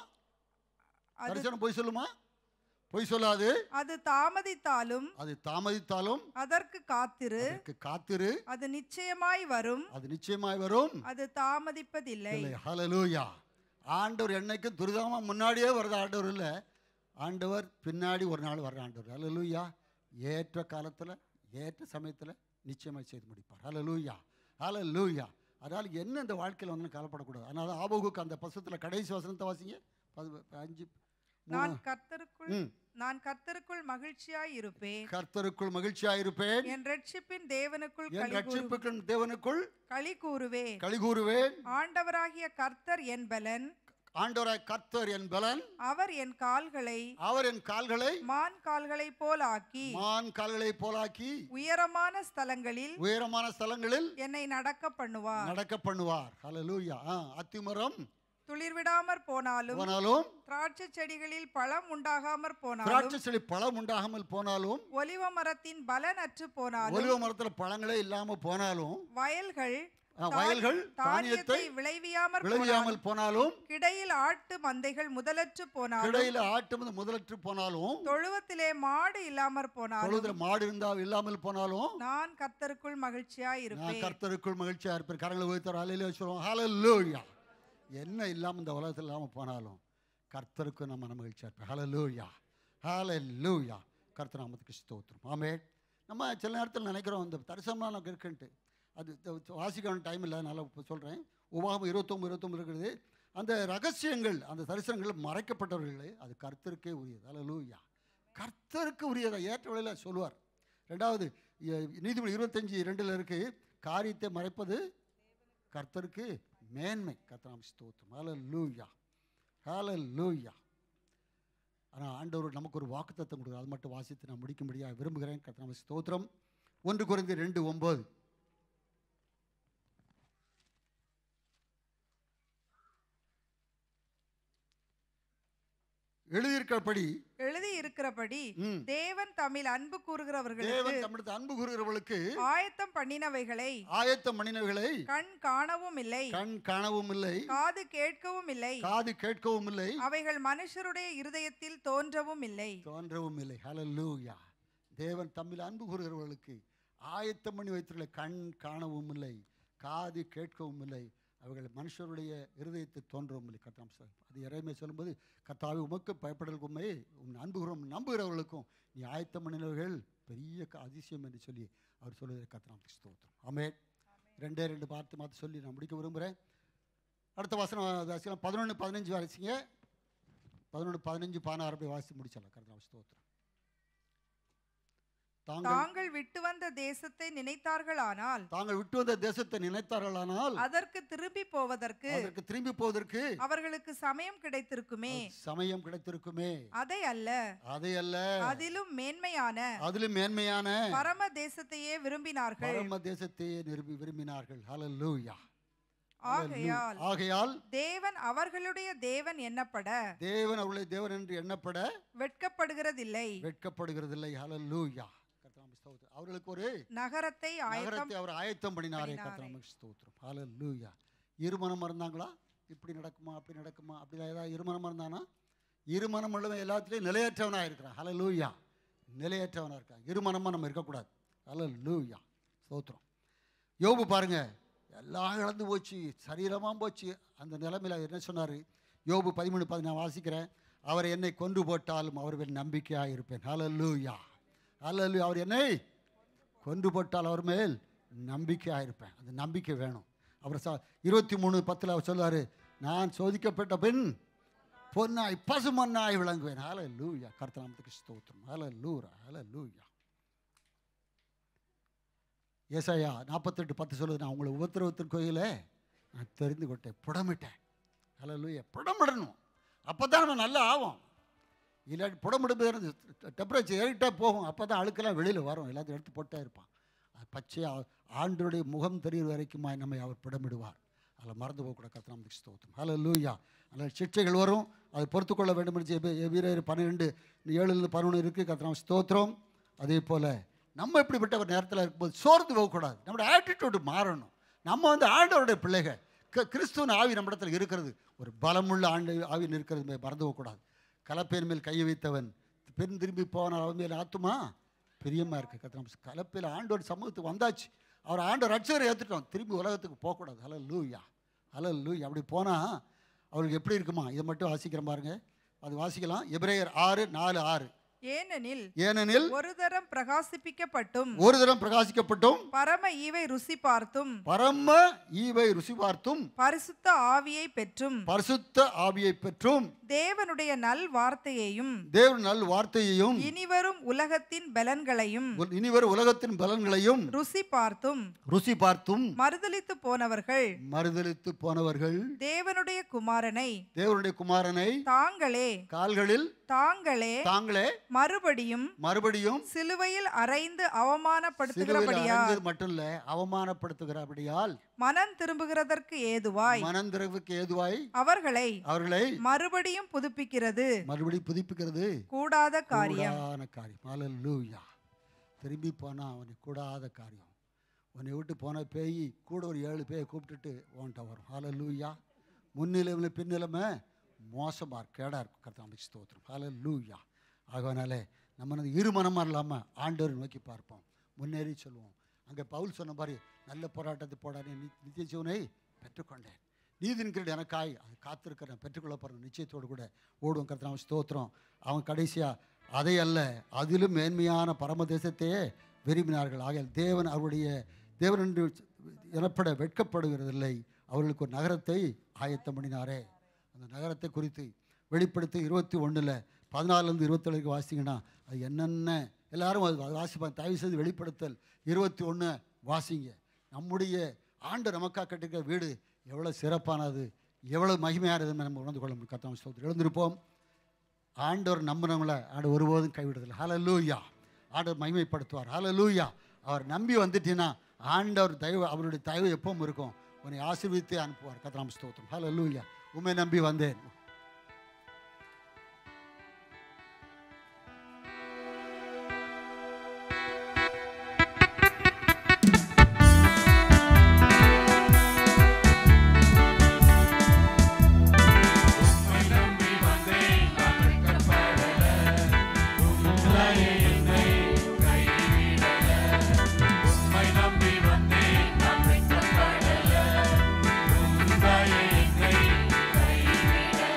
அது தரிசனம் பொய் சொல்லுமா பொய் சொல்லாது அது தாமதித்தாலும் அது தாமதித்தாலும் அதற்கு காத்திரு அதற்கு காத்திரு அது நிச்சயமாய் வரும் அது நிச்சயமாய் வரும் அது தாமதிப்பதில்லை இல்லை ஹalleluya ஆண்டவர் என்னைக்கும் துரிதமா முன்னாடியே வர்றது ஆண்டவர் இல்லை ஆண்டவர் பின்னாடி ஒரு நாள் வர்ற ஆண்டவர் ஹalleluya ஏற்ற காலத்தில் ஏற்ற சமயத்தில் நிச்சயமாய் செய்து முடிப்பார் ஹalleluya ஹalleluya அதனால் என்ன இந்த வாழ்க்கையில் வந்து கவலைப்படக்கூடாது அதனால ஆபோகுக்கு அந்த பசத்தில் கடைசி வசனத்தை வாசிங்க பது- அஞ்சு நான் மூணு கர்த்தருக்குள் ம். நான் கர்த்தருக்குள் மகிழ்ச்சியாய் இருப்பேன் கர்த்தருக்குள் மகிழ்ச்சியாயிருப்பேன் என் ரட்சிப்பின் தேவனுக்குள் என் களி கூறு- ரட்சிப்புக்கும் தேவனுக்குள் களி கூறுவேன் களி கூறுவேன் ஆண்டவராகிய கர்த்தர் என் பலன் ஆண்டவராய் கர்த்தர் என் பலன் அவர் என் கால்களை அவர் என் கால்களை மான் கால்களைப் போல் ஆக்கி மான் கால்களை போலாக்கி உயரமான ஸ்தலங்களில் உயரமான ஸ்தலங்களில் என்னை நடக்க பண்ணுவார் நடக்க பண்ணுவார் ஹalleluya ஆ அத்திமரம் துளிர்விடாமற் போனாலும் போனாலும் திராட்சை செடிகளில் பழம் உண்டாகாமற் போனாலும் திராட்சை செடி பழம் உண்டாகாமல் போனாலும் ஒலிவ மரத்தின் பலன் அற்று போனாலும் ஒலிவ மரத்துல பழங்களே இல்லாம போனாலும் வயல்கள் ஆ, வயல்கள் தானியத்தை தானியத்தை விளைவியாமற் போனாலும் விளைவியாமல் போனாலும் கிடையில் ஆட்டு மந்தைகள் முதலற்று போனாலும் கிடையில ஆட்டு வந்து முதலற்று போனாலும் தொழுவத்திலே மாடு இல்லாமற் போனாலும் தொழுதுல மாடு இருந்தா இல்லாமல் போனாலும் நான் கர்த்தருக்குள் மகிழ்ச்சியாய் நான் இருப்பேன் கர்த்தருக்குள் மகிழ்ச்சியா இருப்பேன் கரங்களை உயர்த்தர் அலையில சொல்லுவோம் ஹalleluya என்ன இல்லாம இந்த உலகத்தில் இல்லாம போனாலும் கர்த்தருக்கு நம்ம நம்ம மகிழ்ச்சியா இருப்பேன் ஹalleluya ஹalleluya கர்த்தர் நாமத்துக்கு ஸ்தோத்திரம் ஆமே நம்ம சில நேரத்தில் நினைக்கிறோம் இந்த தரிசனம்லாம் நமக்கு இருக்குன்ட்டு அது த- வாசிக்க வேண்டிய டைம் இல்லை அதனால் இப்போ சொல்கிறேன் உபாகம் இருபத்தொம்பது இருபத்தொம்பது இருக்கிறது அந்த ரகசியங்கள் அந்த தரிசனங்கள் மறைக்கப்பட்டவர்கள் அது கர்த்தருக்கே உரியது ஹalleluya கர்த்தருக்கு உரியதை ஏற்ற வழியில் சொல்லுவார் ரெண்டாவது இ- நீதிமொழி இருபத்தஞ்சி ரெண்டில் இருக்கு காரியத்தை மறைப்பது கர்த்தருக்கு மேன்மை கர்த்தராம் ஸ்தோத்திரம் ஹalleluya ஹalleluya ஆனால் ஆண்டவர் நமக்கு ஒரு வாக்குத்தத்தம் கொடுக்குறார் அது மட்டும் வாசித்து நான் முடிக்கும்படியாக விரும்புகிறேன் கர்த்தராம் ஸ்தோத்திரம் ஒன்று குறைந்து ரெண்டு ஒம்பது எழுதியிருக்கிறபடி எழுதி இருக்கிறபடி ம். தேவன் தமிழ் அன்பு கூறுகிறவர்களுக்கு தேவன் தமிழ் அன்பு கூறுகிறவர்களுக்கு ஆயத்தம் பண்ணினவைகளை ஆயத்த மனிதர்களை கண் காணவும் இல்லை கண் காணவும் இல்லை காது கேட்கவும் இல்லை காது கேட்கவும் இல்லை அவைகள் மனுஷருடைய இருதயத்தில் தோன்றவும் இல்லை தோன்றவும் இல்லை ஹalleluya தேவன் தம்மில் அன்பு கூறுகிறவர்களுக்கு ஆயத்தம் பண்ணி வைத்துள்ள கண் காணவும் இல்லை காது கேட்கவும் இல்லை அவர்கள் மனுஷருடைய இருதயத்தை தோன்றவும் இல்லை கத்தாம் சார் அது இறைமை சொல்லும்போது கத்தாவை உமக்கு பயப்படலுக்குமே உன் அன்பு கூறும் நம்புகிறவர்களுக்கும் நீ ஆயத்தம் பண்ணினவர்கள் பெரிய க- அதிசயம் என்று சொல்லி அவர் சொல்லுவதை கத்தனாம் ஸ்தோத்திரம் ஆமே ரெண்டே ரெண்டு பார்த்து மாற்றி சொல்லி நான் முடிக்க விரும்புகிறேன் அடுத்த வசனம் வாசிக்கலாம் பதினொன்று பதினஞ்சு வாசிங்க பதினொன்று பதினஞ்சு பதினாறு போய் வாசித்து முடிச்சிடலாம் கர்த்தனாம் ஸ்தோத்திரம் தாங்கள் தாங்கள் விட்டு வந்த தேசத்தை நினைத்தார்களானால் தாங்கள் விட்டு வந்த தேசத்தை நினைத்தார்களானால் அதற்கு திரும்பி போவதற்கு அதற்கு திரும்பி போவதற்கு அவர்களுக்கு சமயம் கிடைத்திருக்குமே சமயம் கிடைத்திருக்குமே அதை அல்ல அதை அல்ல அதிலும் மேன்மையான அதிலும் மேன்மையான பரம தேசத்தையே விரும்பினார்கள் பரம தேசத்தையே நிருபி விரும்பினார்கள் ஹalleluya ஆகையால் ஆகையால் தேவன் அவர்களுடைய தேவன் எண்ணப்பட தேவன் அவருடைய தேவன் என்று எண்ணப்பட வெட்கப்படுகிறதில்லை வெட்கப்படுகிறதில்லை ஹalleluya கர்த்தராம் ஸ்தோத்திரம் அவர்களுக்கு ஒரு நகரத்தை ஆயத்தம் நகரத்தை அவர் ஆயத்தம் பண்ணினாரே பண்ணினாரே. கர்த்தராம் ஸ்தோத்திரம் ஹalleluya இருமனம் இருந்தாங்களா இப்படி நடக்குமா அப்படி நடக்குமா அப்படி ஏதாவது இருமனம் இருந்தானா இருமனம் உள்ளவன் எல்லாத்துலேயும் நிலையற்றவனாக இருக்கிறான் ஹalleluya நிலையற்றவனாக இருக்கான் இருமனமாக நம்ம இருக்கக்கூடாது ஹalleluya ஸ்தோத்திரம் யோபு பாருங்க எல்லாம் இழந்து போச்சு சரீரமாக போச்சு அந்த நிலைமையில் என்ன சொன்னார் யோபு பதிமூணு பதினாறு வாசிக்கிறேன் அவர் என்னை கொன்று போட்டாலும் அவர் மேல் நம்பிக்கையாக இருப்பேன் ஹalleluya ஹalleluya அவர் என்னை கொன்று போட்டால் அவர் மேல் நம்பிக்கையாக இருப்பேன் அந்த நம்பிக்கை வேணும் அவர் சா இருபத்தி மூணு பத்தில் அவர் சொல்லுவார் நான் சோதிக்கப்பட்ட பின் பொன்னாய் பசுமன்னாய் விளங்குவேன் ஹால லூயா கர்த்தநாமத்துக்கு ஸ்தோத்திரம் ஹால லூரா ஹால லூயா ஏசாயா நாற்பத்தெட்டு பத்து சொல்லுது நான் உங்களை உபத்திரவத்தின் கோயில நான் தெரிந்து கொட்டேன் புடமிட்டேன் ஹலோ லூயா புடமிடணும் அப்போ தான் நம்ம நல்லா ஆகும் இல்லாட்டி புடமிடும்போது டெம்பரேச்சர் ஏறிட்டே போகும் அப்போ தான் அழுக்கெல்லாம் வெளியில் வரும் எல்லாத்தையும் எடுத்து போட்டே இருப்பான் அது பச்சையாக ஆண்டருடைய முகம் தெரிகிற வரைக்குமாய் நம்மை அவர் புடமிடுவார் அதில் மறந்து போகக்கூட கத்தனாமத்துக்கு ஸ்தோத்திரம் ஹலோ லூயா அதில் சிக்ஷைகள் வரும் அதை பொறுத்துக்கொள்ள வேண்டும் என்று ஜெப- வீரர் பன்னிரெண்டு ஏழுலேருந்து பதினொன்று இருக்குது கத்தனாம் ஸ்தோத்திரம் அதே போல் நம்ம இப்படிப்பட்ட ஒரு நேரத்தில் இருக்கும்போது சோர்ந்து போகக்கூடாது நம்மளோட ஆட்டிடியூடு மாறணும் நம்ம வந்து ஆண்டவருடைய பிள்ளைகள் க- கிறிஸ்துவின் ஆவி நம்ம இடத்துல இருக்கிறது ஒரு பலமுள்ள ஆண்டு ஆவின் இருக்கிறது மே- மறந்து போகக்கூடாது கலப்பையின் மேல் கையை வைத்தவன் பெண் திரும்பி போன அவன் மேல் ஆத்துமா பிரியமாக இருக்குது கத்திரம் கலப்பையில் ஆண்டோட சமூகத்துக்கு வந்தாச்சு அவர் ஆண்டவர் ரட்சகரை ஏற்றுட்டோம் திரும்பி உலகத்துக்கு போகக்கூடாது ஹலோ லூயா ஹலோ லூயா அப்படி போனால் அவருக்கு எப்படி இருக்குமா இதை மட்டும் வாசிக்கிறேன் பாருங்க அது வாசிக்கலாம் எபிரேயர் ஆறு நாலு ஆறு ஏனெனில் ஏனெனில் ஒரு தரம் பிரகாசிப்பிக்கப்பட்டும் ஒரு தரம் பிரகாசிக்கப்பட்டும் பரம ஈவை ருசி பார்த்தும் பரம ஈவை ருசி பார்த்தும் பரிசுத்த ஆவியை பெற்றும் பரிசுத்த ஆவியை பெற்றும் தேவனுடைய நல் வார்த்தையையும் தேவன் நல் வார்த்தையையும் இனிவரும் உலகத்தின் பலன்களையும் உ- இனிவரும் உலகத்தின் பலன்களையும் ருசி பார்த்தும் ருசி பார்த்தும் மறுதலித்து போனவர்கள் மறுதலித்து போனவர்கள் தேவனுடைய குமாரனை தேவனுடைய குமாரனை தாங்களே கால்களில் தாங்களே தாங்களே மறுபடியும் மறுபடியும் சிலுவையில் அறைந்து சிலுவையில் அவமானப்படுத்துகிறபடியால் அறைந்தது மட்டும் இல்ல அவமானப்படுத்துகிறபடியால் மனம் திரும்புகிறதற்கு ஏதுவாய் மனந்திரவுக்கு ஏதுவாய் அவர்களை அவர்களை மறுபடியும் புதுப்பிக்கிறது மறுபடியும் புதுப்பிக்கிறது கூடாத காரியம் கூடான காரியம் ஹalleluya திரும்பி போனா அவனுக்கு கூடாத காரியம் உன்னை விட்டு போன பேய் கூட ஒரு ஏழு பேயை கூப்பிட்டுட்டு உன்கிட்ட வரும் ஹalleluya முன்னிலைமை பின்னிலைமை மோசமாக இருக்கு கேடாக இருக்கும் கர்த்தாம்பி ஸ்தோத்திரம் ஹalleluya ஆகனாலே நம்ம வந்து இருமனமாக இல்லாமல் ஆண்டவர் நோக்கி பார்ப்போம் முன்னேறி சொல்லுவோம் அங்கே பவுல் சொன்ன மாதிரி நல்ல போராட்டத்தை போடானே நித்திய ஜீவனை பெற்றுக்கொண்டேன் நீதின் கிரீடு எனக்காய் அது காத்திருக்கிறேன் பெற்றுக்கொள்ள போகிற நிச்சயத்தோடு கூட ஓடுவோம் கர்த்தனாம ஸ்தோத்திரம் அவன் கடைசியாக அதை அல்ல அதிலும் மேன்மையான பரமதேசத்தையே விரும்பினார்கள் ஆகையால் தேவன் அவருடைய தேவன் என்று எனப்பட வெட்கப்படுகிறதில்லை அவர்களுக்கு ஒரு நகரத்தை ஆயத்தம் பண்ணினாரே அந்த நகரத்தை குறித்து வெளிப்படுத்தி இருபத்தி ஒன்றில் பதினாலுலேருந்து இருபத்தேழுக்கு வாசிங்கன்னா அது என்னென்ன எல்லாரும் அது வாசிப்பாங்க தயவு செய்து வெளிப்படுத்தல் இருபத்தி ஒன்று வாசிங்க நம்முடைய ஆண்டு நமக்காக கட்டிருக்கிற வீடு எவ்வளோ சிறப்பானது எவ்வளோ மகிமையானதுன்னு நம்ம உணர்ந்து கொள்ள முடியும் கத்தாம ஸ்தோத்திரம் எழுந்திருப்போம் ஆண்டவர் நம்பினவங்கள ஆண்டு ஒருபோதும் கைவிடுதல் ஹalleluya ஆண்டவர் மகிமைப்படுத்துவார் ஹalleluya அவர் நம்பி வந்துட்டீங்கன்னா ஆண்டவர் தயவு அவருடைய தயவு எப்பவும் இருக்கும் உன்னை ஆசீர்வித்து அனுப்புவார் கத்திராம் ஸ்தோத்திரம் ஹalleluya உண்மை நம்பி வந்தேன் நம்பி வந்தேன் நான் வெட்கப்படல உம்மை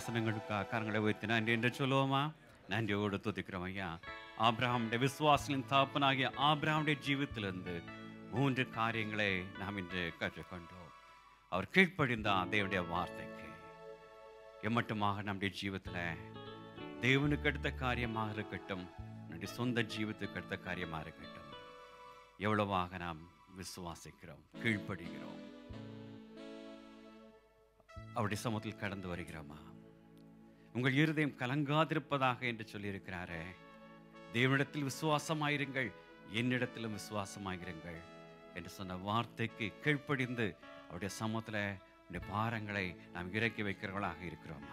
வசனங்களுக்காக கரங்களை வைத்து நன்றி என்று சொல்லுவோமா நன்றியோடு துதிக்கிறோம் ஐயா ஆபிரகாமுடைய விசுவாசின் தாப்பனாகிய ஆபிரகாமுடைய ஜீவித்திலிருந்து மூன்று காரியங்களை நாம் இன்று கற்றுக்கொண்டோம் அவர் கீழ்ப்படிந்தான் தேவனுடைய வார்த்தைக்கு எம்மட்டுமாக நம்முடைய ஜீவித்தில் தேவனுக்கு அடுத்த காரியமாக இருக்கட்டும் நம்முடைய சொந்த ஜீவத்துக்கு அடுத்த காரியமாக இருக்கட்டும் எவ்வளவாக நாம் விசுவாசிக்கிறோம் கீழ்ப்படுகிறோம் அவருடைய சமூகத்தில் கடந்து வருகிறோமா உங்கள் இருதயம் கலங்காதிருப்பதாக என்று சொல்லியிருக்கிறாரே தேவனிடத்தில் விசுவாசமாயிருங்கள் என்னிடத்திலும் விசுவாசமாயிருங்கள் என்று சொன்ன வார்த்தைக்கு கீழ்ப்படிந்து அவருடைய சமூகத்தில் இந்த பாரங்களை நாம் இறக்கி வைக்கிறவர்களாக இருக்கிறோமா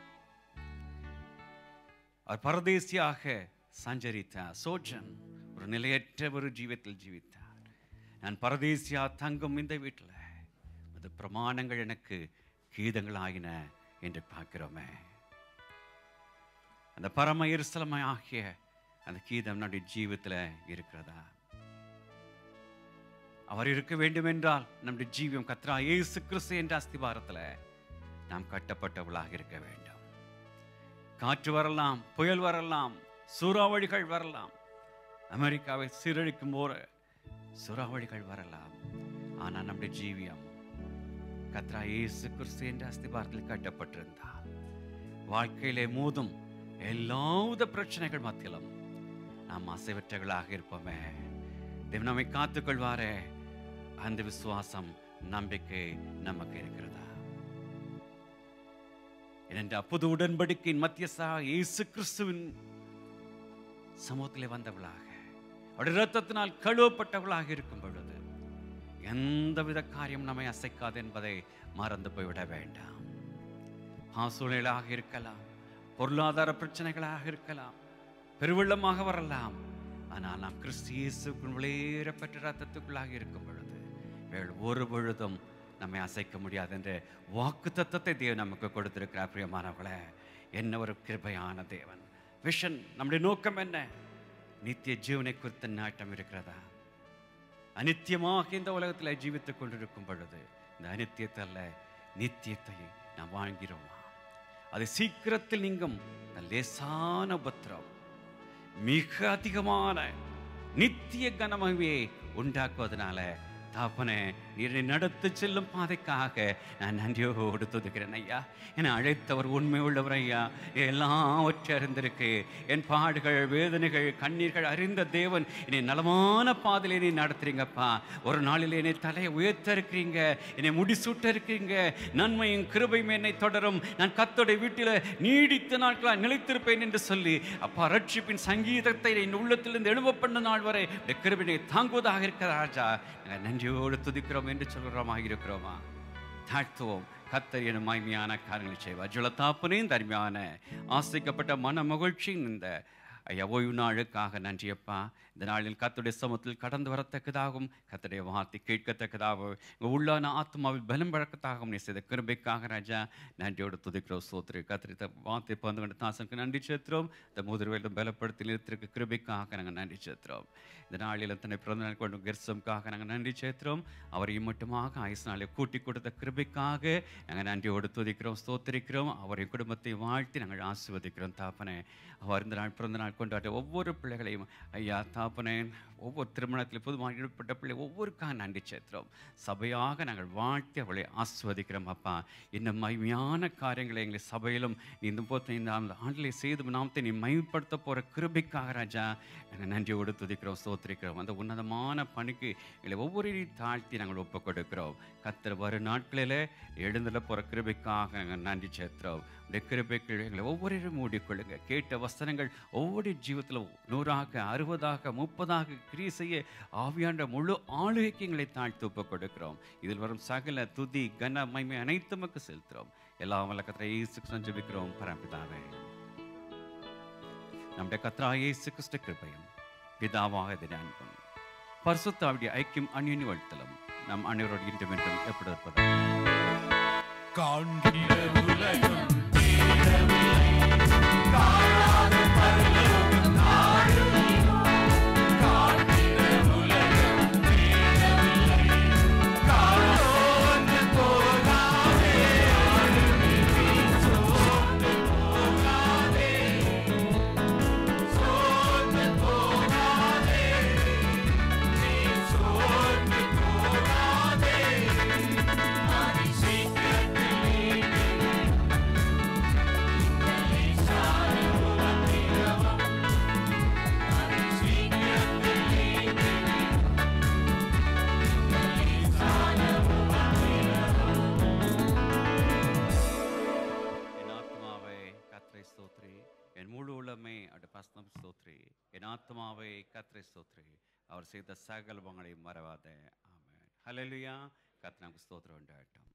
அவர் பரதேசியாக சஞ்சரித்தார் சோஜன் ஒரு நிலையற்ற ஒரு ஜீவத்தில் ஜீவித்தார் நான் பரதேசியா தங்கும் இந்த வீட்டில் அது பிரமாணங்கள் எனக்கு கீதங்கள் ஆகின என்று பார்க்கிறோமே அந்த பரம இருசலமை ஆகிய அந்த கீதம் நம்முடைய ஜீவத்தில் இருக்கிறதா அவர் இருக்க வேண்டும் என்றால் நம்முடைய ஜீவியம் கத்ரா இயேசு கிறிஸ்து என்ற அஸ்திவாரத்தில் நாம் கட்டப்பட்டவளாக இருக்க வேண்டும் காற்று வரலாம் புயல் வரலாம் சூறாவளிகள் வரலாம் அமெரிக்காவை சீரழிக்கும் போற சூறாவளிகள் வரலாம் ஆனால் நம்முடைய ஜீவியம் கத்ரா இயேசு கிறிஸ்து என்ற அஸ்திபாரத்தில் கட்டப்பட்டிருந்தார் வாழ்க்கையிலே மோதும் எல்லாவித பிரச்சனைகள் மத்தியிலும் நாம் அசைவற்றர்களாக இருப்போமே தேவன் நம்மை காத்துக்கொள்வாரே அந்த விசுவாசம் நம்பிக்கை நமக்கு இருக்கிறதா ஏனென்ற புது உடன்படிக்கையின் மத்தியஸ்தா இயேசு கிறிஸ்துவின் சமூகத்திலே வந்தவளாக அவருடைய இரத்தத்தினால் கழுவப்பட்டவளாக இருக்கும் பொழுது எந்தவித காரியம் நம்மை அசைக்காது என்பதை மறந்து போய்விட வேண்டாம் ஆசூழலாக இருக்கலாம் பொருளாதார பிரச்சனைகளாக இருக்கலாம் பெருவெள்ளமாக வரலாம் ஆனால் நாம் கிறிஸ்து இயேசுக்குள் வெளியேறப்பட்ட ரத்தத்துக்குள்ளாக இருக்கும் பொழுது வேள் ஒரு பொழுதும் நம்மை அசைக்க முடியாது என்ற வாக்கு தத்தத்தை தேவன் நமக்கு கொடுத்திருக்கிறார் பிரியமானவர்களே என்ன ஒரு கிருபையான தேவன் விஷன் நம்முடைய நோக்கம் என்ன நித்திய ஜீவனை குறித்த நாட்டம் இருக்கிறதா அனித்தியமாக இந்த உலகத்தில் ஜீவித்துக் கொண்டிருக்கும் பொழுது இந்த அனித்தியத்தை அல்ல நித்தியத்தை நாம் வாழ்கிறோமா அது சீக்கிரத்தில் நீங்கும் இந்த லேசான உபத்திரம் மிக அதிகமான நித்திய கனமகிமையை உண்டாக்குவதனால தாப்பனே நீரை நடத்து செல்லும் பாதைக்காக நான் நன்றியோடு துதிக்கிறேன் ஐயா என்னை அழைத்தவர் உண்மை உள்ளவர் ஐயா எல்லாவற்றை அறிந்திருக்கு என் பாடுகள் வேதனைகள் கண்ணீர்கள் அறிந்த தேவன் என்னை நலமான பாதையில நீ நடத்துறீங்கப்பா ஒரு நாளில் என்னை தலையை உயர்த்த இருக்கிறீங்க என்னை முடிசூட்ட இருக்கிறீங்க நன்மையும் கிருபையும் என்னை தொடரும் நான் கத்தோடைய வீட்டில் நீடித்த நாட்களாக நிலைத்திருப்பேன் என்று சொல்லி அப்பா ரட்சிப்பின் சங்கீதத்தை என் உள்ளத்திலிருந்து எழுவ பண்ண நாள் வரை இந்த கிருபினை தாங்குவதாக இருக்கிற ராஜா நாங்கள் நன்றியோடு துதிக்கிறோம் என்று சொல்கிறோமாக இருக்கிறோமா தாழ்த்துவோம் கத்தர் என மகிமையான காரியங்களை செய்வார் ஜுலத்தாப்பனே தர்மையான ஆசைக்கப்பட்ட மன மகிழ்ச்சியின் இந்த ஐயா ஓய்வு நாளுக்காக நன்றியப்பா இந்த நாளில் கத்துடைய சமத்தில் கடந்து வரத்தக்கதாகவும் கத்துடைய வார்த்தை கேட்கத்தக்கதாகவும் உங்கள் உள்ளான ஆத்மாவில் பலம் பழக்கத்தாகவும் நீ செய்த கிருபைக்காக ராஜா நன்றியோடு துதிக்கிறோம் சோத்திரி கத்திரி வார்த்தை பந்து கொண்ட தாசனுக்கு நன்றி செலுத்துறோம் இந்த முதிர்வேலும் பலப்படுத்தி நிறுத்திருக்க கிருபைக்காக நாங்கள் நன்றி செலுத்துறோம் இந்த நாளில் தன்னை பிறந்த நாள் கொண்டு கெர்சம்காக நாங்கள் நன்றி செலுத்துறோம் அவரையும் மட்டுமாக ஆயுசு நாளை கூட்டி கொடுத்த கிருபைக்காக நாங்கள் நன்றியோடு துதிக்கிறோம் ஸ்தோத்திரிக்கிறோம் அவரை குடும்பத்தை வாழ்த்தி நாங்கள் ஆசிர்வதிக்கிறோம் தாப்பனே அவர் இந்த நாள் பிறந்த நாள் கொண்டாட்ட ஒவ்வொரு பிள்ளைகளையும் ஐயா தாப்பனே ஒவ்வொரு திருமணத்தில் புதுமாக ஈடுபட்ட பிள்ளை ஒவ்வொருக்காக நன்றி சேர்த்துறோம் சபையாக நாங்கள் வாழ்த்தி அவளை ஆஸ்வதிக்கிறோம் அப்பா இந்த மகிமையான காரியங்களை எங்களை சபையிலும் நீ இந்த போத்த இந்த அந்த ஆண்டிலே செய்து நாமத்தை நீ மகிமைப்படுத்த போகிற கிருபைக்காக ராஜா நாங்கள் நன்றியோடு துதிக்கிறோம் ஸ்தோத்திரிக்கிறோம் அந்த உன்னதமான பணிக்கு எங்களை ஒவ்வொரு தாழ்த்தி நாங்கள் ஒப்புக் கொடுக்கிறோம் கத்தர் வரும் நாட்களில் எழுந்துள்ள போகிற கிருபைக்காக நாங்கள் நன்றி சேர்த்துறோம் இந்த கிருபைகள் எங்களை ஒவ்வொரு மூடிக்கொள்ளுங்க கேட்ட வசனங்கள் ஒவ்வொரு ஜீவத்திலும் நூறாக அறுபதாக முப்பதாக கிரியை செய்ய ஆவியாண்ட முழு ஆளுகைக்கு எங்களை தாழ்த்து ஒப்புக் கொடுக்கிறோம் இதில் வரும் சகல துதி கன மகிமை அனைத்துமக்கு செலுத்துகிறோம் எல்லா வல்லக்கத்திரை இயேசு சஞ்சபிக்கிறோம் பரம்பிதாவே நம்முடைய கத்ரா இயேசு கிறிஸ்து கிருபையும் பிதாவாக இது அன்பும் பரிசுத்தாவுடைய ஐக்கியம் அந்யுனி வழுத்தலும் நம் அனைவரோடு இன்றும் என்றும் எப்படி இருப்பதாக காண்கிற உலகம் தேடவில்லை காணாத பரலோகம் நாடுகிறோம் காண்கிற உலகம் தேடவில்லை காணோன்னு போகாதே ஆளுமை வீசும் முழு உளமே அடு பஸ்தம் ஸ்தோத்ரி என் ஆத்மாவை கத்திரை ஸ்தோத்ரி அவர் செய்த சகலவங்களை மறவாத ஆமென் ஹalleluya கர்த்தர் நமக்கு ஸ்தோத்திரம் உண்டாகட்டும்